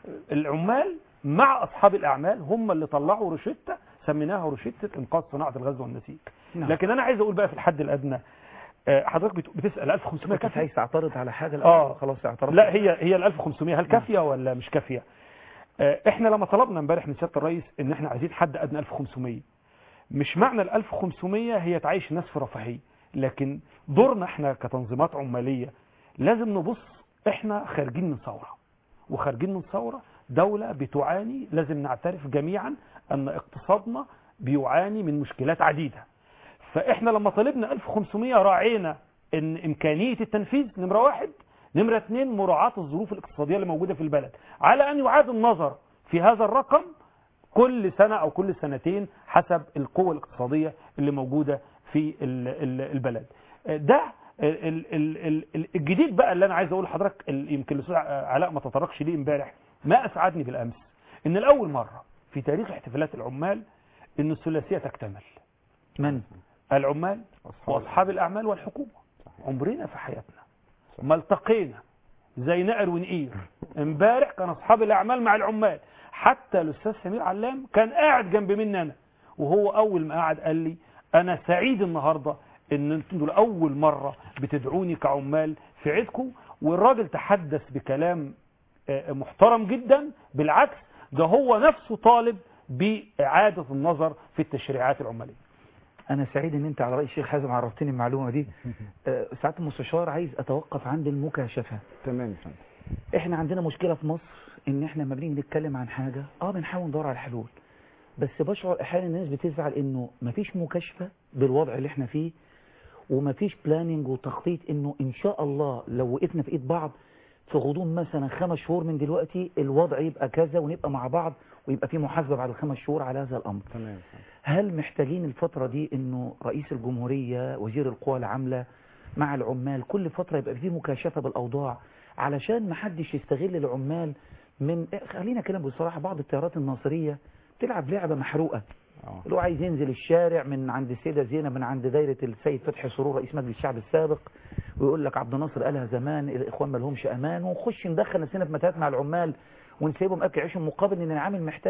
العمال مع اصحاب الاعمال هم اللي طلعوا روشته سميناها روشته انقاذ صناعه الغزل والنسيج نعم. لكن انا عايز اقول بقى في الحد الادنى آه، حضرتك بت- بتسال 1500 كنت كافيه عايز تعترض على حاجه لا اه خلاص اعترضت لا هي هي ال 1500 هل كافيه ولا مش كافيه آه، احنا لما طلبنا امبارح من سياده الرئيس ان احنا عايزين حد ادنى 1500 مش معنى ال 1500 هي تعيش الناس في رفاهيه لكن دورنا احنا كتنظيمات عماليه لازم نبص احنا خارجين من ثوره وخارجين من ثوره دوله بتعاني لازم نعترف جميعا ان اقتصادنا بيعاني من مشكلات عديده فاحنا لما طلبنا 1500 راعينا ان امكانيه التنفيذ نمره واحد نمره اثنين مراعاه الظروف الاقتصاديه اللي موجوده في البلد على ان يعاد النظر في هذا الرقم كل سنه او كل سنتين حسب القوه الاقتصاديه اللي موجوده في ال- ال- البلد ده ال- ال- ال- ال- الجديد بقى اللي انا عايز اقول لحضرتك ال- يمكن الاستاذ علاء ما تطرقش ليه امبارح ما اسعدني بالامس ان لاول مره في تاريخ احتفالات العمال ان الثلاثيه تكتمل من العمال واصحاب الاعمال والحكومه عمرنا في حياتنا ما التقينا زي نقر ونقير امبارح كان اصحاب الاعمال مع العمال حتى الاستاذ سمير علام كان قاعد جنب مني انا وهو اول ما قعد قال لي انا سعيد النهارده ان انتوا لاول مره بتدعوني كعمال في عيدكم والراجل تحدث بكلام آه، محترم جدا بالعكس ده هو نفسه طالب باعاده النظر في التشريعات العماليه انا سعيد ان انت على راي الشيخ حازم عرفتني المعلومه دي آه، سعاده المستشار عايز اتوقف عند المكاشفه تمام يا فندم احنا عندنا مشكله في مصر ان احنا لما بنيجي نتكلم عن حاجه اه بنحاول ندور على حلول بس بشعر احيانا الناس بتزعل انه مفيش مكاشفه بالوضع اللي احنا فيه ومفيش بلاننج وتخطيط انه ان شاء الله لو وقفنا في ايد بعض في غضون مثلا خمس شهور من دلوقتي الوضع يبقى كذا ونبقى مع بعض ويبقى في محاسبه بعد الخمس شهور على هذا الامر تمام هل محتاجين الفترة دي انه رئيس الجمهورية وزير القوى العاملة مع العمال كل فترة يبقى فيه مكاشفة بالاوضاع علشان ما حدش يستغل العمال من خلينا كلام بصراحة بعض التيارات الناصرية تلعب لعبة محروقة اللي هو عايز ينزل الشارع من عند السيدة زينب من عند دايرة السيد فتحي سرور رئيس مجلس الشعب السابق ويقول لك عبد الناصر قالها زمان الاخوان ما لهمش امان ونخش ندخل نفسنا في متاهات مع العمال ونسيبهم اكل عيشهم مقابل ان العامل محتاج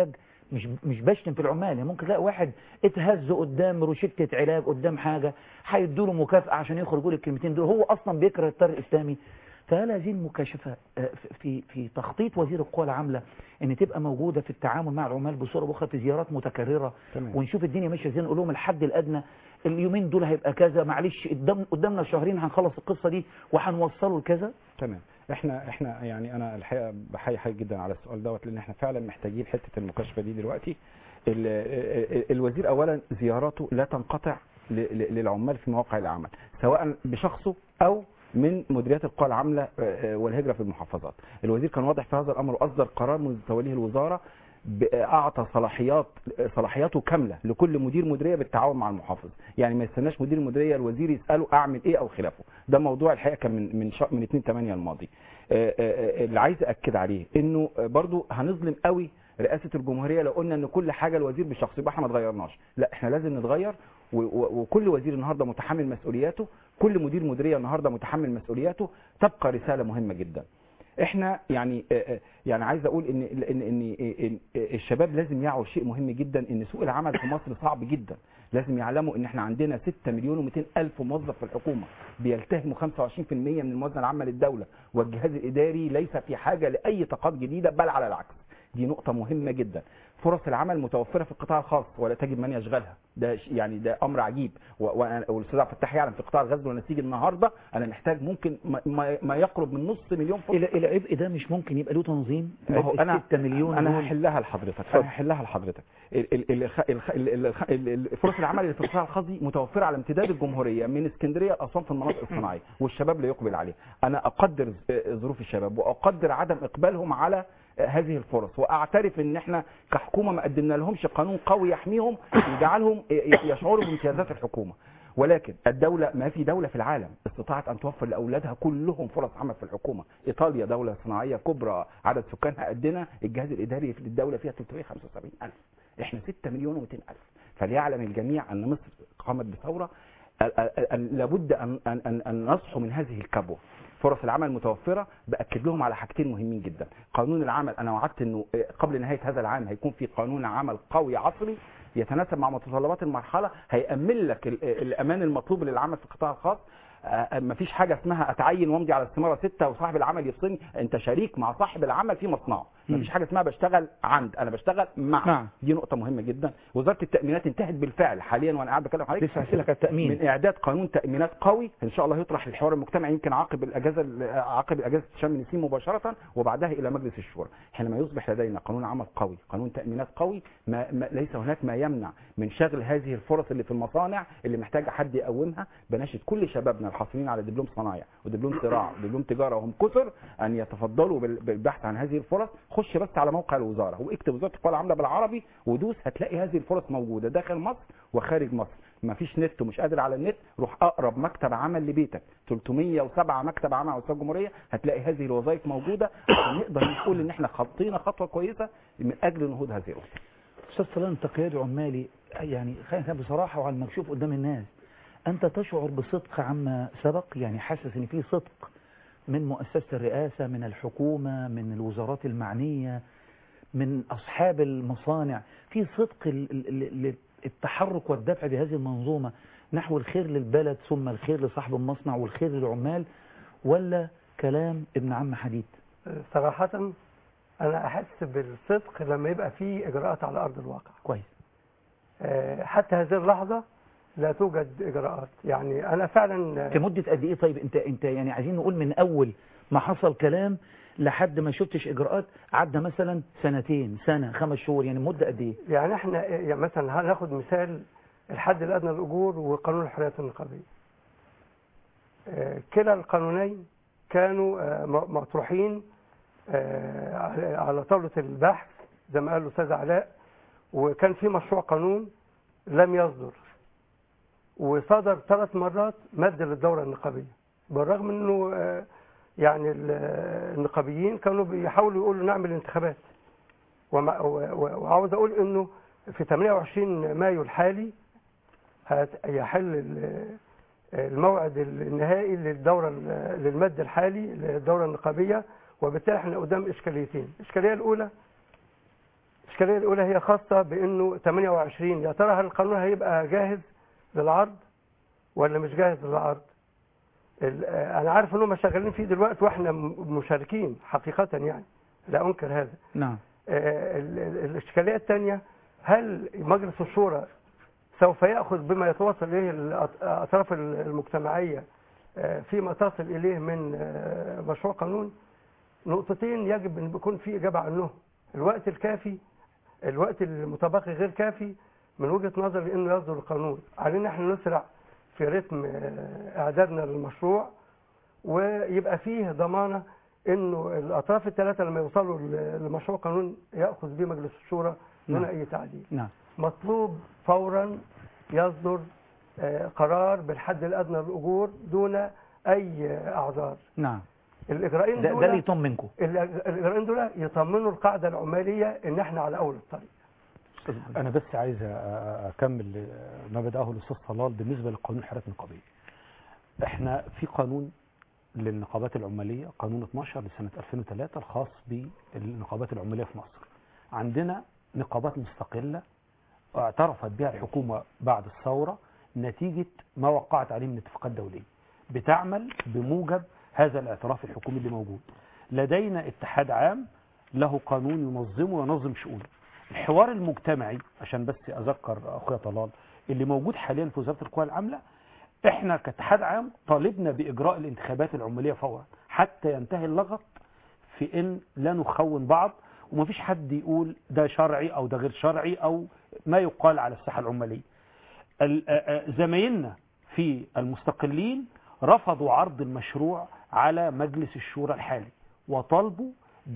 مش مش بشتم في العمال يعني ممكن تلاقي واحد اتهز قدام روشته علاج قدام حاجه هيدوا له مكافاه عشان يخرج يقول الكلمتين دول هو اصلا بيكره التيار الاسلامي فهل هذه المكاشفه آه، في في تخطيط وزير القوى العامله ان تبقى موجوده في التعامل مع العمال بصوره اخرى في زيارات متكرره تمام. ونشوف الدنيا ماشيه ازاي نقول لهم الحد الادنى اليومين دول هيبقى كذا معلش قدام قدامنا شهرين هنخلص القصه دي وهنوصله لكذا تمام احنا احنا يعني انا الحقيقه بحيي حضرتك جدا على السؤال دوت لان احنا فعلا محتاجين حته المكاشفه دي دلوقتي ال- ال- الوزير اولا زياراته لا تنقطع ل- ل- للعمال في مواقع العمل سواء بشخصه او من مديريات القوى العامله آه، آه، والهجره في المحافظات الوزير كان واضح في هذا الامر واصدر قرار منذ توليه الوزاره ب- اعطى صلاحيات صلاحياته كامله لكل مدير مديريه بالتعاون مع المحافظ يعني ما يستناش مدير المديريه الوزير يساله اعمل ايه او خلافه ده موضوع الحقيقه كان من من شا- من 2 8 الماضي آه، آه، آه، اللي عايز اكد عليه انه آه، برضو هنظلم قوي رئاسه الجمهوريه لو قلنا ان كل حاجه الوزير بشخصه يبقى احنا ما اتغيرناش لا احنا لازم نتغير و- و- وكل وزير النهارده متحمل مسؤولياته كل مدير مديريه النهارده متحمل مسؤولياته تبقى رساله مهمه جدا احنا يعني آه، آه، يعني عايز اقول ان ان ان إن الشباب لازم يعوا شيء مهم جدا ان سوق العمل في مصر صعب جدا لازم يعلموا ان احنا عندنا 6 مليون و200 الف موظف في الحكومه بيلتهموا 25% من الموازنه العامه للدوله والجهاز الاداري ليس في حاجه لاي طاقات جديده بل على العكس دي نقطة مهمة جدا فرص العمل متوفرة في القطاع الخاص ولا تجد من يشغلها ده ش- يعني ده أمر عجيب و- وأنا- والأستاذ عبد الفتاح يعلم في قطاع الغزل والنسيج النهاردة أنا محتاج ممكن ما- ما, ما يقرب من نص مليون فرصة الى الى عبء ده مش ممكن يبقى له تنظيم ما هو عبء انا 6 مليون انا دول. هحلها لحضرتك اتفضل. انا هحلها لحضرتك ال- ال- ال- الخ- الخ- ال- الخ- ال- ال- فرص العمل اللي في القطاع الخاص دي متوفره على امتداد الجمهوريه من اسكندريه لاسوان في المناطق الصناعيه والشباب لا يقبل عليها انا اقدر ز- ظروف الشباب واقدر عدم اقبالهم على هذه الفرص واعترف ان احنا كحكومه ما قدمنا لهمش قانون قوي يحميهم يجعلهم ي- يشعروا بامتيازات الحكومه ولكن الدولة ما في دولة في العالم استطاعت أن توفر لأولادها كلهم فرص عمل في الحكومة إيطاليا دولة صناعية كبرى عدد سكانها قدنا الجهاز الإداري في الدولة فيها 375 ألف إحنا 6 مليون و200 ألف فليعلم الجميع أن مصر قامت بثورة ال- ال- ال- لابد أن, أن, أن, أن نصحوا من هذه الكبوة فرص العمل متوفرة بأكد لهم على حاجتين مهمين جدا قانون العمل أنا وعدت أنه قبل نهاية هذا العام هيكون في قانون عمل قوي عصري يتناسب مع متطلبات المرحلة هيأمن لك ال- الأمان المطلوب للعمل في القطاع الخاص آه، مفيش حاجة اسمها أتعين وامضي على استمارة ستة وصاحب العمل يفصلني أنت شريك مع صاحب العمل في مصنعه مفيش حاجة اسمها بشتغل عند أنا بشتغل مع مع. دي نقطة مهمة جدا وزارة التأمينات انتهت بالفعل حاليا وأنا قاعد بكلم حضرتك لسه هسألك على التأمين. من إعداد قانون تأمينات قوي إن شاء الله يطرح للحوار المجتمعي يمكن عقب الأجازة عقب الأجازة شم النسيم مباشرة وبعدها إلى مجلس الشورى حينما يصبح لدينا قانون عمل قوي قانون تأمينات قوي ما ما ليس هناك ما يمنع من شغل هذه الفرص اللي في المصانع اللي محتاجة حد يقومها بناشد كل شبابنا الحاصلين على دبلوم صنايع ودبلوم زراعة ودبلوم تجارة وهم كثر أن يتفضلوا بال- بالبحث عن هذه الفرص خش بس على موقع الوزارة واكتب وزارة القوى العاملة بالعربي ودوس هتلاقي هذه الفرص موجودة داخل مصر وخارج مصر ما فيش نت ومش قادر على النت روح اقرب مكتب عمل لبيتك 307 مكتب عمل على مستوى الجمهوريه هتلاقي هذه الوظائف موجوده عشان نقدر نقول ان احنا خطينا خطوه كويسه من اجل نهوض هذه الاسره أستاذ صلاح أنت قيادي عمالي يعني خلينا نتكلم بصراحة وعلى المكشوف قدام الناس أنت تشعر بصدق عما سبق يعني حاسس إن في صدق من مؤسسة الرئاسة من الحكومة من الوزارات المعنية من أصحاب المصانع في صدق ال- ال- ال- التحرك والدفع بهذه المنظومة نحو الخير للبلد ثم الخير لصاحب المصنع والخير للعمال ولا كلام ابن عم حديد صراحة أنا أحس بالصدق لما يبقى في إجراءات على أرض الواقع كويس آه، حتى هذه اللحظة لا توجد إجراءات يعني أنا فعلا في مدة قد ايه طيب انت انت يعني عايزين نقول من اول ما حصل كلام لحد ما شفتش اجراءات عدى مثلا سنتين سنة خمس شهور يعني مدة قد ايه يعني احنا يعني مثلا هناخد مثال الحد الأدنى للأجور وقانون الحريات النقابية آه، كلا القانونين كانوا آه، م- مطروحين آه، على- على طاولة البحث زي ما قال الأستاذ علاء وكان في مشروع قانون لم يصدر وصدر ثلاث مرات مد للدورة النقابية بالرغم انه آه، يعني ال- آه، النقابيين كانوا بيحاولوا يقولوا نعمل انتخابات ومع- و- و- وعاوز اقول انه في 28 مايو الحالي هت- يحل ال- الموعد النهائي للدورة ال- للمد الحالي للدورة النقابية وبالتالي احنا قدام اشكاليتين الاشكالية الاولى الإشكالية الأولى هي خاصة بأنه 28 يا ترى هل القانون هيبقى جاهز للعرض ولا مش جاهز للعرض ال- آه، أنا عارف أنهم شغالين فيه دلوقتي وإحنا م- مشاركين حقيقة يعني لا أنكر هذا نعم آه، ال- ال- الإشكالية الثانية هل مجلس الشورى سوف يأخذ بما يتوصل إليه الأطراف المجتمعية آه، فيما تصل إليه من آه، مشروع قانون نقطتين يجب أن يكون في إجابة عنهم الوقت الكافي الوقت المتبقي غير كافي من وجهة نظري أنه يصدر القانون علينا احنا نسرع في رتم آه، إعدادنا للمشروع ويبقى فيه ضمانة انه الاطراف الثلاثه لما يوصلوا ل- لمشروع قانون ياخذ به مجلس الشورى دون نعم. اي تعديل نعم مطلوب فورا يصدر آه، قرار بالحد الادنى للاجور دون اي اعذار نعم الاجراءين ده, دول ده اللي يطمنكم الإج- الاجراءين دول يطمنوا القاعده العماليه ان احنا على اول الطريق انا بس عايز أ- أ- اكمل ما بداه الاستاذ طلال بالنسبه لقانون الحريات النقابيه احنا في قانون للنقابات العماليه قانون 12 لسنه 2003 الخاص بالنقابات العماليه في مصر عندنا نقابات مستقله اعترفت بها الحكومه بعد الثوره نتيجه ما وقعت عليه من اتفاقات دوليه بتعمل بموجب هذا الاعتراف الحكومي اللي موجود لدينا اتحاد عام له قانون ينظمه وينظم شؤونه الحوار المجتمعي عشان بس اذكر اخويا طلال اللي موجود حاليا في وزاره القوى العامله احنا كاتحاد عام طالبنا باجراء الانتخابات العماليه فورا حتى ينتهي اللغط في ان لا نخون بعض ومفيش حد يقول ده شرعي او ده غير شرعي او ما يقال على الساحه العماليه ال- آه، آه، زمايلنا في المستقلين رفضوا عرض المشروع على مجلس الشورى الحالي وطالبوا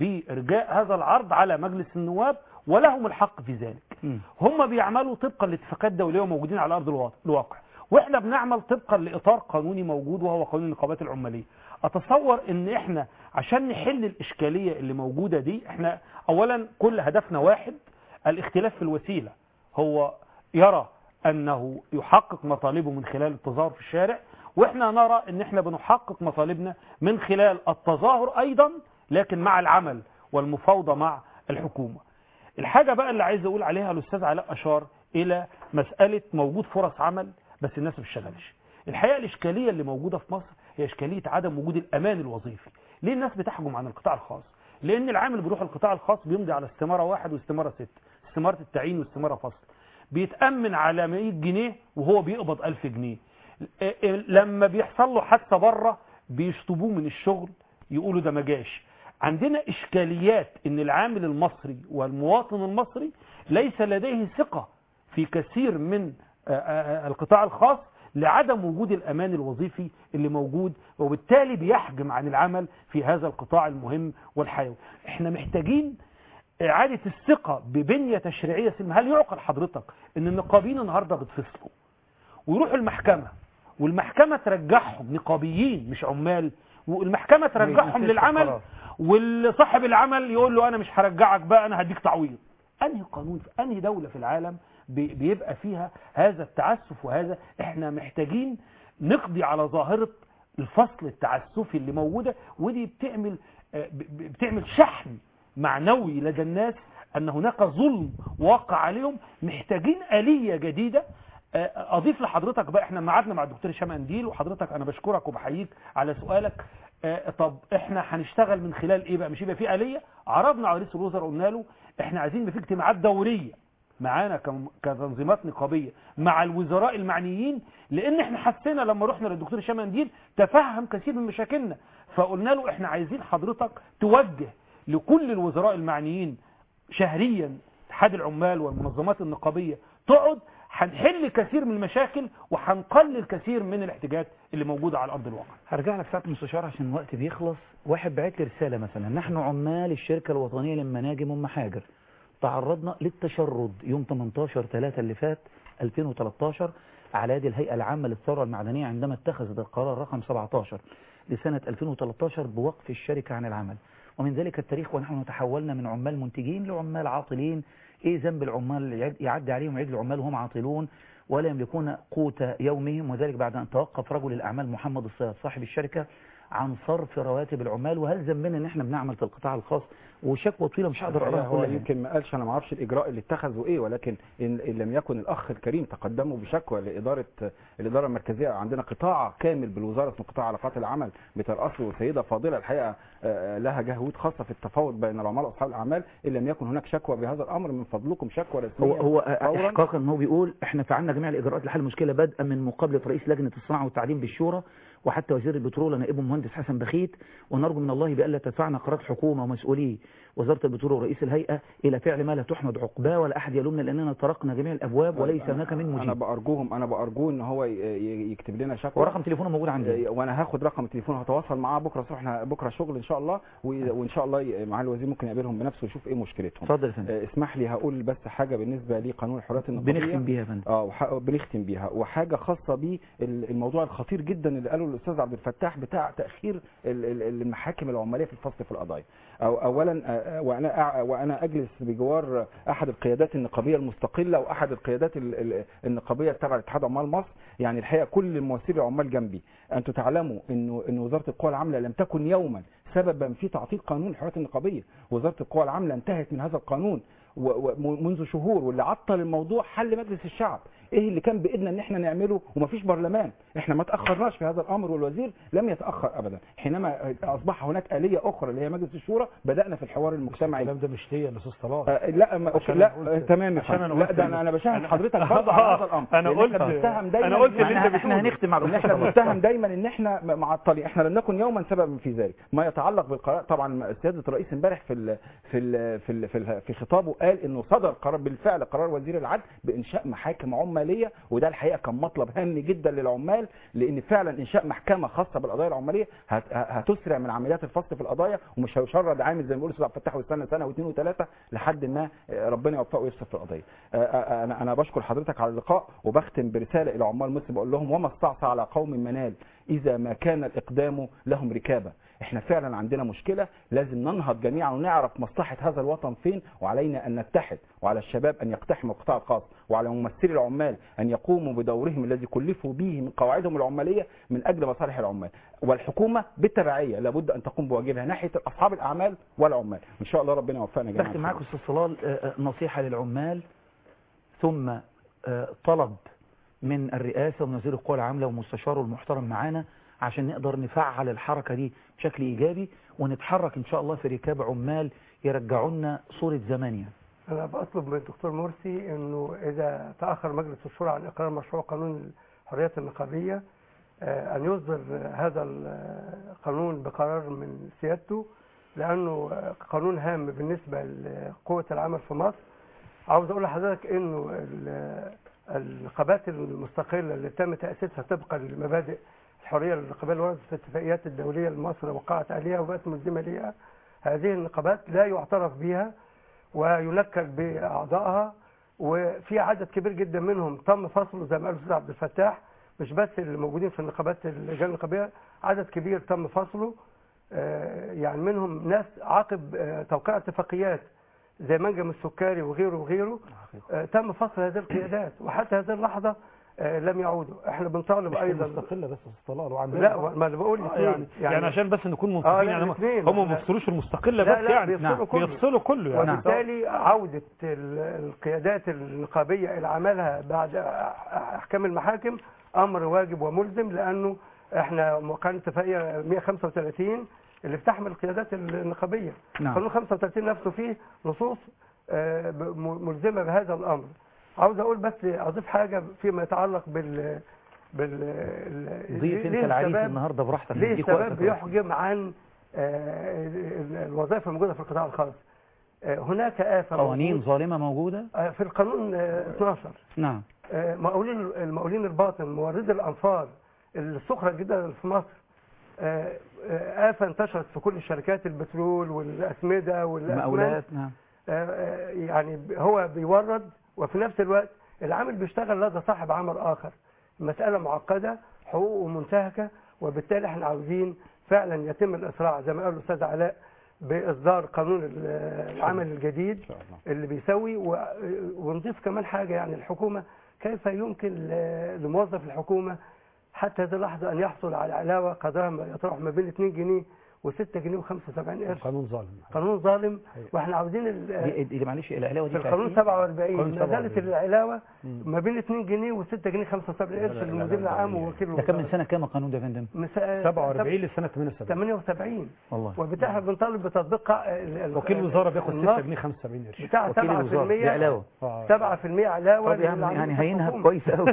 بإرجاء هذا العرض على مجلس النواب ولهم الحق في ذلك هم بيعملوا طبقا لاتفاقات دولية وموجودين على أرض الوا- الواقع واحنا بنعمل طبقا لإطار قانوني موجود وهو قانون النقابات العمالية أتصور ان احنا عشان نحل الإشكالية اللي موجودة دي احنا أولا كل هدفنا واحد الاختلاف في الوسيلة هو يرى أنه يحقق مطالبه من خلال التظاهر في الشارع واحنا نرى ان احنا بنحقق مطالبنا من خلال التظاهر ايضا لكن مع العمل والمفاوضة مع الحكومة الحاجة بقى اللي عايز اقول عليها الاستاذ علاء اشار الى مسألة موجود فرص عمل بس الناس ما بتشتغلش الحقيقة الاشكالية اللي موجودة في مصر هي اشكالية عدم وجود الامان الوظيفي ليه الناس بتحجم عن القطاع الخاص لان العامل بيروح القطاع الخاص بيمضي على استمارة واحد واستمارة ست استمارة التعيين واستمارة فصل بيتأمن على 100 جنيه وهو بيقبض 1000 جنيه ا- ا- لما بيحصل له حادثه بره بيشطبوه من الشغل يقولوا ده ما جاش عندنا اشكاليات ان العامل المصري والمواطن المصري ليس لديه ثقه في كثير من آه، آه، القطاع الخاص لعدم وجود الامان الوظيفي اللي موجود وبالتالي بيحجم عن العمل في هذا القطاع المهم والحيوي احنا محتاجين إعادة الثقة ببنية تشريعية سلمى هل يعقل حضرتك أن النقابين النهاردة بتفصلوا ويروحوا المحكمة والمحكمة ترجعهم نقابيين مش عمال والمحكمة ترجعهم ينفذوا للعمل القرار. والصاحب العمل يقول له أنا مش هرجعك بقى أنا هديك تعويض أنهي قانون في أنهي دولة في العالم بي- بيبقى فيها هذا التعسف وهذا احنا محتاجين نقضي على ظاهرة الفصل التعسفي اللي موجودة ودي بتعمل آه، ب- ب- بتعمل شحن معنوي لدى الناس أن هناك ظلم واقع عليهم محتاجين آلية جديدة آه، أضيف لحضرتك بقى احنا قعدنا مع الدكتور هشام أنديل وحضرتك أنا بشكرك وبحييك على سؤالك آه، طب احنا هنشتغل من خلال ايه بقى مش يبقى في آلية عرضنا على رئيس الوزراء قلنا له احنا عايزين يبقى في اجتماعات دورية معانا كم- كتنظيمات نقابية مع الوزراء المعنيين لان احنا حسينا لما رحنا للدكتور هشام انديل تفهم كثير من مشاكلنا فقلنا له احنا عايزين حضرتك توجه لكل الوزراء المعنيين شهريا اتحاد العمال والمنظمات النقابية تقعد هنحل كثير من المشاكل وهنقلل كثير من الاحتياجات اللي موجودة على ارض الواقع هرجع لك ساعة المستشار عشان الوقت بيخلص واحد بعت لي رسالة مثلا نحن عمال الشركة الوطنية للمناجم أم حاجر تعرضنا للتشرد يوم 18 3 اللي فات 2013 على يد الهيئة العامة للثروة المعدنية عندما اتخذت القرار رقم 17 لسنة 2013 بوقف الشركة عن العمل ومن ذلك التاريخ ونحن تحولنا من عمال منتجين لعمال عاطلين ايه ذنب العمال يعد- يعدي عليهم عيد العمال وهم عاطلون ولا يملكون قوت يومهم وذلك بعد أن توقف رجل الأعمال محمد الصياد صاحب الشركة عن صرف رواتب العمال وهل ذنبنا ان احنا بنعمل في القطاع الخاص وشكوى طويله مش هقدر اقراها هو كلها يمكن ما قالش انا ما اعرفش الاجراء اللي اتخذه ايه ولكن ان إن لم يكن الاخ الكريم تقدموا بشكوى لاداره الاداره المركزيه عندنا قطاع كامل بالوزاره اسمه قطاع علاقات العمل بترأسه سيده فاضله الحقيقه آه، لها جهود خاصه في التفاوض بين العملاء واصحاب الاعمال ان لم يكن هناك شكوى بهذا الامر من فضلكم شكوى رسميه هو هو فوراً. احقاقا هو بيقول احنا فعلنا جميع الاجراءات لحل المشكله بدءا من مقابله رئيس لجنه الصناعه والتعدين بالشورى وحتى وزير البترول ونائبه المهندس حسن بخيت ونرجو من الله بألا تدفعنا قرارات حكومه ومسؤولي وزاره البترول ورئيس الهيئه الى فعل ما لا تحمد عقباه ولا احد يلومنا لاننا طرقنا جميع الابواب وليس أنا- هناك من انا مجيب بارجوهم انا بارجوه ان هو ي- ي- يكتب لنا شكوى ورقم تليفونه موجود عندي آه، وانا هاخد رقم التليفون هتواصل معاه بكره الصبح احنا بكره شغل ان شاء الله و- وان شاء الله ي- معالي الوزير ممكن يقابلهم بنفسه ويشوف ايه مشكلتهم اتفضل يا فندم آه، اسمح لي هقول بس حاجه بالنسبه لقانون الحريات النقابيه بنختم بيها يا فندم اه وح- بنختم بيها وحاجه خاصه بالموضوع الخطير جدا اللي قاله الاستاذ عبد الفتاح بتاع تاخير ال- ال- المحاكم العماليه في الفصل في القضايا أو اولا آه، آه، وانا أع- وانا اجلس بجوار احد القيادات النقابيه المستقله واحد القيادات ال- ال- النقابيه تبع اتحاد عمال مصر يعني الحقيقه كل ممثلي العمال جنبي انتم تعلموا انه ان وزاره القوى العامله لم تكن يوما سببا في تعطيل قانون الحريات النقابيه وزاره القوى العامله انتهت من هذا القانون و- ومنذ شهور واللي عطل الموضوع حل مجلس الشعب ايه اللي كان بايدنا ان احنا نعمله ومفيش برلمان احنا ما تاخرناش في هذا الامر والوزير لم يتاخر ابدا حينما اصبح هناك اليه اخرى اللي هي مجلس الشورى بدانا في الحوار المجتمعي الكلام ده مش ليا يا استاذ طلال آه، لا ما عشان لا أنا قلت- تمام يا عشان فندم. أنا لا قلت ده إن- انا انا بشاهد أنا- حضرتك برضه على هذا الامر أنا لأن إحنا قلت- بنتهم دايما أنا قلت اللي إحنا- أنت احنا بتقوله. هنختم مع إن احنا إحنا بنتهم دايما ان احنا م- معطلين احنا لم نكن يوما سببا في ذلك ما يتعلق بالقرار طبعا سياده الرئيس امبارح في ال في ال في ال في, ال في خطابه قال انه صدر قرار بالفعل قرار وزير العدل بانشاء محاكم عماليه وده الحقيقه كان مطلب هام جدا للعمال لان فعلا انشاء محكمه خاصه بالقضايا العماليه هت- هتسرع من عمليات الفصل في القضايا ومش هيشرد عامل زي ما بيقول الاستاذ عبد الفتاح ويستنى سنه واثنين وثلاثه لحد ما ربنا يوفقه ويفصل في القضيه. آه، آه، انا انا بشكر حضرتك على اللقاء وبختم برساله الى عمال مصر بقول لهم وما استعصى على قوم منال اذا ما كان الاقدام لهم ركابه. احنا فعلا عندنا مشكله لازم ننهض جميعا ونعرف مصلحه هذا الوطن فين وعلينا ان نتحد وعلى الشباب ان يقتحموا القطاع الخاص وعلى ممثلي العمال ان يقوموا بدورهم الذي كلفوا به من قواعدهم العماليه من اجل مصالح العمال والحكومه بالتبعيه لابد ان تقوم بواجبها ناحيه اصحاب الاعمال والعمال ان شاء الله ربنا يوفقنا جميعا بختم معاكم استاذ صلال آه، آه، نصيحة للعمال ثم آه، طلب من الرئاسة ومن وزير القوى العاملة ومستشاره المحترم معانا عشان نقدر نفعل الحركة دي بشكل إيجابي ونتحرك إن شاء الله في ركاب عمال يرجعونا صورة زمان يعني أنا بطلب من الدكتور مرسي إنه إذا تأخر مجلس الشورى عن إقرار مشروع قانون الحريات النقابية آه، أن يصدر هذا القانون بقرار من سيادته لأنه آه، قانون هام بالنسبة لقوة العمل في مصر عاوز أقول لحضرتك إنه ال- النقابات المستقلة اللي تم تأسيسها طبقا لمبادئ الحرية النقابية اللي وردت في الاتفاقيات الدولية اللي مصر وقعت عليها وبقت ملزمة ليها هذه النقابات لا يعترف بها وينكر بأعضائها وفي عدد كبير جدا منهم تم فصله زي ما قال الأستاذ عبد الفتاح مش بس اللي موجودين في النقابات اللجان النقابية عدد كبير تم فصله آه، يعني منهم ناس عقب آه، توقيع اتفاقيات زي منجم السكري وغيره وغيره آه، تم فصل هذه القيادات وحتى هذه اللحظة آه، لم يعودوا احنا بنطالب مش ايضا مستقله بس يا استاذ طلال وعندنا لا ما انا بقول آه، الاثنين. يعني, يعني يعني عشان بس نكون آه، منصفين لا، يعني هم- الاثنين. هم ما لا. بيفصلوش المستقله لا بس لا يعني بيفصلوا كله بيفصلوا كله يعني وبالتالي عودة ال- القيادات النقابية إلى عملها بعد أحكام المحاكم أمر واجب وملزم لأنه إحنا موقعين اتفاقية 135 اللي بتحمل القيادات النقابية نعم. قانون 35 نفسه فيه نصوص آه، ب- م- ملزمة بهذا الأمر عاوز أقول بس أضيف حاجة فيما يتعلق بال بال ال- ضيف ليه انت العريس الشباب- النهارده براحتك ليه نديك وقتك الشباب بيحجم عن آه، ال- الوظائف الموجودة في القطاع الخاص آه، هناك آفة قوانين موجودة. ظالمة موجودة آه، في القانون آه، 12 نعم آه، مقاولين المقاولين الباطن موردي الأنفار السخرة جدا في مصر آه، آه، آفة انتشرت في كل الشركات البترول والأسمدة والأسمنت مقاولات نعم آه، آه، يعني ب- هو بيورد وفي نفس الوقت العامل بيشتغل لدى صاحب عمل آخر المسألة معقدة حقوقه منتهكة وبالتالي احنا عاوزين فعلا يتم الإسراع زي ما قال الأستاذ علاء بإصدار قانون ال- العمل الجديد اللي بيسوي و- ونضيف كمان حاجة يعني الحكومة كيف يمكن ل- لموظف الحكومة حتى هذه اللحظة أن يحصل على علاوة قدرها ما يتراوح ما بين 2 جنيه و6 جنيه و75 قرش قانون ظالم قانون ظالم واحنا عاوزين دي, ال- دي معلش العلاوه دي في بتاعت القانون إيه؟ 47 قانون ما زالت 47. العلاوه مم. ما بين 2 جنيه و6 جنيه 75 قرش للمدير العام ووكيل ده كان من سنه كام القانون ده يا فندم؟ من 47 لسنه 78 78 والله وبالتالي احنا بنطالب بتطبيقها ال- ال- وكيل الوزاره بياخد 6 النص جنيه 75 قرش بتاع 7% وكيل الوزارة، دي علاوة. 7% علاوه طب يا عم للعميل يعني في هينهب الحكومة. كويس قوي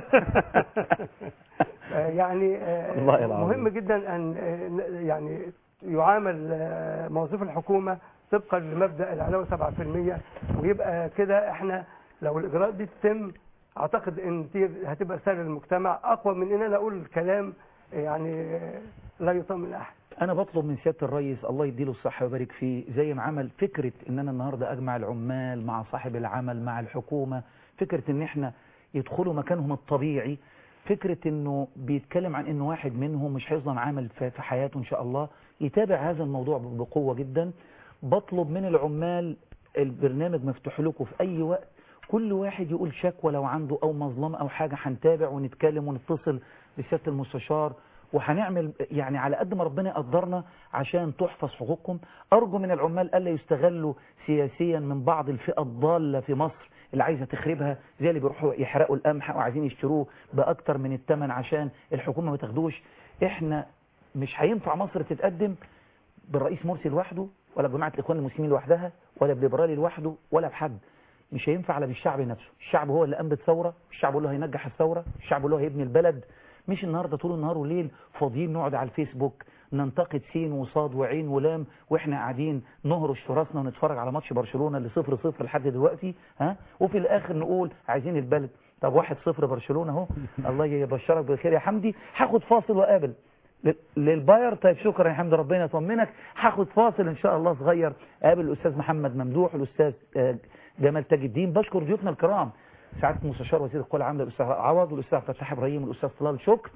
آه، يعني آه، والله العظيم. مهم جدا ان آه، ن- يعني يعامل آه، موظف الحكومه طبقا لمبدا العلاوه 7% ويبقى كده احنا لو الاجراءات دي تتم اعتقد ان دي هتبقى رساله للمجتمع اقوى من ان انا اقول كلام يعني آه، لا يطمن احد انا بطلب من سياده الرئيس الله يديله الصحه ويبارك فيه زي ما عمل فكره ان انا النهارده اجمع العمال مع صاحب العمل مع الحكومه فكره ان احنا يدخلوا مكانهم الطبيعي فكره انه بيتكلم عن انه واحد منهم مش هيظلم عامل في في حياته ان شاء الله يتابع هذا الموضوع بقوه جدا بطلب من العمال البرنامج مفتوح لكم في اي وقت كل واحد يقول شكوى لو عنده او مظلمه او حاجه هنتابع ونتكلم ونتصل بسياده المستشار وهنعمل يعني على قد ما ربنا يقدرنا عشان تحفظ حقوقكم ارجو من العمال الا يستغلوا سياسيا من بعض الفئه الضاله في مصر اللي عايزه تخربها زي اللي بيروحوا يحرقوا القمح وعايزين يشتروه باكتر من الثمن عشان الحكومه ما تاخدوش احنا مش هينفع مصر تتقدم بالرئيس مرسي لوحده ولا بجماعه الاخوان المسلمين لوحدها ولا بليبرالي لوحده ولا بحد مش هينفع الا بالشعب نفسه الشعب هو اللي قام بالثوره الشعب هو اللي هينجح الثوره الشعب هو اللي هيبني البلد مش النهارده طول النهار والليل فاضيين نقعد على الفيسبوك ننتقد سين وصاد وعين ولام واحنا قاعدين نهرش في راسنا ونتفرج على ماتش برشلونه اللي صفر صفر لحد دلوقتي ها وفي الاخر نقول عايزين البلد طب واحد صفر برشلونه اهو الله يبشرك بالخير يا حمدي هاخد فاصل وقابل ل- للباير طيب شكرا يا حمد ربنا يطمنك هاخد فاصل ان شاء الله صغير قابل الاستاذ محمد ممدوح والاستاذ آه، جمال تاج الدين بشكر ضيوفنا الكرام سعاده مستشار وزير القوى العامه الاستاذ عوض والاستاذ فتح ابراهيم والاستاذ طلال شكر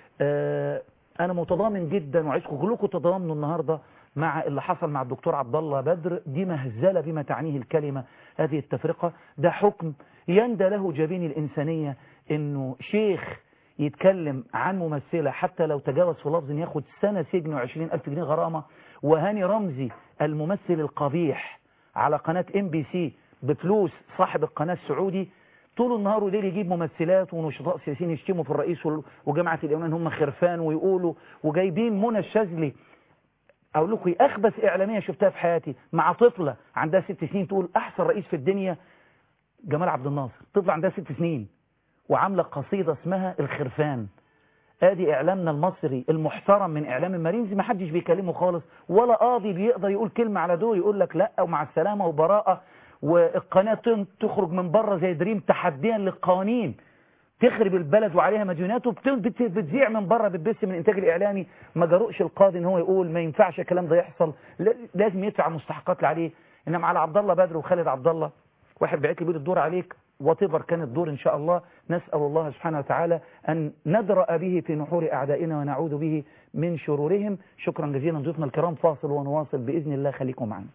آه، انا متضامن جدا وعايزكم كلكم تتضامنوا النهارده مع اللي حصل مع الدكتور عبد الله بدر دي مهزله بما تعنيه الكلمه هذه التفرقه ده حكم يندى له جبين الانسانيه انه شيخ يتكلم عن ممثلة حتى لو تجاوز في لفظ ياخد سنة سجن وعشرين ألف جنيه غرامة وهاني رمزي الممثل القبيح على قناة ام بي سي بفلوس صاحب القناة السعودي طول النهار وليل يجيب ممثلات ونشطاء سياسيين يشتموا في الرئيس وال- وجماعة الإيمان هم خرفان ويقولوا وجايبين منى الشاذلي اقول لكم إيه، اخبث اعلاميه شفتها في حياتي مع طفله عندها ست سنين تقول احسن رئيس في الدنيا جمال عبد الناصر طفله عندها ست سنين وعامله قصيده اسمها الخرفان ادي اعلامنا المصري المحترم من اعلام المارينز ما حدش بيكلمه خالص ولا قاضي بيقدر يقول كلمه على دول يقول لك لا ومع السلامه وبراءه والقناه تن- تخرج من بره زي دريم تحديا للقوانين تخرب البلد وعليها مديونات وبتذيع من بره بتبث من الانتاج الاعلامي ما جرؤش القاضي ان هو يقول ما ينفعش الكلام ده يحصل لا- لازم يدفع مستحقات اللي عليه انما على عبد الله بدر وخالد عبد الله واحد بعت لي بيقول الدور عليك وتبر كان الدور ان شاء الله نسال الله سبحانه وتعالى ان ندرا به في نحور اعدائنا ونعوذ به من شرورهم شكرا جزيلا ضيوفنا الكرام فاصل ونواصل باذن الله خليكم معنا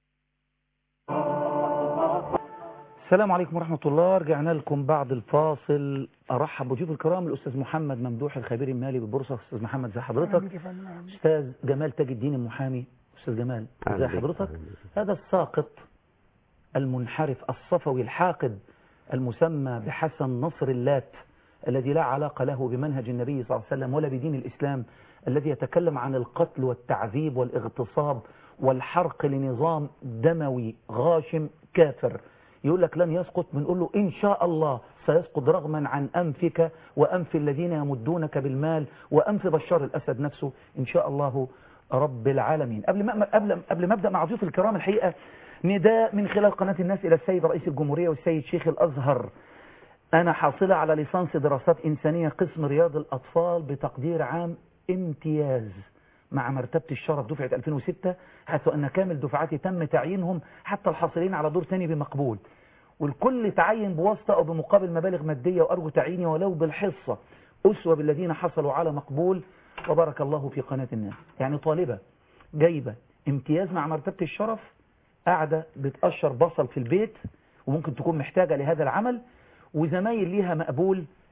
السلام عليكم ورحمة الله رجعنا لكم بعد الفاصل أرحب بضيوف الكرام الأستاذ محمد ممدوح الخبير المالي بالبورصة أستاذ محمد زي حضرتك أستاذ جمال تاج الدين المحامي أستاذ جمال زي حضرتك هذا الساقط المنحرف الصفوي الحاقد المسمى بحسن نصر اللات الذي لا علاقة له بمنهج النبي صلى الله عليه وسلم ولا بدين الإسلام الذي يتكلم عن القتل والتعذيب والاغتصاب والحرق لنظام دموي غاشم كافر يقول لك لن يسقط بنقول له إن شاء الله سيسقط رغما عن أنفك وأنف الذين يمدونك بالمال وأنف بشار الأسد نفسه إن شاء الله رب العالمين قبل ما قبل قبل ما ابدا مع ضيوف الكرام الحقيقه نداء من خلال قناه الناس الى السيد رئيس الجمهوريه والسيد شيخ الازهر انا حاصله على ليسانس دراسات انسانيه قسم رياض الاطفال بتقدير عام امتياز مع مرتبة الشرف دفعة 2006 حيث أن كامل دفعاتي تم تعيينهم حتى الحاصلين على دور ثاني بمقبول والكل تعين بواسطة أو بمقابل مبالغ مادية وأرجو تعييني ولو بالحصة أسوة بالذين حصلوا على مقبول وبارك الله في قناة الناس يعني طالبة جايبة امتياز مع مرتبة الشرف قاعدة بتقشر بصل في البيت وممكن تكون محتاجة لهذا العمل وزمايل ليها مقبول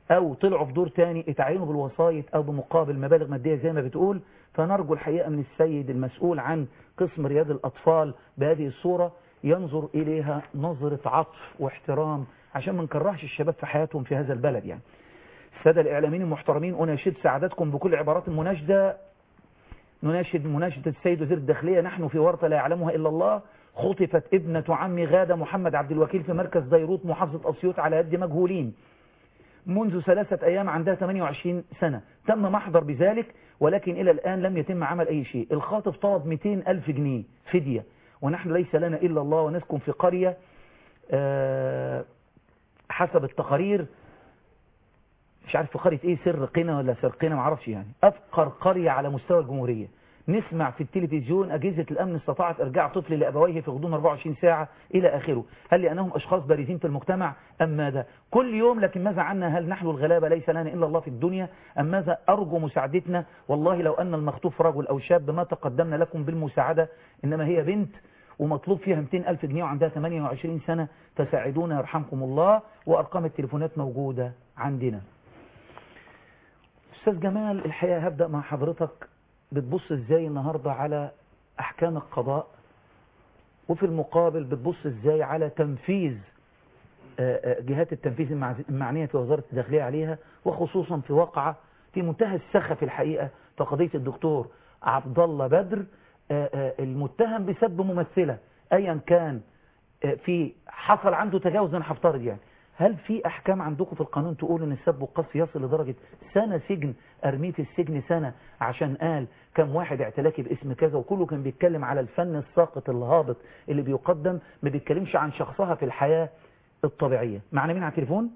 او طلعوا في دور تاني اتعينوا بالوسائط او بمقابل مبالغ مادية زي ما بتقول فنرجو الحقيقة من السيد المسؤول عن قسم رياض الاطفال بهذه الصورة ينظر اليها نظرة عطف واحترام عشان ما نكرهش الشباب في حياتهم في هذا البلد يعني السادة الإعلاميين المحترمين أناشد سعادتكم بكل عبارات المناشدة نناشد مناشدة السيد وزير الداخلية نحن في ورطة لا يعلمها إلا الله خطفت ابنة عمي غادة محمد عبد الوكيل في مركز ديروت محافظة أسيوط على يد مجهولين منذ ثلاثة أيام عندها 28 سنة تم محضر بذلك ولكن إلى الآن لم يتم عمل أي شيء الخاطف طلب 200 ألف جنيه فدية ونحن ليس لنا إلا الله ونسكن في قرية آه، حسب التقارير مش عارف في قرية ايه سر قنا ولا سرقنا معرفش يعني افقر قرية على مستوى الجمهورية نسمع في التلفزيون أجهزة الأمن استطاعت إرجاع طفل لأبويه في غضون 24 ساعة إلى آخره هل لأنهم أشخاص بارزين في المجتمع أم ماذا كل يوم لكن ماذا عنا هل نحن الغلابة ليس لنا إلا الله في الدنيا أم ماذا أرجو مساعدتنا والله لو أن المخطوف رجل أو شاب ما تقدمنا لكم بالمساعدة إنما هي بنت ومطلوب فيها 200 ألف جنيه وعندها 28 سنة فساعدونا يرحمكم الله وأرقام التليفونات موجودة عندنا أستاذ جمال الحقيقة هبدأ مع حضرتك بتبص ازاي النهاردة على أحكام القضاء وفي المقابل بتبص ازاي على تنفيذ آه، آه، جهات التنفيذ المع- المعنية في وزارة الداخلية عليها وخصوصا في واقعة في منتهى السخف الحقيقة في قضية الدكتور عبد الله بدر آه، آه، المتهم بسب ممثلة أيا كان آه، في حصل عنده تجاوز انا هفترض يعني هل في احكام عندكم في القانون تقول ان السب والقذف يصل لدرجة سنة سجن ارميه في السجن سنة عشان قال كم واحد اعتلاكي باسم كذا وكله كان بيتكلم على الفن الساقط الهابط اللي بيقدم ما بيتكلمش عن شخصها في الحياة الطبيعية معنا مين على التليفون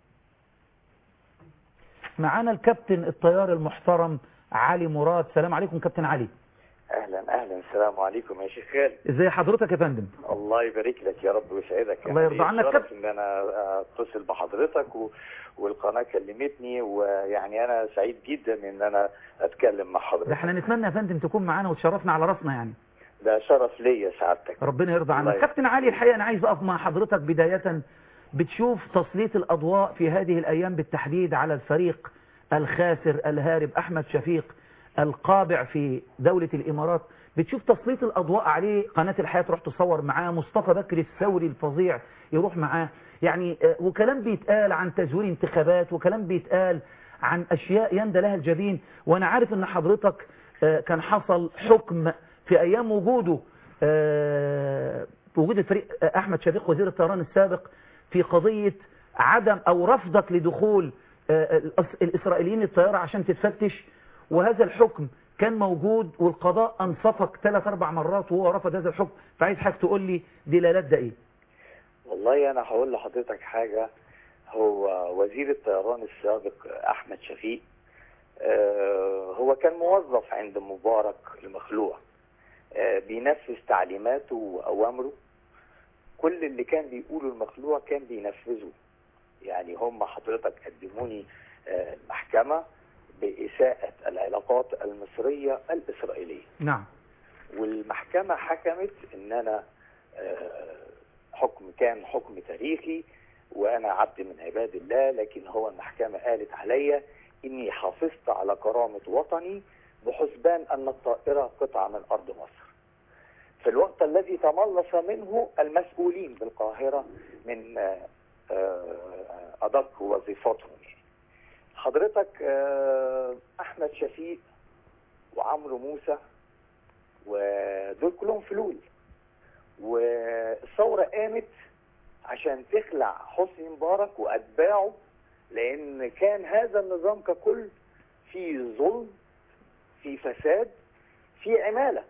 معانا الكابتن الطيار المحترم علي مراد سلام عليكم كابتن علي اهلا اهلا السلام عليكم يا شيخ خالد ازي حضرتك يا فندم الله يبارك لك يا رب ويسعدك الله يرضى ليا عنك شرف كابتن. ان انا اتصل بحضرتك و... والقناه كلمتني ويعني انا سعيد جدا ان انا اتكلم مع ده حضرتك احنا نتمنى يا فندم تكون معانا وتشرفنا على راسنا يعني ده شرف ليا سعادتك ربنا يرضى عنك الله كابتن علي الحقيقة أنا عايز أقف مع حضرتك بداية بتشوف تسليط الأضواء في هذه الأيام بالتحديد على الفريق الخاسر الهارب أحمد شفيق القابع في دولة الإمارات بتشوف تسليط الأضواء عليه قناة الحياة تروح تصور معاه مصطفى بكر الثوري الفظيع يروح معاه يعني آه، وكلام بيتقال عن تزوير انتخابات وكلام بيتقال عن أشياء يندى لها الجبين وأنا عارف أن حضرتك آه، كان حصل حكم في أيام وجوده آه، وجود الفريق آه، أحمد شفيق وزير الطيران السابق في قضية عدم أو رفضك لدخول آه، الأس- الإسرائيليين الطيارة عشان تتفتش وهذا الحكم كان موجود والقضاء أنصفك ثلاث أربع مرات وهو رفض هذا الحكم فعايز حضرتك تقول لي دلالات ده إيه والله انا هقول لحضرتك حاجه هو وزير الطيران السابق احمد شفيق آه، هو كان موظف عند مبارك المخلوع آه، بينفذ تعليماته واوامره كل اللي كان بيقوله المخلوع كان بينفذه يعني هم حضرتك قدموني آه، المحكمه باساءه العلاقات المصريه الاسرائيليه نعم والمحكمة حكمت ان انا آه، حكم كان حكم تاريخي وانا عبد من عباد الله لكن هو المحكمة قالت عليا اني حافظت على كرامة وطني بحسبان ان الطائرة قطعة من ارض مصر في الوقت الذي تملص منه المسؤولين بالقاهرة من آه، آه، ادق وظيفتهم يعني. حضرتك آه، احمد شفيق وعمرو موسى ودول كلهم فلول والثورة قامت عشان تخلع حسني مبارك وأتباعه لأن كان هذا النظام ككل في ظلم في فساد في عمالة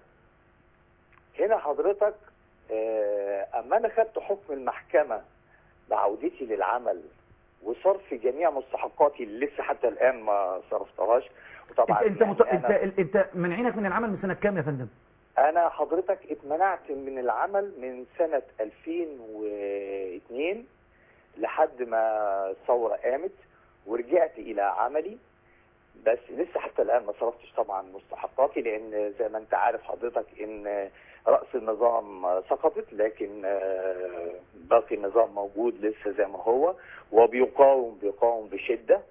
هنا حضرتك آه، أما أنا خدت حكم المحكمة بعودتي للعمل وصرف جميع مستحقاتي اللي لسه حتى الآن ما صرفتهاش وطبعا انت انت, يعني مت... أنا- انت انت منعينك من العمل من سنة كام يا فندم انا حضرتك اتمنعت من العمل من سنة 2002 لحد ما الثورة قامت ورجعت الى عملي بس لسه حتى الان ما صرفتش طبعا مستحقاتي لان زي ما انت عارف حضرتك ان راس النظام سقطت لكن آه، باقي النظام موجود لسه زي ما هو وبيقاوم بيقاوم بشده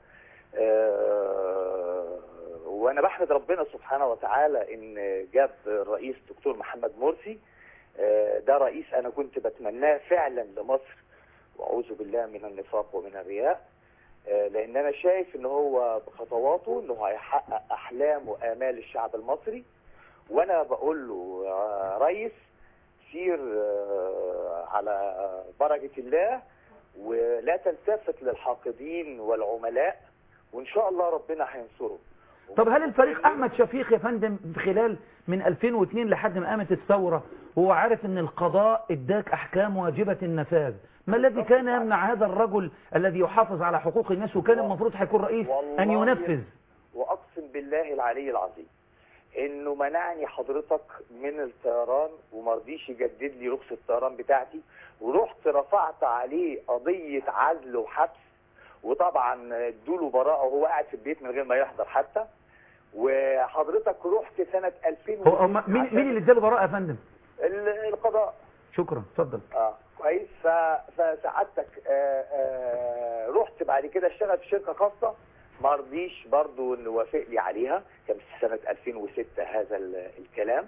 آه، وانا بحمد ربنا سبحانه وتعالى ان جاب الرئيس دكتور محمد مرسي آه، ده رئيس انا كنت بتمناه فعلا لمصر واعوذ بالله من النفاق ومن الرياء آه، لان انا شايف ان هو بخطواته انه هيحقق احلام وامال الشعب المصري وانا بقول له يا ريس سير آه، على بركه الله ولا تلتفت للحاقدين والعملاء وان شاء الله ربنا هينصره طب هل الفريق احمد شفيق يا فندم في خلال من 2002 لحد ما قامت الثوره هو عارف ان القضاء اداك احكام واجبه النفاذ ما الذي كان يمنع هذا الرجل الذي يحافظ على حقوق الناس وكان المفروض هيكون رئيس ان والله ينفذ واقسم بالله العلي العظيم انه منعني حضرتك من الطيران وما رضيش يجدد لي رخصه الطيران بتاعتي ورحت رفعت عليه قضيه عزل وحبس وطبعا ادوله براءه وهو قاعد في البيت من غير ما يحضر حتى وحضرتك رحت سنه 2000 هو هو مين مين اللي اداله براءه يا فندم ال- القضاء شكرا اتفضل اه كويس ف- فسعادتك آه آه رحت بعد كده اشتغل في شركه خاصه ما رضيش برضو انه وافق لي عليها كان في سنه 2006 هذا ال- الكلام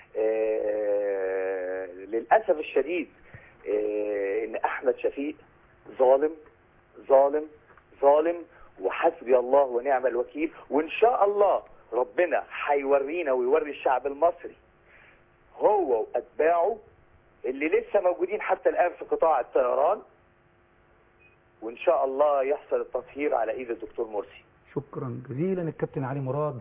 آه للاسف الشديد آه ان احمد شفيق ظالم ظالم ظالم وحسبي الله ونعم الوكيل وان شاء الله ربنا هيورينا ويوري الشعب المصري هو واتباعه اللي لسه موجودين حتى الان في قطاع الطيران وان شاء الله يحصل التطهير على ايد الدكتور مرسي شكرا جزيلا الكابتن علي مراد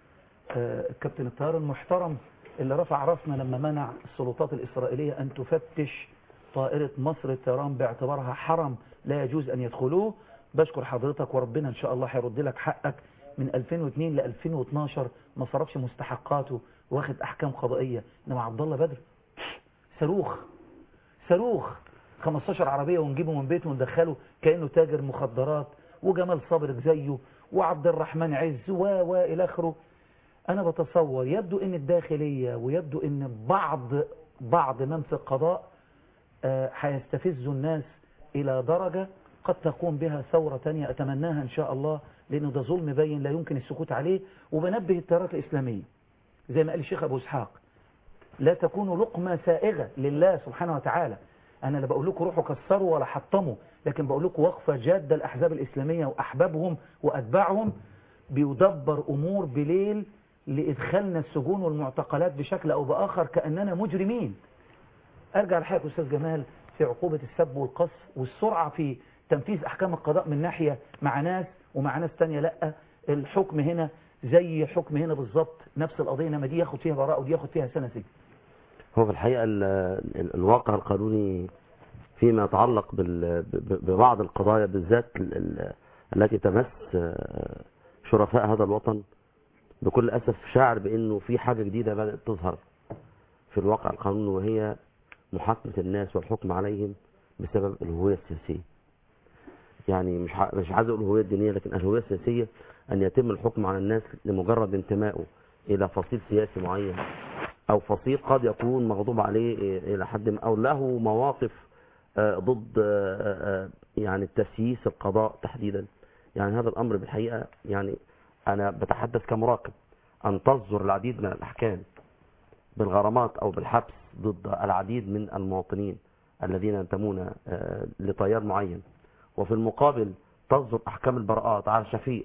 آه، الكابتن الطيار المحترم اللي رفع راسنا لما منع السلطات الإسرائيلية أن تفتش طائرة مصر الطيران باعتبارها حرم لا يجوز أن يدخلوه بشكر حضرتك وربنا إن شاء الله هيرد لك حقك من 2002 ل 2012 ما صرفش مستحقاته واخد أحكام قضائية إنما عبد الله بدر صاروخ صاروخ 15 عربية ونجيبه من بيته وندخله كأنه تاجر مخدرات وجمال صابر زيه وعبد الرحمن عز و و إلى آخره أنا بتصور يبدو أن الداخلية ويبدو أن بعض بعض من في القضاء آه، هيستفزوا الناس إلى درجة قد تقوم بها ثورة تانية أتمناها إن شاء الله لأنه ده ظلم باين لا يمكن السكوت عليه وبنبه التيارات الإسلامية زي ما قال الشيخ أبو إسحاق لا تكونوا لقمة سائغة لله سبحانه وتعالى أنا لا بقول لكم روحوا كسروا ولا حطموا لكن بقول لكم وقفة جادة الأحزاب الإسلامية وأحبابهم وأتباعهم بيدبر أمور بليل لإدخالنا السجون والمعتقلات بشكل أو بآخر كأننا مجرمين أرجع لحضرتك أستاذ جمال في عقوبة السب والقصف والسرعة في تنفيذ أحكام القضاء من ناحية مع ناس ومع ناس تانية لأ الحكم هنا زي حكم هنا بالظبط نفس القضية انما دي ياخد فيها براءة ودي ياخد فيها سنة سجن هو في الحقيقة ال- ال- الواقع القانوني فيما يتعلق بال- ب- ببعض القضايا بالذات ال- ال- التي تمس آه، شرفاء هذا الوطن بكل أسف شاعر بأنه في حاجة جديدة بدأت تظهر في الواقع القانوني وهي محاكمة الناس والحكم عليهم بسبب الهوية السياسية يعني مش ع- مش عايز اقول الهوية الدينية لكن الهوية السياسية أن يتم الحكم على الناس لمجرد انتمائه إلى فصيل سياسي معين أو فصيل قد يكون مغضوب عليه إلى حد ما أو له مواقف آه، ضد آه، آه، يعني التسييس القضاء تحديدا يعني هذا الأمر بالحقيقة يعني أنا بتحدث كمراقب أن تصدر العديد من الأحكام بالغرامات أو بالحبس ضد العديد من المواطنين الذين ينتمون آه، لتيار معين وفي المقابل تصدر أحكام البراءات على شفيق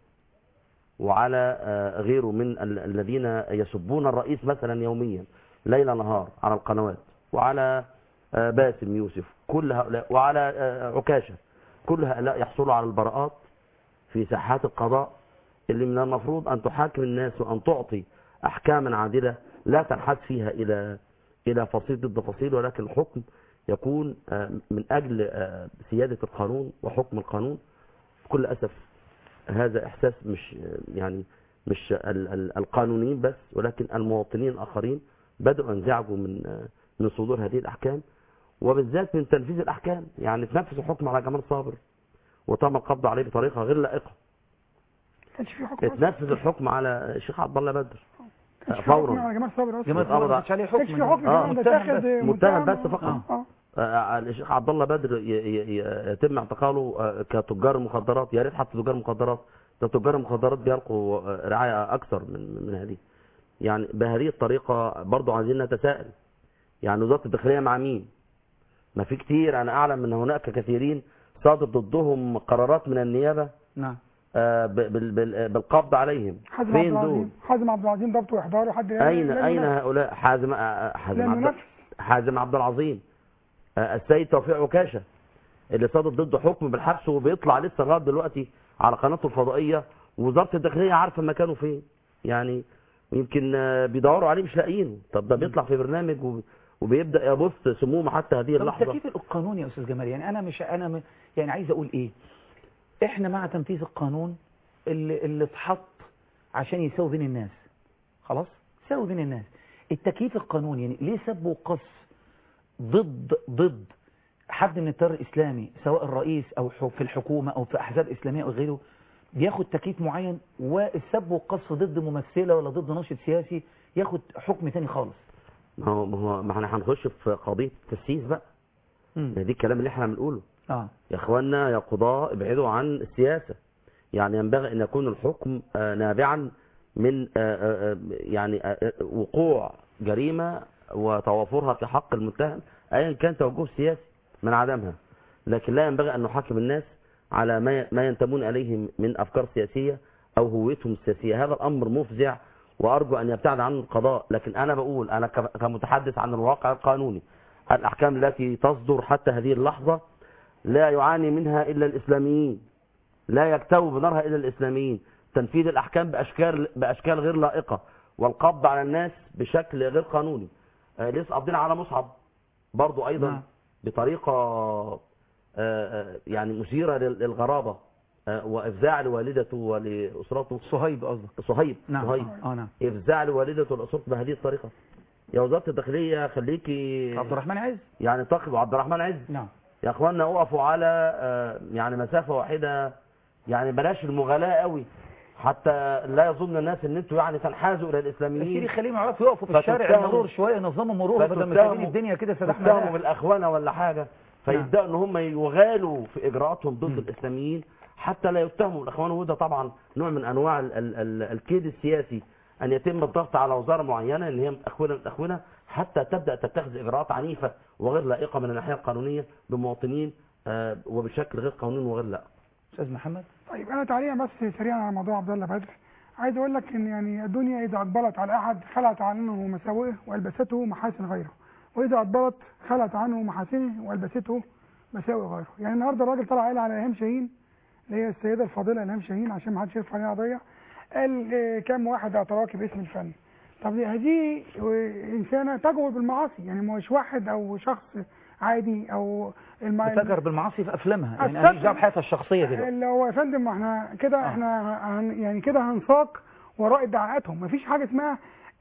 وعلى آه، غيره من ال- الذين يسبون الرئيس مثلا يوميا ليل نهار على القنوات وعلى آه، باسم يوسف كل هؤلاء وعلى آه، عكاشة كل هؤلاء يحصلوا على البراءات في ساحات القضاء اللي من المفروض أن تحاكم الناس وأن تعطي أحكاما عادلة لا تنحاز فيها إلى إلى فصيل ضد فصيل ولكن الحكم يكون آه، من أجل آه، سيادة القانون وحكم القانون بكل أسف هذا إحساس مش يعني مش ال- ال- القانونيين بس ولكن المواطنين الآخرين بدأوا ينزعجوا من من صدور هذه الأحكام وبالذات من تنفيذ الأحكام يعني تنفذ الحكم على جمال صابر وتم القبض عليه بطريقة غير لائقة كانش في حكم أصلاً. اتنفذ الحكم على الشيخ عبد الله بدر كانش في حكم فورا على جمال صابر اصلا جمال صابر ما كانش عليه كانش حكم. في حكم آه، كمان ده متهم اتاخد بس. متهم بس فقط. اه آه، الشيخ عبد الله بدر ي- ي- ي- يتم اعتقاله آه، كتجار مخدرات يا ريت حتى تجار مخدرات ده تجار المخدرات بيلقوا آه، رعايه اكثر من من هذه يعني بهذه الطريقه برضو عايزين نتساءل يعني وزاره الداخليه مع مين ما في كتير انا اعلم ان هناك كثيرين صادر ضدهم قرارات من النيابه نعم آه، ب- بال- بال- بالقبض عليهم حازم عبد فين دول العظيم حازم عبد العظيم ضبط واحضاره حد اين لم اين ينفذ. هؤلاء حازم آه، حازم لم عبد ينفذ. حازم عبد العظيم آه، السيد توفيق عكاشه اللي صادر ضده حكم بالحبس وبيطلع لسه لغايه دلوقتي على قناته الفضائيه ووزاره الداخليه عارفه مكانه فين يعني يمكن آه، بيدوروا عليه مش لاقيينه طب ده بيطلع في برنامج وب- وبيبدا يبث سموم حتى هذه طب اللحظه التكييف القانوني يا استاذ جمال يعني انا مش انا م- يعني عايز اقول ايه احنا مع تنفيذ القانون اللي اللي اتحط عشان يساوي بين الناس خلاص يساوي بين الناس التكييف القانوني يعني ليه سب وقص ضد ضد حد من التيار الاسلامي سواء الرئيس او ح- في الحكومه او في احزاب اسلاميه او غيره بياخد تكييف معين والسب والقص ضد ممثله ولا ضد ناشط سياسي ياخد حكم تاني خالص ما هو ما هو ما احنا هنخش في قضيه تسييس بقى ما دي الكلام اللي احنا بنقوله اه يا اخوانا يا قضاء ابعدوا عن السياسة يعني ينبغي ان يكون الحكم آه، نابعا من آه، آه، آه، يعني آه، آه، وقوع جريمة وتوافرها في حق المتهم ايا كان توجهه السياسي من عدمها لكن لا ينبغي ان نحاكم الناس على ما ما ينتمون اليه من افكار سياسية او هويتهم السياسية هذا الامر مفزع وارجو ان يبتعد عنه القضاء لكن انا بقول انا ك- كمتحدث عن الواقع القانوني الاحكام التي تصدر حتى هذه اللحظة لا يعاني منها إلا الإسلاميين لا يكتوي بنارها إلا الإسلاميين تنفيذ الأحكام بأشكال, بأشكال غير لائقة والقبض على الناس بشكل غير قانوني آه، لسه قابضين على مصعب برضو أيضا نعم. بطريقة آه، آه، يعني مثيرة لل- للغرابة آه، وإفزاع لوالدته ولأسرته صهيب قصدك صهيب نعم صهيب اه نعم إفزاع لوالدته ولأسرته بهذه الطريقة يا وزارة الداخلية خليكي عبد الرحمن عز يعني تقف عبد الرحمن عز نعم يا اخوانا اقفوا على آه، يعني مسافة واحدة يعني بلاش المغالاة قوي حتى لا يظن الناس ان انتوا يعني تنحازوا الى سيدي الاسلاميين خليهم يعرفوا يقفوا في الشارع فتتهموا- المرور شويه ينظموا مرور بدل ما فتتهموا- سايبين الدنيا كده سداح تتهموا مداح بالاخوانه ولا حاجه فيبداوا ان هم يغالوا في اجراءاتهم ضد الاسلاميين حتى لا يتهموا بالاخوان وده طبعا نوع من انواع ال ال ال الكيد السياسي ان يتم الضغط على وزاره معينه ان هي متاخونه متاخونه حتى تبدا تتخذ اجراءات عنيفه وغير لائقه من الناحيه القانونيه بمواطنين آه، وبشكل غير قانوني وغير لائق استاذ محمد طيب انا تعليقا بس سريعا على موضوع عبد الله بدر عايز اقول لك ان يعني الدنيا اذا اقبلت على احد خلعت عنه مساوئه والبسته محاسن غيره واذا اقبلت خلعت عنه محاسنه والبسته مساوئ غيره يعني النهارده الراجل طلع قال على الهام شاهين اللي هي السيده الفاضله الهام شاهين عشان ما حدش يرفع عليها قضيه قال آه، كم واحد اعتراكي باسم الفن طب دي- هذه انسانه تجور بالمعاصي يعني مش واحد او شخص عادي او الم... بتجر بالمعاصي في افلامها يعني أفتكر- انا مش دعوه بحياتها الشخصيه دلوقتي اللي هو يا فندم ما احنا كده احنا هن يعني كده هنساق وراء ادعاءاتهم مفيش حاجه اسمها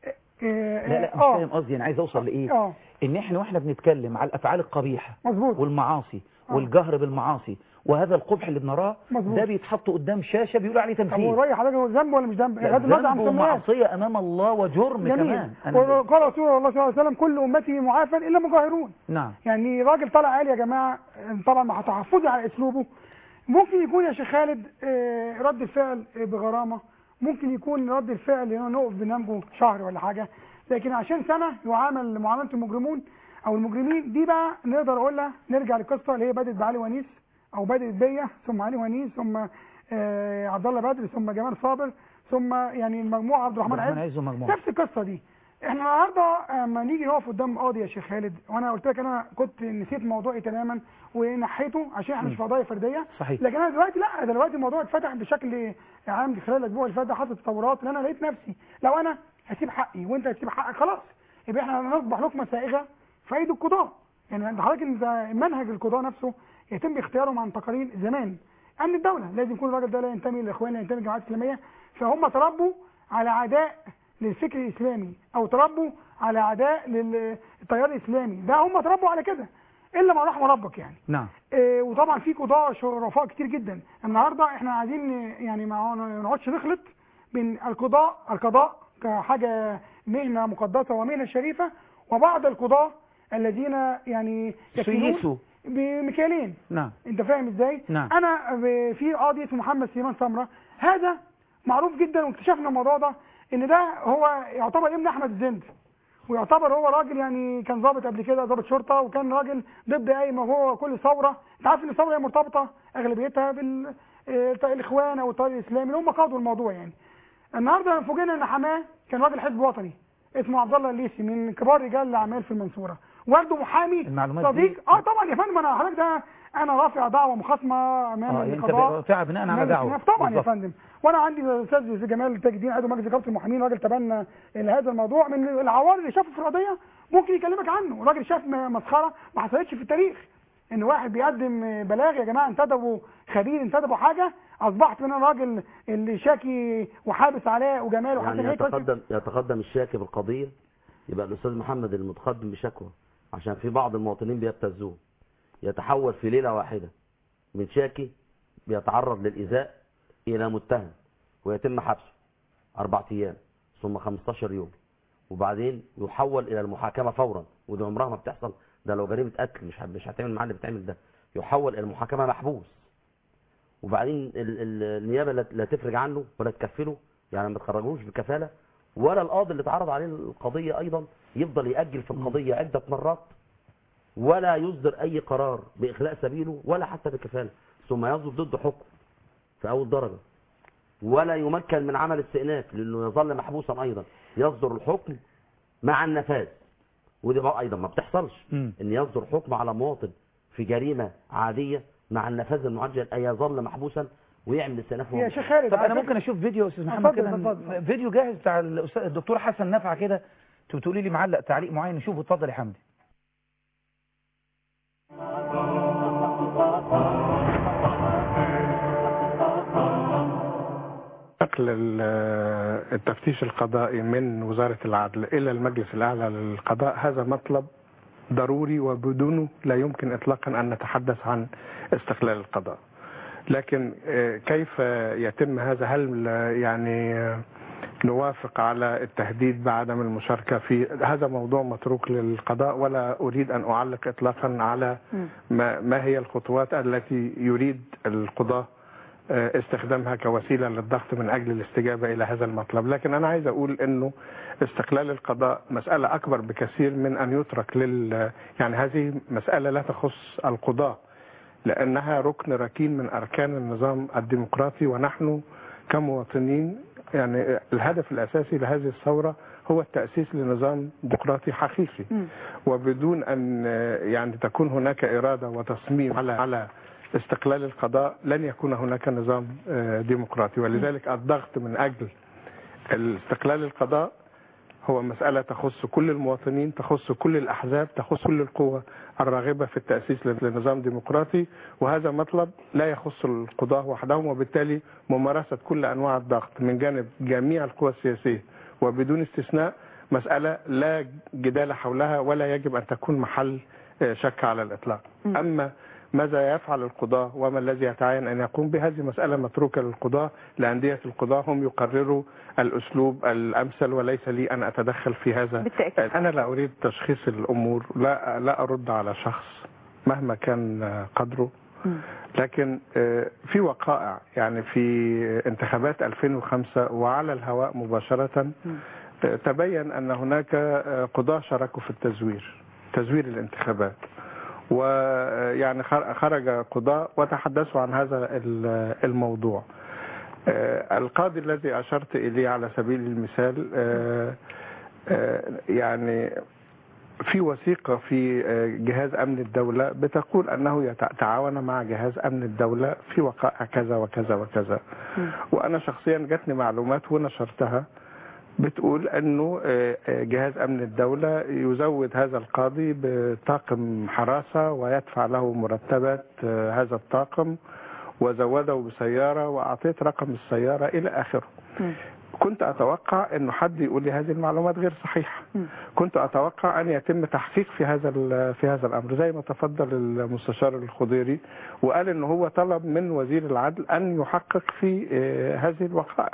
اه لا لا مش آه، فاهم قصدي انا عايز اوصل لايه اه ان احنا واحنا بنتكلم على الافعال القبيحه مظبوط والمعاصي آه. والجهر بالمعاصي وهذا القبح اللي بنراه مظبوط. ده بيتحط قدام شاشه بيقولوا عليه طب تمثيل ورأي حضرتك هو ذنب ولا مش ذنب؟ لا، بغض النظر عن ذنب مسميات ومعصيه امام الله وجرم جميل كمان أنا وقال رسول الله صلى الله عليه وسلم كل امتي معافى الا مجاهرون نعم يعني راجل طلع قال يا جماعه طبعا مع تحفظي على اسلوبه ممكن يكون يا شيخ خالد آه، رد الفعل آه، بغرامه ممكن يكون رد الفعل إنه نقف بنمجه شهر ولا حاجه لكن عشان سنه يعامل معامله المجرمون او المجرمين دي بقى نقدر اقولها نرجع للقصه اللي هي بدات بعلي ونيس او بدات بيا ثم علي ونيس ثم آه، عبد الله بدر ثم جمال صابر ثم يعني المجموعه عبد الرحمن الرحمن عز عز ومجموعه نفس القصه دي احنا النهارده اما نيجي نقف قدام قاضي يا شيخ خالد وانا قلت لك انا كنت نسيت موضوعي تماما ونحيته عشان احنا مش في قضايا فرديه صحيح. لكن انا دلوقتي لا ده دلوقتي الموضوع اتفتح بشكل عام خلال الاسبوع اللي فات ده حصلت تطورات ان انا لقيت نفسي لو انا هسيب حقي وانت هتسيب حقك خلاص يبقى احنا هنصبح لقمه سائغه في ايد القضاه يعني انت حضرتك انت منهج القضاه نفسه يتم اختيارهم عن تقارير زمان امن الدوله لازم يكون الراجل ده لا ينتمي للاخوان لا ينتمي للجماعات الاسلاميه فهم تربوا على عداء للفكر الاسلامي او تربوا على عداء للتيار الاسلامي ده هم تربوا على كده الا ما رحم ربك يعني نعم إيه، وطبعا في قضاة شرفاء كتير جدا النهارده احنا عايزين يعني ما ما نقعدش نخلط بين القضاء القضاء كحاجه مهنه مقدسه ومهنه شريفه وبعض القضاة الذين يعني سيسوا. يكفرون بمكيالين نعم انت فاهم ازاي نعم. انا ب- في قاضي اسمه محمد سليمان سمره هذا معروف جدا واكتشفنا الموضوع ده ان ده هو يعتبر ابن احمد الزند ويعتبر هو راجل يعني كان ضابط قبل كده ضابط شرطه وكان راجل ضد اي ما هو كل ثوره انت عارف ان الثوره هي مرتبطه اغلبيتها بال آه، الاخوان او الطريق الاسلامي اللي هم قادوا الموضوع يعني النهارده فوجئنا ان حماه كان راجل حزب وطني اسمه عبد الله الليثي من كبار رجال الاعمال في المنصوره والده محامي المعلومات صديق دي- اه طبعا يا فندم انا حضرتك ده انا رافع دعوه مخاصمه امام اه انت القضاء رافعها بناء على مجلس دعوه النيابة. طبعا يا بالظبط. فندم وانا عندي الاستاذ جمال تاج الدين عضو مجلس نقابه المحامين راجل تبنى هذا الموضوع من العوار اللي شافه في القضيه ممكن يكلمك عنه راجل شاف م- مسخره ما حصلتش في التاريخ ان واحد بيقدم بلاغ يا جماعه انتدبوا خبير انتدبوا حاجه اصبحت من الراجل اللي شاكي وحابس علاء وجمال وحسن يعني هيكل يتقدم يتقدم الشاكي بالقضية يبقى الأستاذ محمد المتقدم بشكوى عشان في بعض المواطنين بيبتزوه يتحول في ليلة واحدة من شاكي بيتعرض للإيذاء إلى متهم ويتم حبسه أربع أيام ثم 15 يوم وبعدين يحول إلى المحاكمة فورا ودي عمرها ما بتحصل ده لو جريمة قتل مش ه- مش هتعمل معاه اللي بتعمل ده يحول إلى المحاكمة محبوس وبعدين ال- ال- النيابه لا لا تفرج عنه ولا تكفله يعني ما تخرجوش بكفاله ولا القاضي اللي اتعرض عليه القضيه ايضا يفضل ياجل في القضيه عده مرات ولا يصدر اي قرار باخلاء سبيله ولا حتى بكفاله ثم يصدر ضده حكم في اول درجه ولا يمكن من عمل استئناف لانه يظل محبوسا ايضا يصدر الحكم مع النفاذ ودي بقى ايضا ما بتحصلش مم. ان يصدر حكم على مواطن في جريمه عاديه مع النفاذ المعجل اي يظل محبوسا ويعمل استئناف وهو يا شيخ خالد طب انا عايزك- ممكن اشوف فيديو يا استاذ محمد اتفضل، كده اتفضل. فيديو جاهز بتاع الأستاذ- الدكتور حسن نفعه كده انتوا بتقولي لي معلق تعليق معين نشوفه اتفضل يا حمدي نقل ال- التفتيش القضائي من وزارة العدل إلى المجلس الأعلى للقضاء هذا مطلب ضروري وبدونه لا يمكن إطلاقا أن نتحدث عن استقلال القضاء لكن آه، كيف يتم هذا هل آه، يعني آه، نوافق على التهديد بعدم المشاركة في هذا موضوع متروك للقضاء ولا أريد أن أعلق إطلاقا على ما, ما هي الخطوات التي يريد القضاة آه، استخدامها كوسيلة للضغط من أجل الاستجابة إلى هذا المطلب لكن أنا عايز أقول أنه استقلال القضاء مسألة أكبر بكثير من أن يترك لل يعني هذه مسألة لا تخص القضاة لأنها ركن ركين من أركان النظام الديمقراطي ونحن كمواطنين يعني الهدف الأساسي لهذه الثورة هو التأسيس لنظام ديمقراطي حقيقي وبدون أن آه، يعني تكون هناك إرادة وتصميم على على استقلال القضاء لن يكون هناك نظام آه، ديمقراطي ولذلك الضغط من أجل استقلال القضاء هو مسألة تخص كل المواطنين تخص كل الأحزاب تخص كل القوى الراغبة في التأسيس لنظام ديمقراطي وهذا مطلب لا يخص القضاة وحدهم وبالتالي ممارسة كل أنواع الضغط من جانب جميع القوى السياسية وبدون استثناء مسألة لا جدال حولها ولا يجب أن تكون محل آه، شك على الإطلاق أما ماذا يفعل القضاة وما الذي يتعين أن يقوم به هذه مسألة متروكة للقضاة لأندية القضاة هم يقرروا الأسلوب الأمثل وليس لي أن أتدخل في هذا بالتأكيد. أنا لا أريد تشخيص الأمور لا, لا أرد على شخص مهما كان آه، قدره لكن آه، في وقائع يعني في انتخابات 2005 وعلى الهواء مباشرة آه، تبين أن هناك آه، قضاة شاركوا في التزوير تزوير الانتخابات ويعني خر- خرج قضاء وتحدثوا عن هذا ال- الموضوع آه، القاضي الذي أشرت إليه على سبيل المثال آه، آه، يعني في وثيقة في آه، جهاز أمن الدولة بتقول أنه يتع- تعاون مع جهاز أمن الدولة في وقائع كذا وكذا وكذا وأنا شخصيا جاتني معلومات ونشرتها بتقول أنه آه، آه، جهاز أمن الدولة يزود هذا القاضي بطاقم حراسة ويدفع له مرتبات آه، هذا الطاقم وزوده بسيارة وأعطيت رقم السيارة إلى آخره كنت اتوقع انه حد يقول لي هذه المعلومات غير صحيحه كنت اتوقع ان يتم تحقيق في هذا ال- في هذا الامر زي ما تفضل المستشار الخضيري وقال ان هو طلب من وزير العدل ان يحقق في آه، هذه الوقائع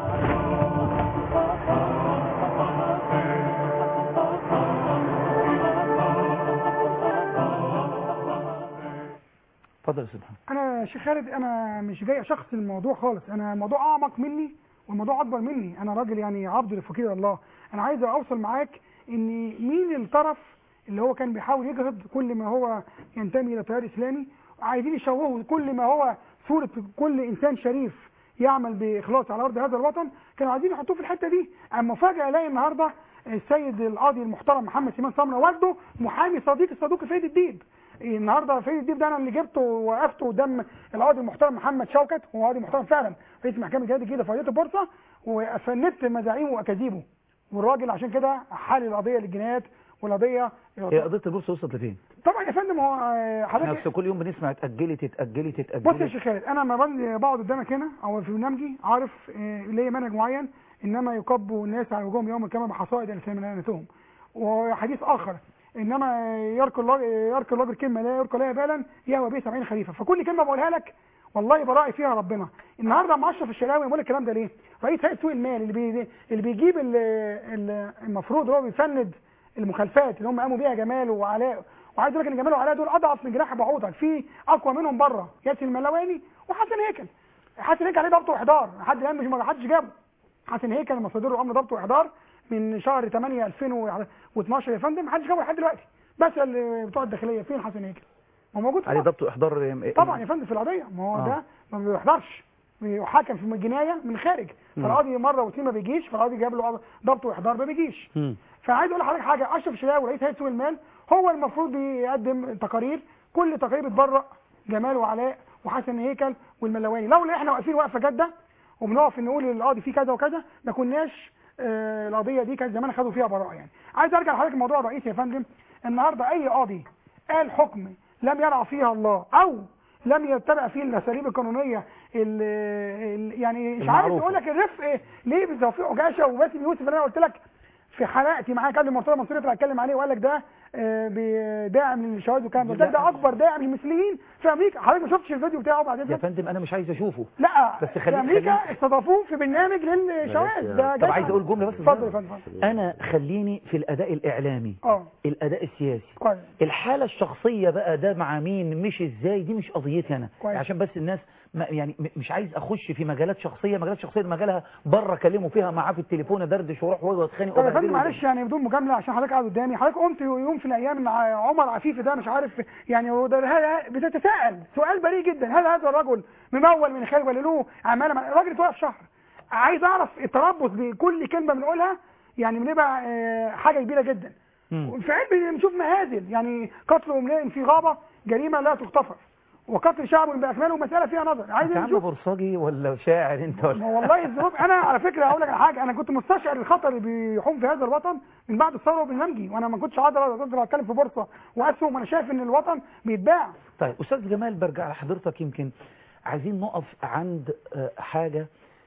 اتفضل يا استاذ محمد انا يا شيخ خالد انا مش جاي اشخص الموضوع خالص انا الموضوع اعمق مني والموضوع اكبر مني انا راجل يعني عبد لفقير الله انا عايز اوصل معاك ان مين الطرف اللي هو كان بيحاول يجهض كل ما هو ينتمي الى تيار اسلامي عايزين يشوهوا كل ما هو صوره كل انسان شريف يعمل باخلاص على ارض هذا الوطن كانوا عايزين يحطوه في الحته دي اما فجاه الاقي النهارده السيد القاضي المحترم محمد سليمان سمره والده محامي صديق الصدوق فريد الديب النهارده فريد الديب ده انا اللي جبته ووقفته قدام القاضي المحترم محمد شوكت هو قاضي محترم فعلا رئيس محكمه جهاد الجديده في قضيه البورصه وفندت مزاعيمه واكاذيبه والراجل عشان كده حال القضيه للجنايات والقضيه هي قضيه البورصه وصلت لفين؟ طبعا يا فندم هو آه، احنا حضرتك في كل يوم بنسمع اتاجلت اتاجلت اتاجلت بص يا شيخ خالد انا لما باجي بقعد قدامك هنا او في برنامجي عارف آه، ليا منهج معين انما يكب الناس على وجوههم يوم القيامه بحصائد لسانتهم وحديث اخر انما يركل الرجل- يركل الرجل كلمه لا يركل لها بالا يهوى به 70 خليفه فكل كلمه بقولها لك والله براعي فيها ربنا النهارده مع اشرف الشلاوي بقول الكلام ده ليه؟ رئيس هيئه سوق المال اللي بي اللي بيجيب ال- ال- المفروض هو بيفند المخالفات اللي هم قاموا بيها جمال وعلاء وعايز اقول لك ان جمال وعلاء دول اضعف من جناح بعوضك في اقوى منهم بره ياسر الملواني وحسن هيكل حسن هيكل عليه ضبط واحضار لحد الان مش ما حدش جابه حسن هيكل مصادره امر ضبط واحضار من شهر 8 2012 يا فندم محدش جابه لحد دلوقتي بسال بتوع الداخليه فين حسن هيكل ما هو موجود في عليه مصر. ضبط واحضار طبعا يا فندم في القضيه ما هو آه. ده ما بيحضرش بيحاكم في الجنايه من خارج مم. فالقاضي مره واثنين ما بيجيش فالقاضي جاب له ضبط واحضار ما بيجيش مم. فعايز اقول لحضرتك حاجه اشرف شلاوي رئيس هيئه سوق المال هو المفروض بيقدم تقارير كل تقارير بتبرأ جمال وعلاء وحسن هيكل والملواني لولا احنا واقفين وقفه جاده وبنقف نقول للقاضي في كذا وكذا ما كناش آه، القضيه دي كان زمان خدوا فيها براءه يعني عايز ارجع لحضرتك الموضوع الرئيسي يا فندم النهارده اي قاضي قال حكم لم يرع فيها الله او لم يتبع فيه الاساليب القانونيه ال ال يعني مش عارف المعروفة. اقول لك الرفق ليه بتوفيق عجاشه وباسم يوسف اللي انا قلت لك في حلقتي معاه كان مرتضى منصور يطلع يتكلم عليه وقال لك ده آه، بي- داعم للشواذ والكلام ده قلت لك ده اكبر داعم للمثليين في امريكا حضرتك ما شفتش الفيديو بتاعه بعد يا اذنك فندم انا مش عايز اشوفه لا بس في خليك امريكا خليك استضافوه في برنامج للشواذ ده طب جاي عايز اقول جمله بس اتفضل يا فندم اتفضل. انا خليني في الاداء الاعلامي اه الاداء السياسي كويس الحاله الشخصيه بقى ده مع مين مش ازاي دي مش قضيتي انا كويس. عشان بس الناس ما يعني م- مش عايز اخش في مجالات شخصيه مجالات شخصيه دي مجالها بره اكلمه فيها معاه في التليفون ادردش واروح واتخانق طب يا وأبهدله. فندم معلش يعني بدون مجامله عشان حضرتك قاعد قدامي حضرتك قمت يوم في الايام ان ع- عمر عفيفي ده مش عارف يعني هو ده هذا بتتساءل سؤال بريء جدا هل هذا الرجل ممول من خارج ولا له عماله مع- الراجل توقف شهر عايز اعرف التربص بكل كلمه بنقولها يعني بنبقى آه، حاجه كبيره جدا في علم بنشوف مهازل يعني قتل امرئ في غابه جريمه لا تغتفر وقتل شعب باكمله مساله فيها نظر عايز انت عم نشوف بورصاجي ولا شاعر انت ولا ما والله الظروف انا على فكره هقول لك على حاجه انا كنت مستشعر الخطر اللي بيحوم في هذا الوطن من بعد الثوره وبرنامجي وانا ما كنتش قادر اقدر اتكلم في بورصه واسهم وانا شايف ان الوطن بيتباع طيب استاذ جمال برجع لحضرتك يمكن عايزين نقف عند آه، حاجه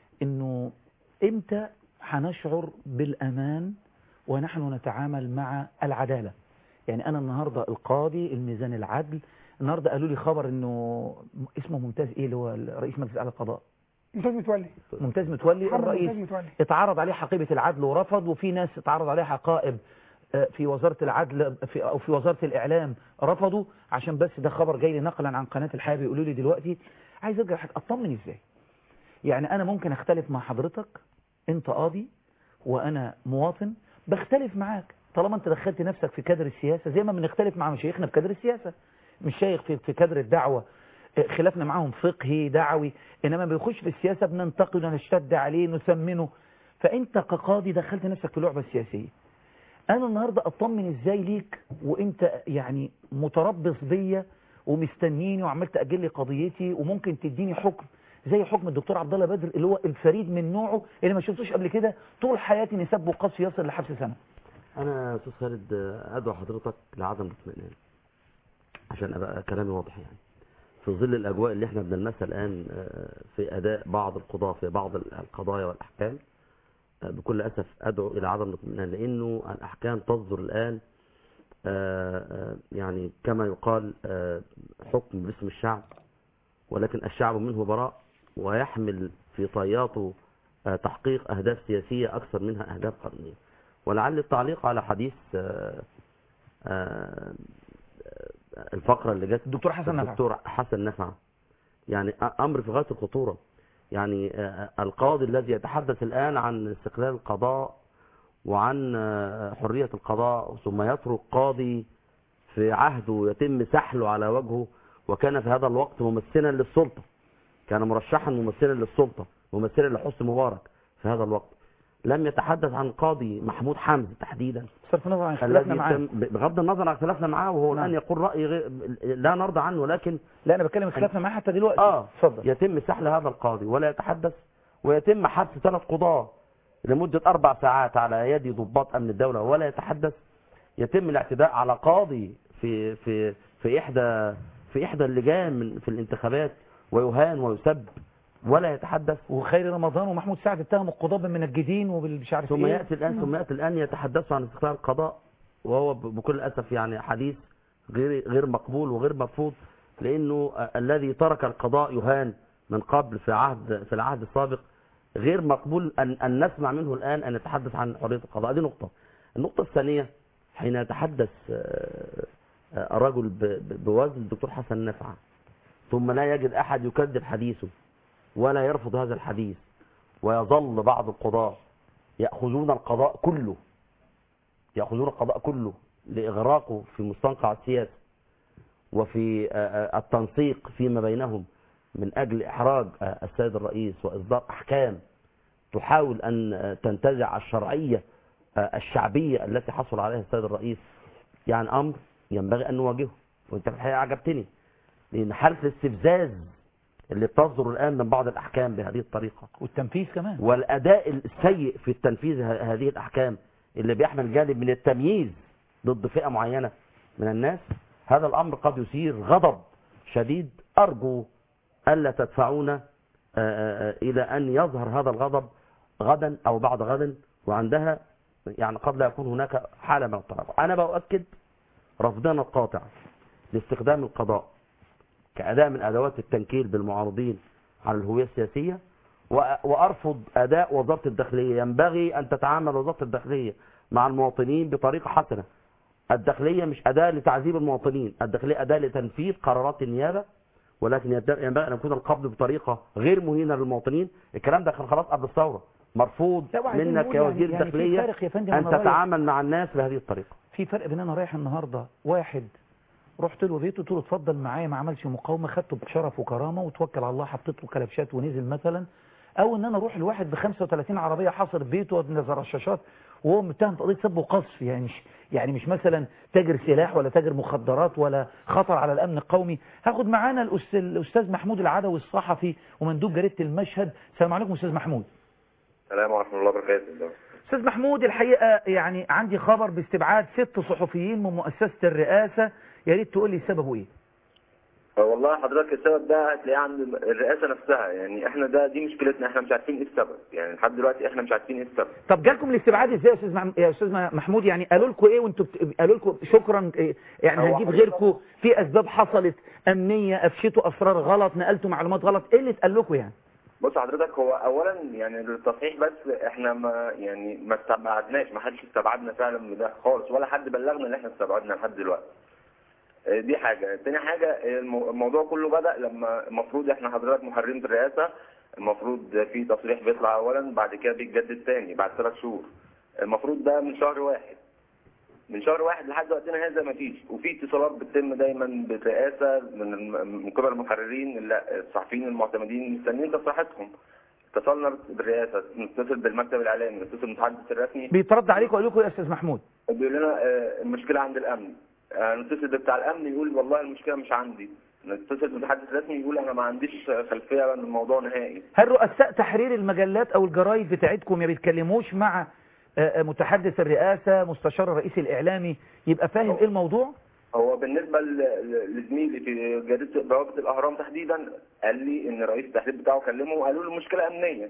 انه امتى هنشعر بالامان ونحن نتعامل مع العداله يعني انا النهارده القاضي الميزان العدل النهارده قالوا لي خبر انه اسمه ممتاز ايه اللي هو رئيس مجلس اعلى القضاء ممتاز متولي ممتاز متولي محمد الرئيس ممتاز متولي اتعرض عليه حقيبة العدل ورفض وفي ناس اتعرض عليها حقائب آه، في وزارة العدل في أو في وزارة الإعلام رفضوا عشان بس ده خبر جاي لي نقلا عن قناة الحياة بيقولوا لي دلوقتي عايز ارجع حاجة اطمن ازاي يعني انا ممكن اختلف مع حضرتك انت قاضي وانا مواطن بختلف معاك طالما انت دخلت نفسك في كادر السياسة زي ما بنختلف مع مشايخنا في كادر السياسة مش شايخ في في كادر الدعوة آه، خلافنا معاهم فقهي دعوي انما بيخش في السياسة بننتقد ونشتد عليه نثمنه فانت كقاضي دخلت نفسك في اللعبة السياسية انا النهاردة اطمن ازاي ليك وانت يعني متربص بيا ومستنيني وعمال تأجل لي قضيتي وممكن تديني حكم زي حكم الدكتور عبد الله بدر اللي هو الفريد من نوعه اللي ما شفتوش قبل كده طول حياتي نسب وقذف يصل لحبس سنة انا يا استاذ خالد آه، ادعو حضرتك لعدم الاطمئنان عشان ابقى كلامي واضح يعني في ظل الاجواء اللي احنا بنلمسها الان آه، في اداء بعض القضاة في بعض القضايا والاحكام آه، بكل أسف أدعو إلى عدم الاطمئنان لأنه الأحكام تصدر الآن آه، آه، يعني كما يقال آه، حكم باسم الشعب ولكن الشعب منه براء ويحمل في طياته آه، تحقيق أهداف سياسية أكثر منها أهداف قانونية ولعل التعليق على حديث آه، آه، الفقرة اللي جت الدكتور حسن نفع. الدكتور حسن نفع يعني أمر في غاية الخطورة يعني آه، القاضي الذي يتحدث الآن عن استقلال القضاء وعن آه، حرية القضاء ثم يترك قاضي في عهده يتم سحله على وجهه وكان في هذا الوقت ممثلا للسلطة كان مرشحا ممثلا للسلطة ممثلا لحسن مبارك في هذا الوقت لم يتحدث عن قاضي محمود حمزة تحديدا بصرف النظر عن الذي اختلافنا معاه يتم- بغض النظر عن اختلافنا معاه وهو نعم. الآن يقول رأي غير لا نرضى عنه لكن لا انا بتكلم اختلافنا معاه حتى دلوقتي اه اتفضل يتم سحل هذا القاضي ولا يتحدث ويتم حبس ثلاث قضاة لمدة أربع ساعات على يد ضباط أمن الدولة ولا يتحدث يتم الاعتداء على قاضي في في في إحدى في إحدى اللجان من في الانتخابات ويهان ويسب ولا يتحدث وخير رمضان ومحمود سعد اتهموا القضاة بالمنجدين وبالمش عارف ثم ايه يأتي الآن ثم يأتي الآن يتحدثوا عن استقلال القضاء وهو ب- بكل أسف يعني حديث غير غير مقبول وغير مرفوض لأنه آه، الذي ترك القضاء يهان من قبل في عهد في العهد السابق غير مقبول أن أن نسمع منه الآن أن يتحدث عن حرية القضاء دي نقطة النقطة الثانية حين يتحدث آه، آه، الرجل ب- ب- بوزن الدكتور حسن نفعه ثم لا يجد أحد يكذب حديثه ولا يرفض هذا الحديث ويظل بعض القضاة يأخذون القضاء كله يأخذون القضاء كله لإغراقه في مستنقع السياسة وفي آه، آه، التنسيق فيما بينهم من أجل إحراج آه، السيد الرئيس وإصدار أحكام تحاول أن آه، تنتزع الشرعية آه، الشعبية التي حصل عليها السيد الرئيس يعني أمر ينبغي أن نواجهه وأنت في الحقيقة عجبتني لأن حالة الاستفزاز اللي بتصدر الآن من بعض الأحكام بهذه الطريقة والتنفيذ كمان والأداء السيء في التنفيذ ه- هذه الأحكام اللي بيحمل جانب من التمييز ضد فئة معينة من الناس هذا الأمر قد يثير غضب شديد أرجو ألا تدفعونا آه، آه، إلى أن يظهر هذا الغضب غدا أو بعد غد وعندها يعني قد لا يكون هناك حالة من التراجع أنا بأؤكد رفضنا القاطع لاستخدام القضاء كأداة من أدوات التنكيل بالمعارضين على الهوية السياسية و- وأرفض أداء وزارة الداخلية ينبغي أن تتعامل وزارة الداخلية مع المواطنين بطريقة حسنة الداخلية مش أداة لتعذيب المواطنين الداخلية أداة لتنفيذ قرارات النيابة ولكن يد- ينبغي أن يكون القبض بطريقة غير مهينة للمواطنين الكلام ده كان خلاص قبل الثورة مرفوض لا، وعايزين منك نقول يا يعني- وزير يعني في الداخلية فارق يا فندم أن أنا رايح- تتعامل مع الناس بهذه الطريقة في فرق بين انا رايح النهارده واحد رحت له بيته قلت له اتفضل معايا ما عملش مقاومه خدته بشرف وكرامه وتوكل على الله حطيت له كلبشات ونزل مثلا او ان انا اروح لواحد ب 35 عربيه حاصر بيته نزل رشاشات وهو متهم قضيه سب وقذف يعني مش يعني مش مثلا تاجر سلاح ولا تاجر مخدرات ولا خطر على الامن القومي هاخد معانا الأس- الاستاذ محمود العدوي الصحفي ومندوب جريده المشهد السلام عليكم استاذ محمود السلام ورحمة الله وبركاته استاذ محمود الحقيقه يعني عندي خبر باستبعاد ست صحفيين من مؤسسه الرئاسه يا ريت تقول لي سببه ايه والله حضرتك السبب ده هتلاقيه عند الرئاسة نفسها يعني احنا ده دي مشكلتنا احنا مش عارفين ايه السبب يعني لحد دلوقتي احنا مش عارفين ايه السبب طب جالكم الاستبعاد ازاي يا استاذ مع... يا استاذ محمود يعني قالوا لكم ايه وانتوا بت... قالوا لكم شكرا إيه؟ يعني هو هنجيب حضرتك- غيركم في اسباب حصلت امنيه افشتوا اسرار غلط نقلتوا معلومات غلط ايه اللي اتقال لكم يعني بص حضرتك هو اولا يعني للتصحيح بس احنا ما يعني ما استبعدناش ما حدش استبعدنا فعلا من ده خالص ولا حد بلغنا ان احنا استبعدنا لحد دلوقتي اه، دي حاجة تاني حاجة الم- الموضوع كله بدأ لما المفروض احنا حضرتك محررين الرئاسة المفروض في تصريح بيطلع اولا بعد كده بيتجدد تاني بعد ثلاث شهور المفروض ده من شهر واحد من شهر واحد لحد وقتنا هذا ما فيش وفي اتصالات بتتم دايما بالرئاسه من الم- من قبل المحررين الل- الصحفيين المعتمدين مستنيين تصريحاتهم اتصلنا بالرئاسه نتصل بالمكتب الاعلامي نتصل بالمتحدث الرسمي بيترد عليكم وقالوا لكم إيه يا استاذ محمود بيقول لنا آه، المشكله عند الامن آه، نتصل بتاع الامن يقول والله المشكله مش عندي نتصل بالمتحدث الرسمي يقول انا ما عنديش خلفيه عن الموضوع نهائي هل رؤساء تحرير المجلات او الجرايد بتاعتكم ما بيتكلموش مع آه، آه، متحدث الرئاسه مستشار الرئيس الاعلامي يبقى فاهم ايه الموضوع هو بالنسبه ل- ل- لزميلي في جريده بوابه الاهرام تحديدا قال لي ان رئيس التحرير بتاعه كلمه وقالوا له المشكله امنيه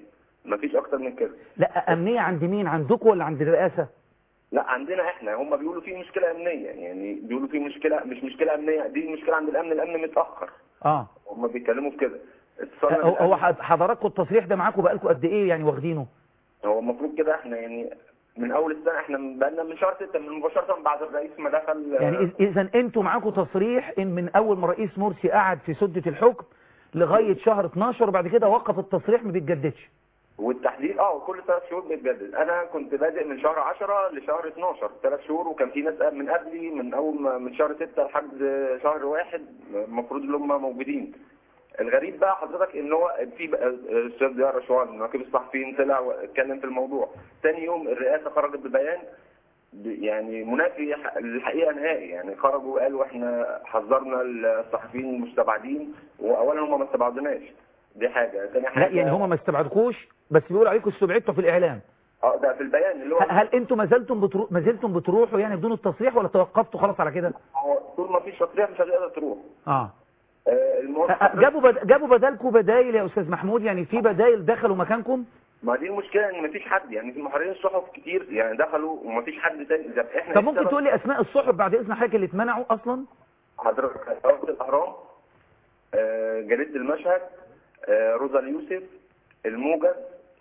مفيش اكتر من كده لا امنيه عند مين عندكم ولا عند الرئاسه لا عندنا احنا هم بيقولوا في مشكله امنيه يعني بيقولوا في مشكله مش مشكله امنيه دي مشكله عند الامن الامن متاخر اه هم بيتكلموا في كده اتصلنا هو هو بالأمن. حضراتكم التصريح ده معاكم بقالكم قد ايه يعني واخدينه هو المفروض كده احنا يعني من اول السنه احنا بقالنا من شهر 6 من مباشره بعد الرئيس ما دخل يعني اذا انتوا معاكم تصريح ان من اول ما رئيس مرسي قعد في سده الحكم لغايه شهر 12 وبعد كده وقف التصريح ما بيتجددش والتحديد اه كل ثلاث شهور بيتجدد انا كنت بادئ من شهر 10 لشهر 12 ثلاث شهور وكان في ناس من قبلي من اول ما من شهر 6 لحد شهر واحد المفروض ان هم موجودين الغريب بقى حضرتك ان هو في بقى الاستاذ ضياء رشوان نقيب الصحفيين طلع واتكلم في الموضوع تاني يوم الرئاسه خرجت ببيان ب- يعني منافي ح- للحقيقه نهائي يعني خرجوا وقالوا احنا حذرنا الصحفيين المستبعدين واولا هم ما استبعدوناش دي حاجه ثاني حاجه لا يعني هم ما استبعدوكوش بس بيقولوا عليكم استبعدتوا في الاعلام اه ده في البيان اللي هو ه- هل انتوا ما زلتم بترو... ما زلتم بتروحوا يعني بدون التصريح ولا توقفتوا خلاص على كده هو طول ما فيش تصريح مش هتقدر تروح اه آه، المهم أ- جابوا بد... جابوا بدالكم بدايل يا استاذ محمود يعني في بدايل دخلوا مكانكم ما دي المشكله ان مفيش حد يعني في محررين الصحف كتير يعني دخلوا ومفيش حد تاني ده احنا طب ممكن السبب- تقول لي اسماء الصحف بعد اذن حضرتك اللي اتمنعوا اصلا حضرتك رابط الاهرام آه، جريده المشهد آه، روزا اليوسف الموجز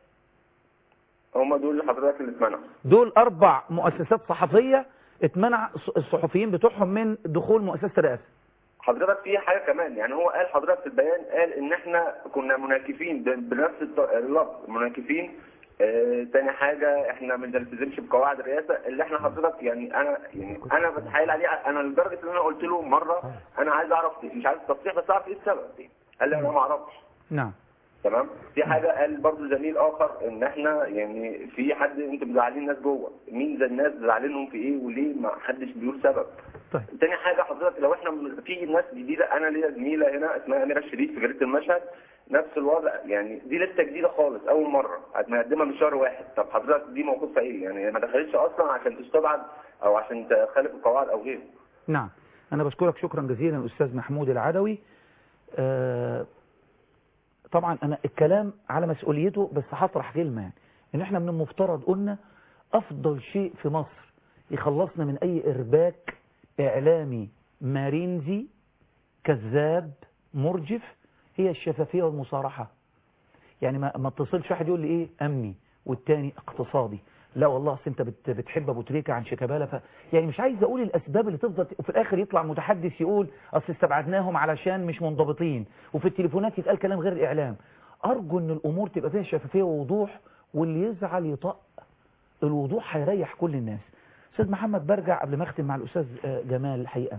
هم دول اللي حضرتك اللي اتمنعوا دول اربع مؤسسات صحفيه اتمنع الص- الصحفيين بتوعهم من دخول مؤسسه الرئاسه حضرتك في حاجه كمان يعني هو قال حضرتك في البيان قال ان احنا كنا مناكفين ب- بنفس الط- اللفظ مناكفين آه تاني حاجه احنا ما بنلتزمش بقواعد الرئاسه اللي احنا حضرتك يعني انا يعني انا بتحايل عليه انا لدرجه ان انا قلت له مره انا عايز اعرف مش عايز التصريح بس اعرف ايه السبب قال لي انا ما اعرفش نعم تمام في حاجه قال برضو زميل اخر ان احنا يعني في حد انتوا مزعلين ناس جوه مين ده الناس زعلانهم في ايه وليه ما حدش بيقول سبب طيب. تاني حاجه حضرتك لو احنا من- في ناس جديده انا ليا زميله هنا اسمها اميره الشريف في جريده المشهد نفس الوضع يعني دي لسه جديده خالص اول مره مقدمه من شهر واحد طب حضرتك دي موقفها ايه يعني ما دخلتش اصلا عشان تستبعد او عشان تخالف القواعد او غيره نعم أنا بشكرك شكرا جزيلا الأستاذ محمود العدوي آه، طبعا أنا الكلام على مسؤوليته بس هطرح كلمة يعني إن إحنا من المفترض قلنا أفضل شيء في مصر يخلصنا من أي إرباك إعلامي مارينزي كذاب مرجف هي الشفافية والمصارحة يعني ما ما اتصلش واحد يقول لي ايه امني والتاني اقتصادي لا والله اصل انت بت بتحب ابو تريكه عن شيكابالا ف يعني مش عايز اقول الاسباب اللي تفضل وفي الاخر يطلع متحدث يقول اصل استبعدناهم علشان مش منضبطين وفي التليفونات يتقال كلام غير الاعلام ارجو ان الامور تبقى فيها شفافيه ووضوح واللي يزعل يطق الوضوح هيريح كل الناس استاذ محمد برجع قبل ما اختم مع الاستاذ آه، جمال الحقيقه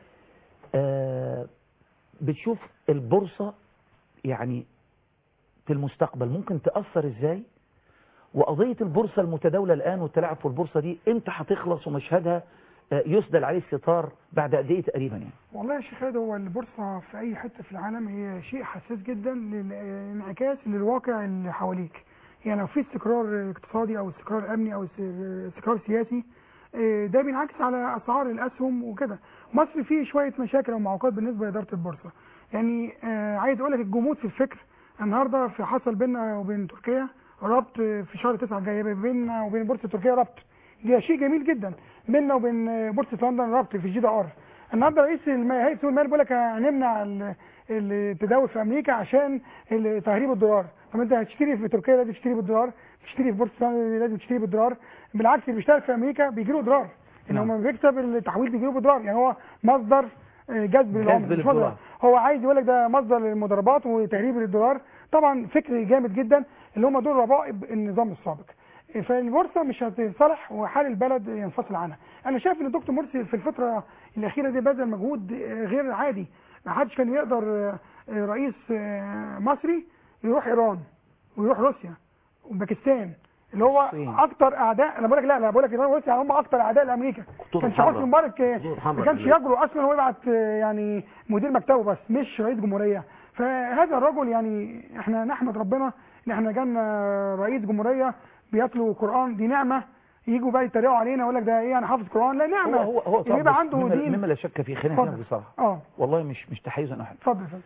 آه، بتشوف البورصه يعني في المستقبل ممكن تأثر ازاي وقضية البورصة المتداولة الآن والتلاعب في البورصة دي امتى هتخلص ومشهدها آه، يسدل عليه الستار بعد قد ايه تقريبا يعني والله يا شيخ خالد هو البورصة في أي حتة في العالم هي شيء حساس جدا للانعكاس للواقع اللي حواليك يعني لو في استقرار اقتصادي أو استقرار أمني أو است- استقرار سياسي آه، ده بينعكس على أسعار الأسهم وكده مصر فيه شوية مشاكل ومعوقات بالنسبة لإدارة البورصة يعني آه، عايز أقول لك الجمود في الفكر النهارده في حصل بيننا وبين تركيا ربط في شهر 9 الجاي بيننا وبين بورصه تركيا ربط ده شيء جميل جدا بيننا وبين بورصه لندن ربط في الجي دي ار النهارده رئيس الم- هيئه سوق المال بيقول لك هنمنع ال- التداول في امريكا عشان ال- تهريب الدولار طب انت هتشتري في تركيا لازم تشتري بالدولار تشتري في بورصه لندن لازم تشتري بالدولار بالعكس اللي بيشتغل في امريكا بيجي له دولار ان هو لما بيكسب التحويل بيجي له بالدولار يعني هو مصدر آه، جذب للعمله مش للدولار. مصدر هو عايز يقول لك ده مصدر للمضاربات وتهريب للدولار طبعا فكر جامد جدا اللي هم دول ربائب النظام السابق فالبورصه مش هتنصلح وحال البلد ينفصل عنها انا شايف ان الدكتور مرسي في الفتره الاخيره دي بذل مجهود غير عادي ما حدش كان يقدر رئيس مصري يروح ايران ويروح روسيا وباكستان اللي هو الصين. اكتر اعداء انا بقول لك لا انا بقول لك ايران وروسيا هم اكتر اعداء لامريكا خطوط كان حمراء. حسني مبارك خطوط حمراء ما كانش لأمريكا. يجرؤ اصلا هو يبعت يعني مدير مكتبه بس مش رئيس جمهوريه فهذا الرجل يعني احنا نحمد ربنا ان احنا جالنا رئيس جمهوريه بيتلو قران دي نعمه يجوا بقى يتريقوا علينا يقول لك ده ايه انا حافظ قران لا نعمه هو هو هو اللي يبقى عنده مما, دين مما لا شك فيه خلينا اتفضل. نكلمك بصراحه اه والله مش مش تحيزا احد اتفضل اتفضل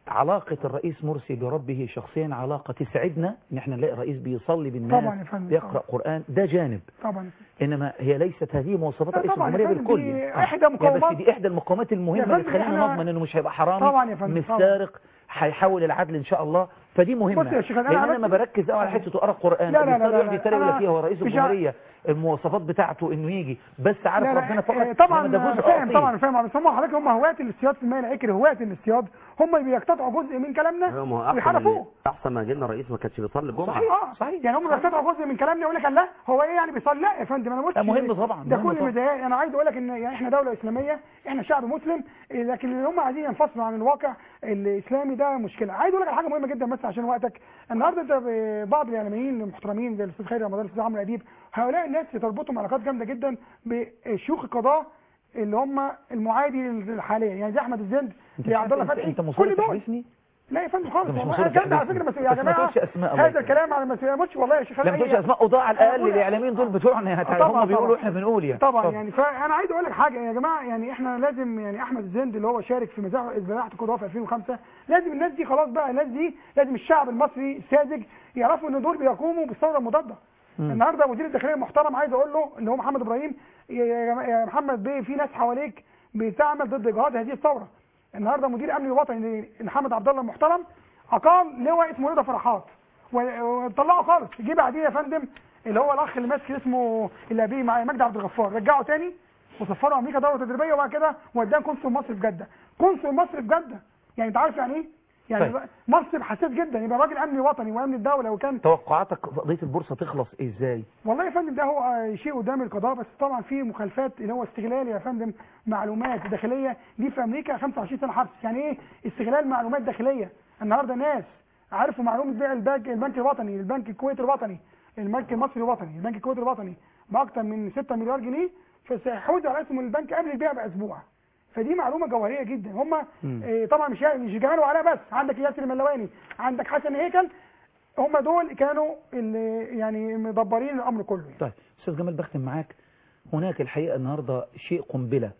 علاقة الرئيس مرسي بربه شخصيا علاقة تسعدنا ان احنا نلاقي رئيس بيصلي بالناس طبعا يا فندم، بيقرأ قرآن ده جانب طبعا انما هي ليست هذه مواصفات لا رئيس طبعا يا الجمهورية فندم، بالكل دي يعني. إحدى يا بس مقومات- دي احدى المقومات يا المهمة اللي فندم، تخلينا إحنا- نضمن انه مش هيبقى حرامي طبعا يا فندم، مش طبعا. سارق هيحاول العدل ان شاء الله فدي مهمة بص يا شيخ، أنا لان عملت- انا ما بركز قوي على حته اقرا قران لا، لا، لا، بيضطر لا، يقعد لا، يتريق أنا يقول لك ايه هو رئيس مش ع- الجمهوريه المواصفات بتاعته انه يجي بس عارف لا لا ربنا فقط آه، طبعا إنما ده أنا جزء فاهم أصيل. طبعا فاهم بس هم حضرتك هم هواة الاصطياد في الماء العكر هواة الاصطياد هم بيقتطعوا جزء من كلامنا ايوه ما هو احسن ويحرفوه من- احسن ما جبنا رئيس ما كانش بيصلي الجمعه صحيح اه صحيح يعني هم بيقتطعوا جزء من كلامنا يقول لك لا هو ايه يعني بيصلي لا يا فندم انا ما قلتش لا، مهم طبعا، ده مهم كل طبعا. مضايق انا عايز اقول لك ان يعني احنا دوله اسلاميه احنا شعب مسلم إيه، لكن اللي هم عايزين ينفصلوا عن الواقع الاسلامي ده مشكله عايز اقول لك على حاجه مهمه جدا بس عشان وقتك النهارده انت ب- بعض الاعلاميين المحترمين زي الاستاذ خيري رمضان الاستاذ عمرو اديب هؤلاء الناس تربطهم علاقات جامده جدا بشيوخ القضاء اللي هم المعادي حاليا يعني زي احمد الزند انت زي عبد الله انت, فتحي انت مصر كل دول تحدثني لا يا فندم خالص انت مش والله مصر الكلام ده على تحدثني. فكره بس يا بس ما جماعه تقولش أسماء، الله هذا الكلام على المسؤوليه بص والله يا شيخ لا ما أي- تقولش اسماء اوضاع على الاقل أقول- الاعلاميين دول بتوعنا هت- طبعاً، هم بيقولوا طبعاً. احنا بنقول يعني طبعا اتفضل. يعني فانا عايز اقول لك حاجه يا جماعه يعني احنا لازم يعني احمد الزند اللي هو شارك في مزاح اذاعه القضاء في 2005 لازم الناس دي خلاص بقى الناس دي لازم الشعب المصري الساذج يعرفوا ان دول بيقوموا بالثوره المضاده مم. النهارده وزير الداخليه المحترم عايز اقول له اللي هو محمد ابراهيم يا- يا يا محمد بيه في ناس حواليك بتعمل ضد اجهاض هذه الثوره النهارده مدير امن الوطني محمد عبد الله المحترم اقام لواء اسمه رضا فرحات و- وطلعه خالص جه بعديه يا فندم اللي هو الاخ اللي ماسك اسمه اللي ابيه مع مجدي عبد الغفار رجعه تاني وسفروا امريكا دوره تدريبيه وبعد كده وداه قنصل مصر في جده قنصل مصر في جده يعني انت عارف يعني ايه يعني طيب. بقى مصر حساس جدا يبقى راجل امن وطني وامن الدوله وكان توقعاتك في قضيه البورصه تخلص ازاي والله يا فندم ده هو آه، شيء قدام القضاء بس طبعا في مخالفات اللي هو استغلال يا فندم معلومات داخليه دي في امريكا 25 سنه حبس يعني ايه استغلال معلومات داخليه النهارده ناس عرفوا معلومه بيع البنك البنك الوطني البنك الكويتي الوطني البنك المصري الوطني البنك الكويتي الوطني باكثر من 6 مليار جنيه فسيحوز على اسم البنك قبل البيع باسبوع فدي معلومه جوهريه جدا هم مم. إيه طبعا مش مش جمال وعلاء بس عندك ياسر الملواني عندك حسن هيكل هم دول كانوا اللي يعني مدبرين الامر كله يعني. طيب استاذ جمال بختم معاك هناك الحقيقه النهارده شيء قنبله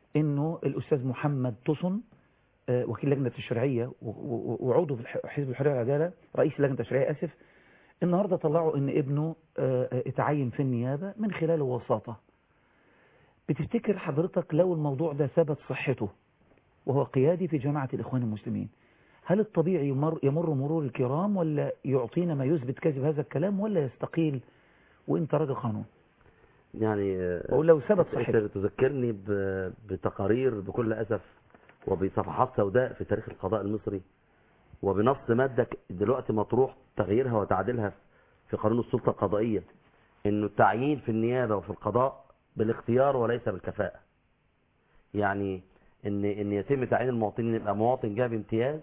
انه الاستاذ محمد تصن آه، وكيل لجنه التشريعيه و- و- وعضو في الح- حزب الحريه والعداله رئيس اللجنه التشريعيه اسف النهارده طلعوا ان ابنه آه، آه، اتعين في النيابه من خلال وساطه بتفتكر حضرتك لو الموضوع ده ثبت صحته وهو قيادي في جماعه الاخوان المسلمين هل الطبيعي يمر, يمر مرور الكرام ولا يعطينا ما يثبت كذب هذا الكلام ولا يستقيل وانت راجل قانون يعني بقول لو ثبت انت صحته بتذكرني ب- بتقارير بكل اسف وبصفحات سوداء في تاريخ القضاء المصري وبنص ماده ك- دلوقتي مطروح تغييرها وتعديلها في قانون السلطه القضائيه انه التعيين في النيابه وفي القضاء بالاختيار وليس بالكفاءه يعني ان ان يتم تعيين المواطنين يبقى مواطن جاب امتياز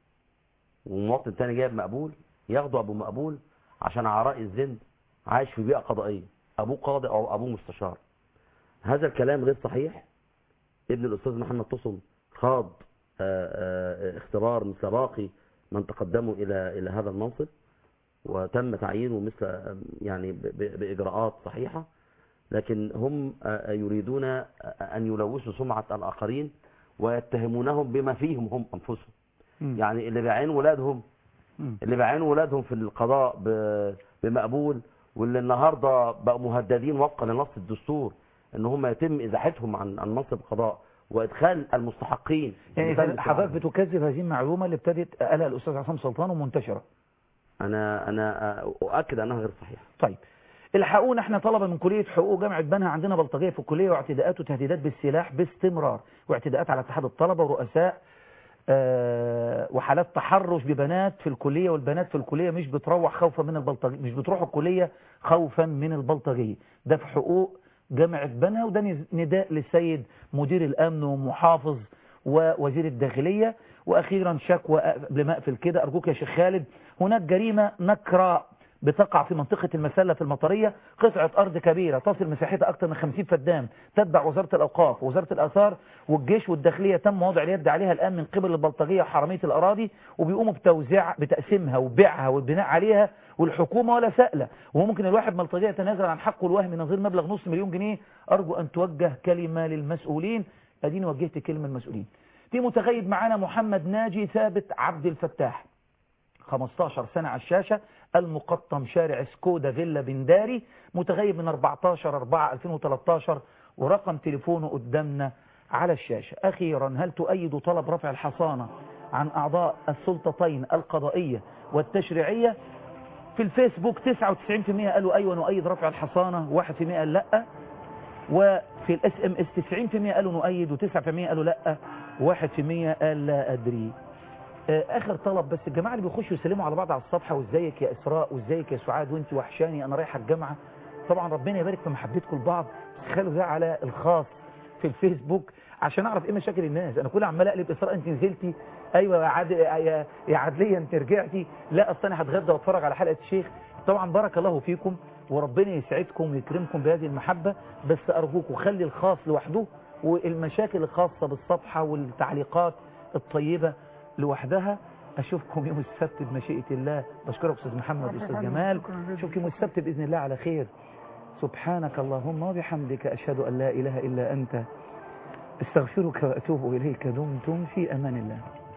ومواطن تاني جايب مقبول ياخدوا ابو مقبول عشان عراء الزند عايش في بيئه قضائيه ابوه قاضي او ابوه مستشار هذا الكلام غير صحيح ابن الاستاذ محمد تصم خاض آه، آه، اختبار مثل باقي من تقدموا الى الى هذا المنصب وتم تعيينه مثل آه، يعني ب- ب- باجراءات صحيحه لكن هم آه، يريدون آه، ان يلوثوا سمعه الاخرين ويتهمونهم بما فيهم هم انفسهم يعني اللي بيعينوا ولادهم اللي بيعينوا ولادهم في القضاء ب- بمقبول واللي النهارده بقوا مهددين وفقا لنص الدستور ان هم يتم ازاحتهم عن عن منصب القضاء وادخال المستحقين يعني مثال إذا حضرتك بتكذب هذه المعلومه اللي ابتدت قالها الاستاذ عصام سلطان ومنتشره انا انا اؤكد انها غير صحيحه طيب الحقونا احنا طلبه من كليه حقوق جامعه بنها عندنا بلطجيه في الكليه واعتداءات وتهديدات بالسلاح باستمرار واعتداءات على اتحاد الطلبه ورؤساء آه، وحالات تحرش ببنات في الكليه والبنات في الكليه مش بتروح خوفا من البلطجيه مش بتروح الكليه خوفا من البلطجيه ده في حقوق جامعه بنها وده نز- نداء للسيد مدير الامن ومحافظ ووزير الداخليه واخيرا شكوى قبل ما اقفل كده ارجوك يا شيخ خالد هناك جريمه نكراء بتقع في منطقة المسلة في المطرية قطعة أرض كبيرة تصل مساحتها أكثر من 50 فدان تتبع وزارة الأوقاف ووزارة الآثار والجيش والداخلية تم وضع اليد عليها الآن من قبل البلطجية وحرامية الأراضي وبيقوموا بتوزيع بتقسيمها وبيعها والبناء عليها والحكومة ولا سألة وممكن الواحد بلطجية يتنازل عن حقه الوهمي نظير مبلغ نص مليون جنيه أرجو أن توجه كلمة للمسؤولين أديني وجهت كلمة للمسؤولين في متغيب معانا محمد ناجي ثابت عبد الفتاح 15 سنة على الشاشة المقطم شارع سكودا فيلا بنداري متغيب من 14 4 2013 ورقم تليفونه قدامنا على الشاشة أخيرا هل تؤيد طلب رفع الحصانة عن أعضاء السلطتين القضائية والتشريعية في الفيسبوك 99% قالوا أيوة نؤيد رفع الحصانة 1% قال لأ وفي الاس ام اس 90% قالوا نؤيد و9% قالوا لا 1% قال لا ادري آه، اخر طلب بس الجماعه اللي بيخشوا يسلموا على بعض على الصفحه وازيك يا اسراء وازيك يا سعاد وانت وحشاني انا رايحه الجامعه طبعا ربنا يبارك في محبتكم لبعض بس خلوا ده على الخاص في الفيسبوك عشان اعرف ايه مشاكل الناس انا كل عمال اقلب اسراء انت نزلتي ايوه يا عاد يا يا عدليه انت رجعتي لا اصل انا هتغدى واتفرج على حلقه الشيخ طبعا بارك الله فيكم وربنا يسعدكم ويكرمكم بهذه المحبة بس أرجوكم خلي الخاص لوحده والمشاكل الخاصة بالصفحة والتعليقات الطيبة لوحدها أشوفكم يوم السبت بمشيئة الله بشكرك أستاذ محمد أستاذ جمال أشوفكم يوم السبت بإذن الله على خير سبحانك اللهم وبحمدك أشهد أن لا إله إلا أنت استغفرك وأتوب إليك دمتم في أمان الله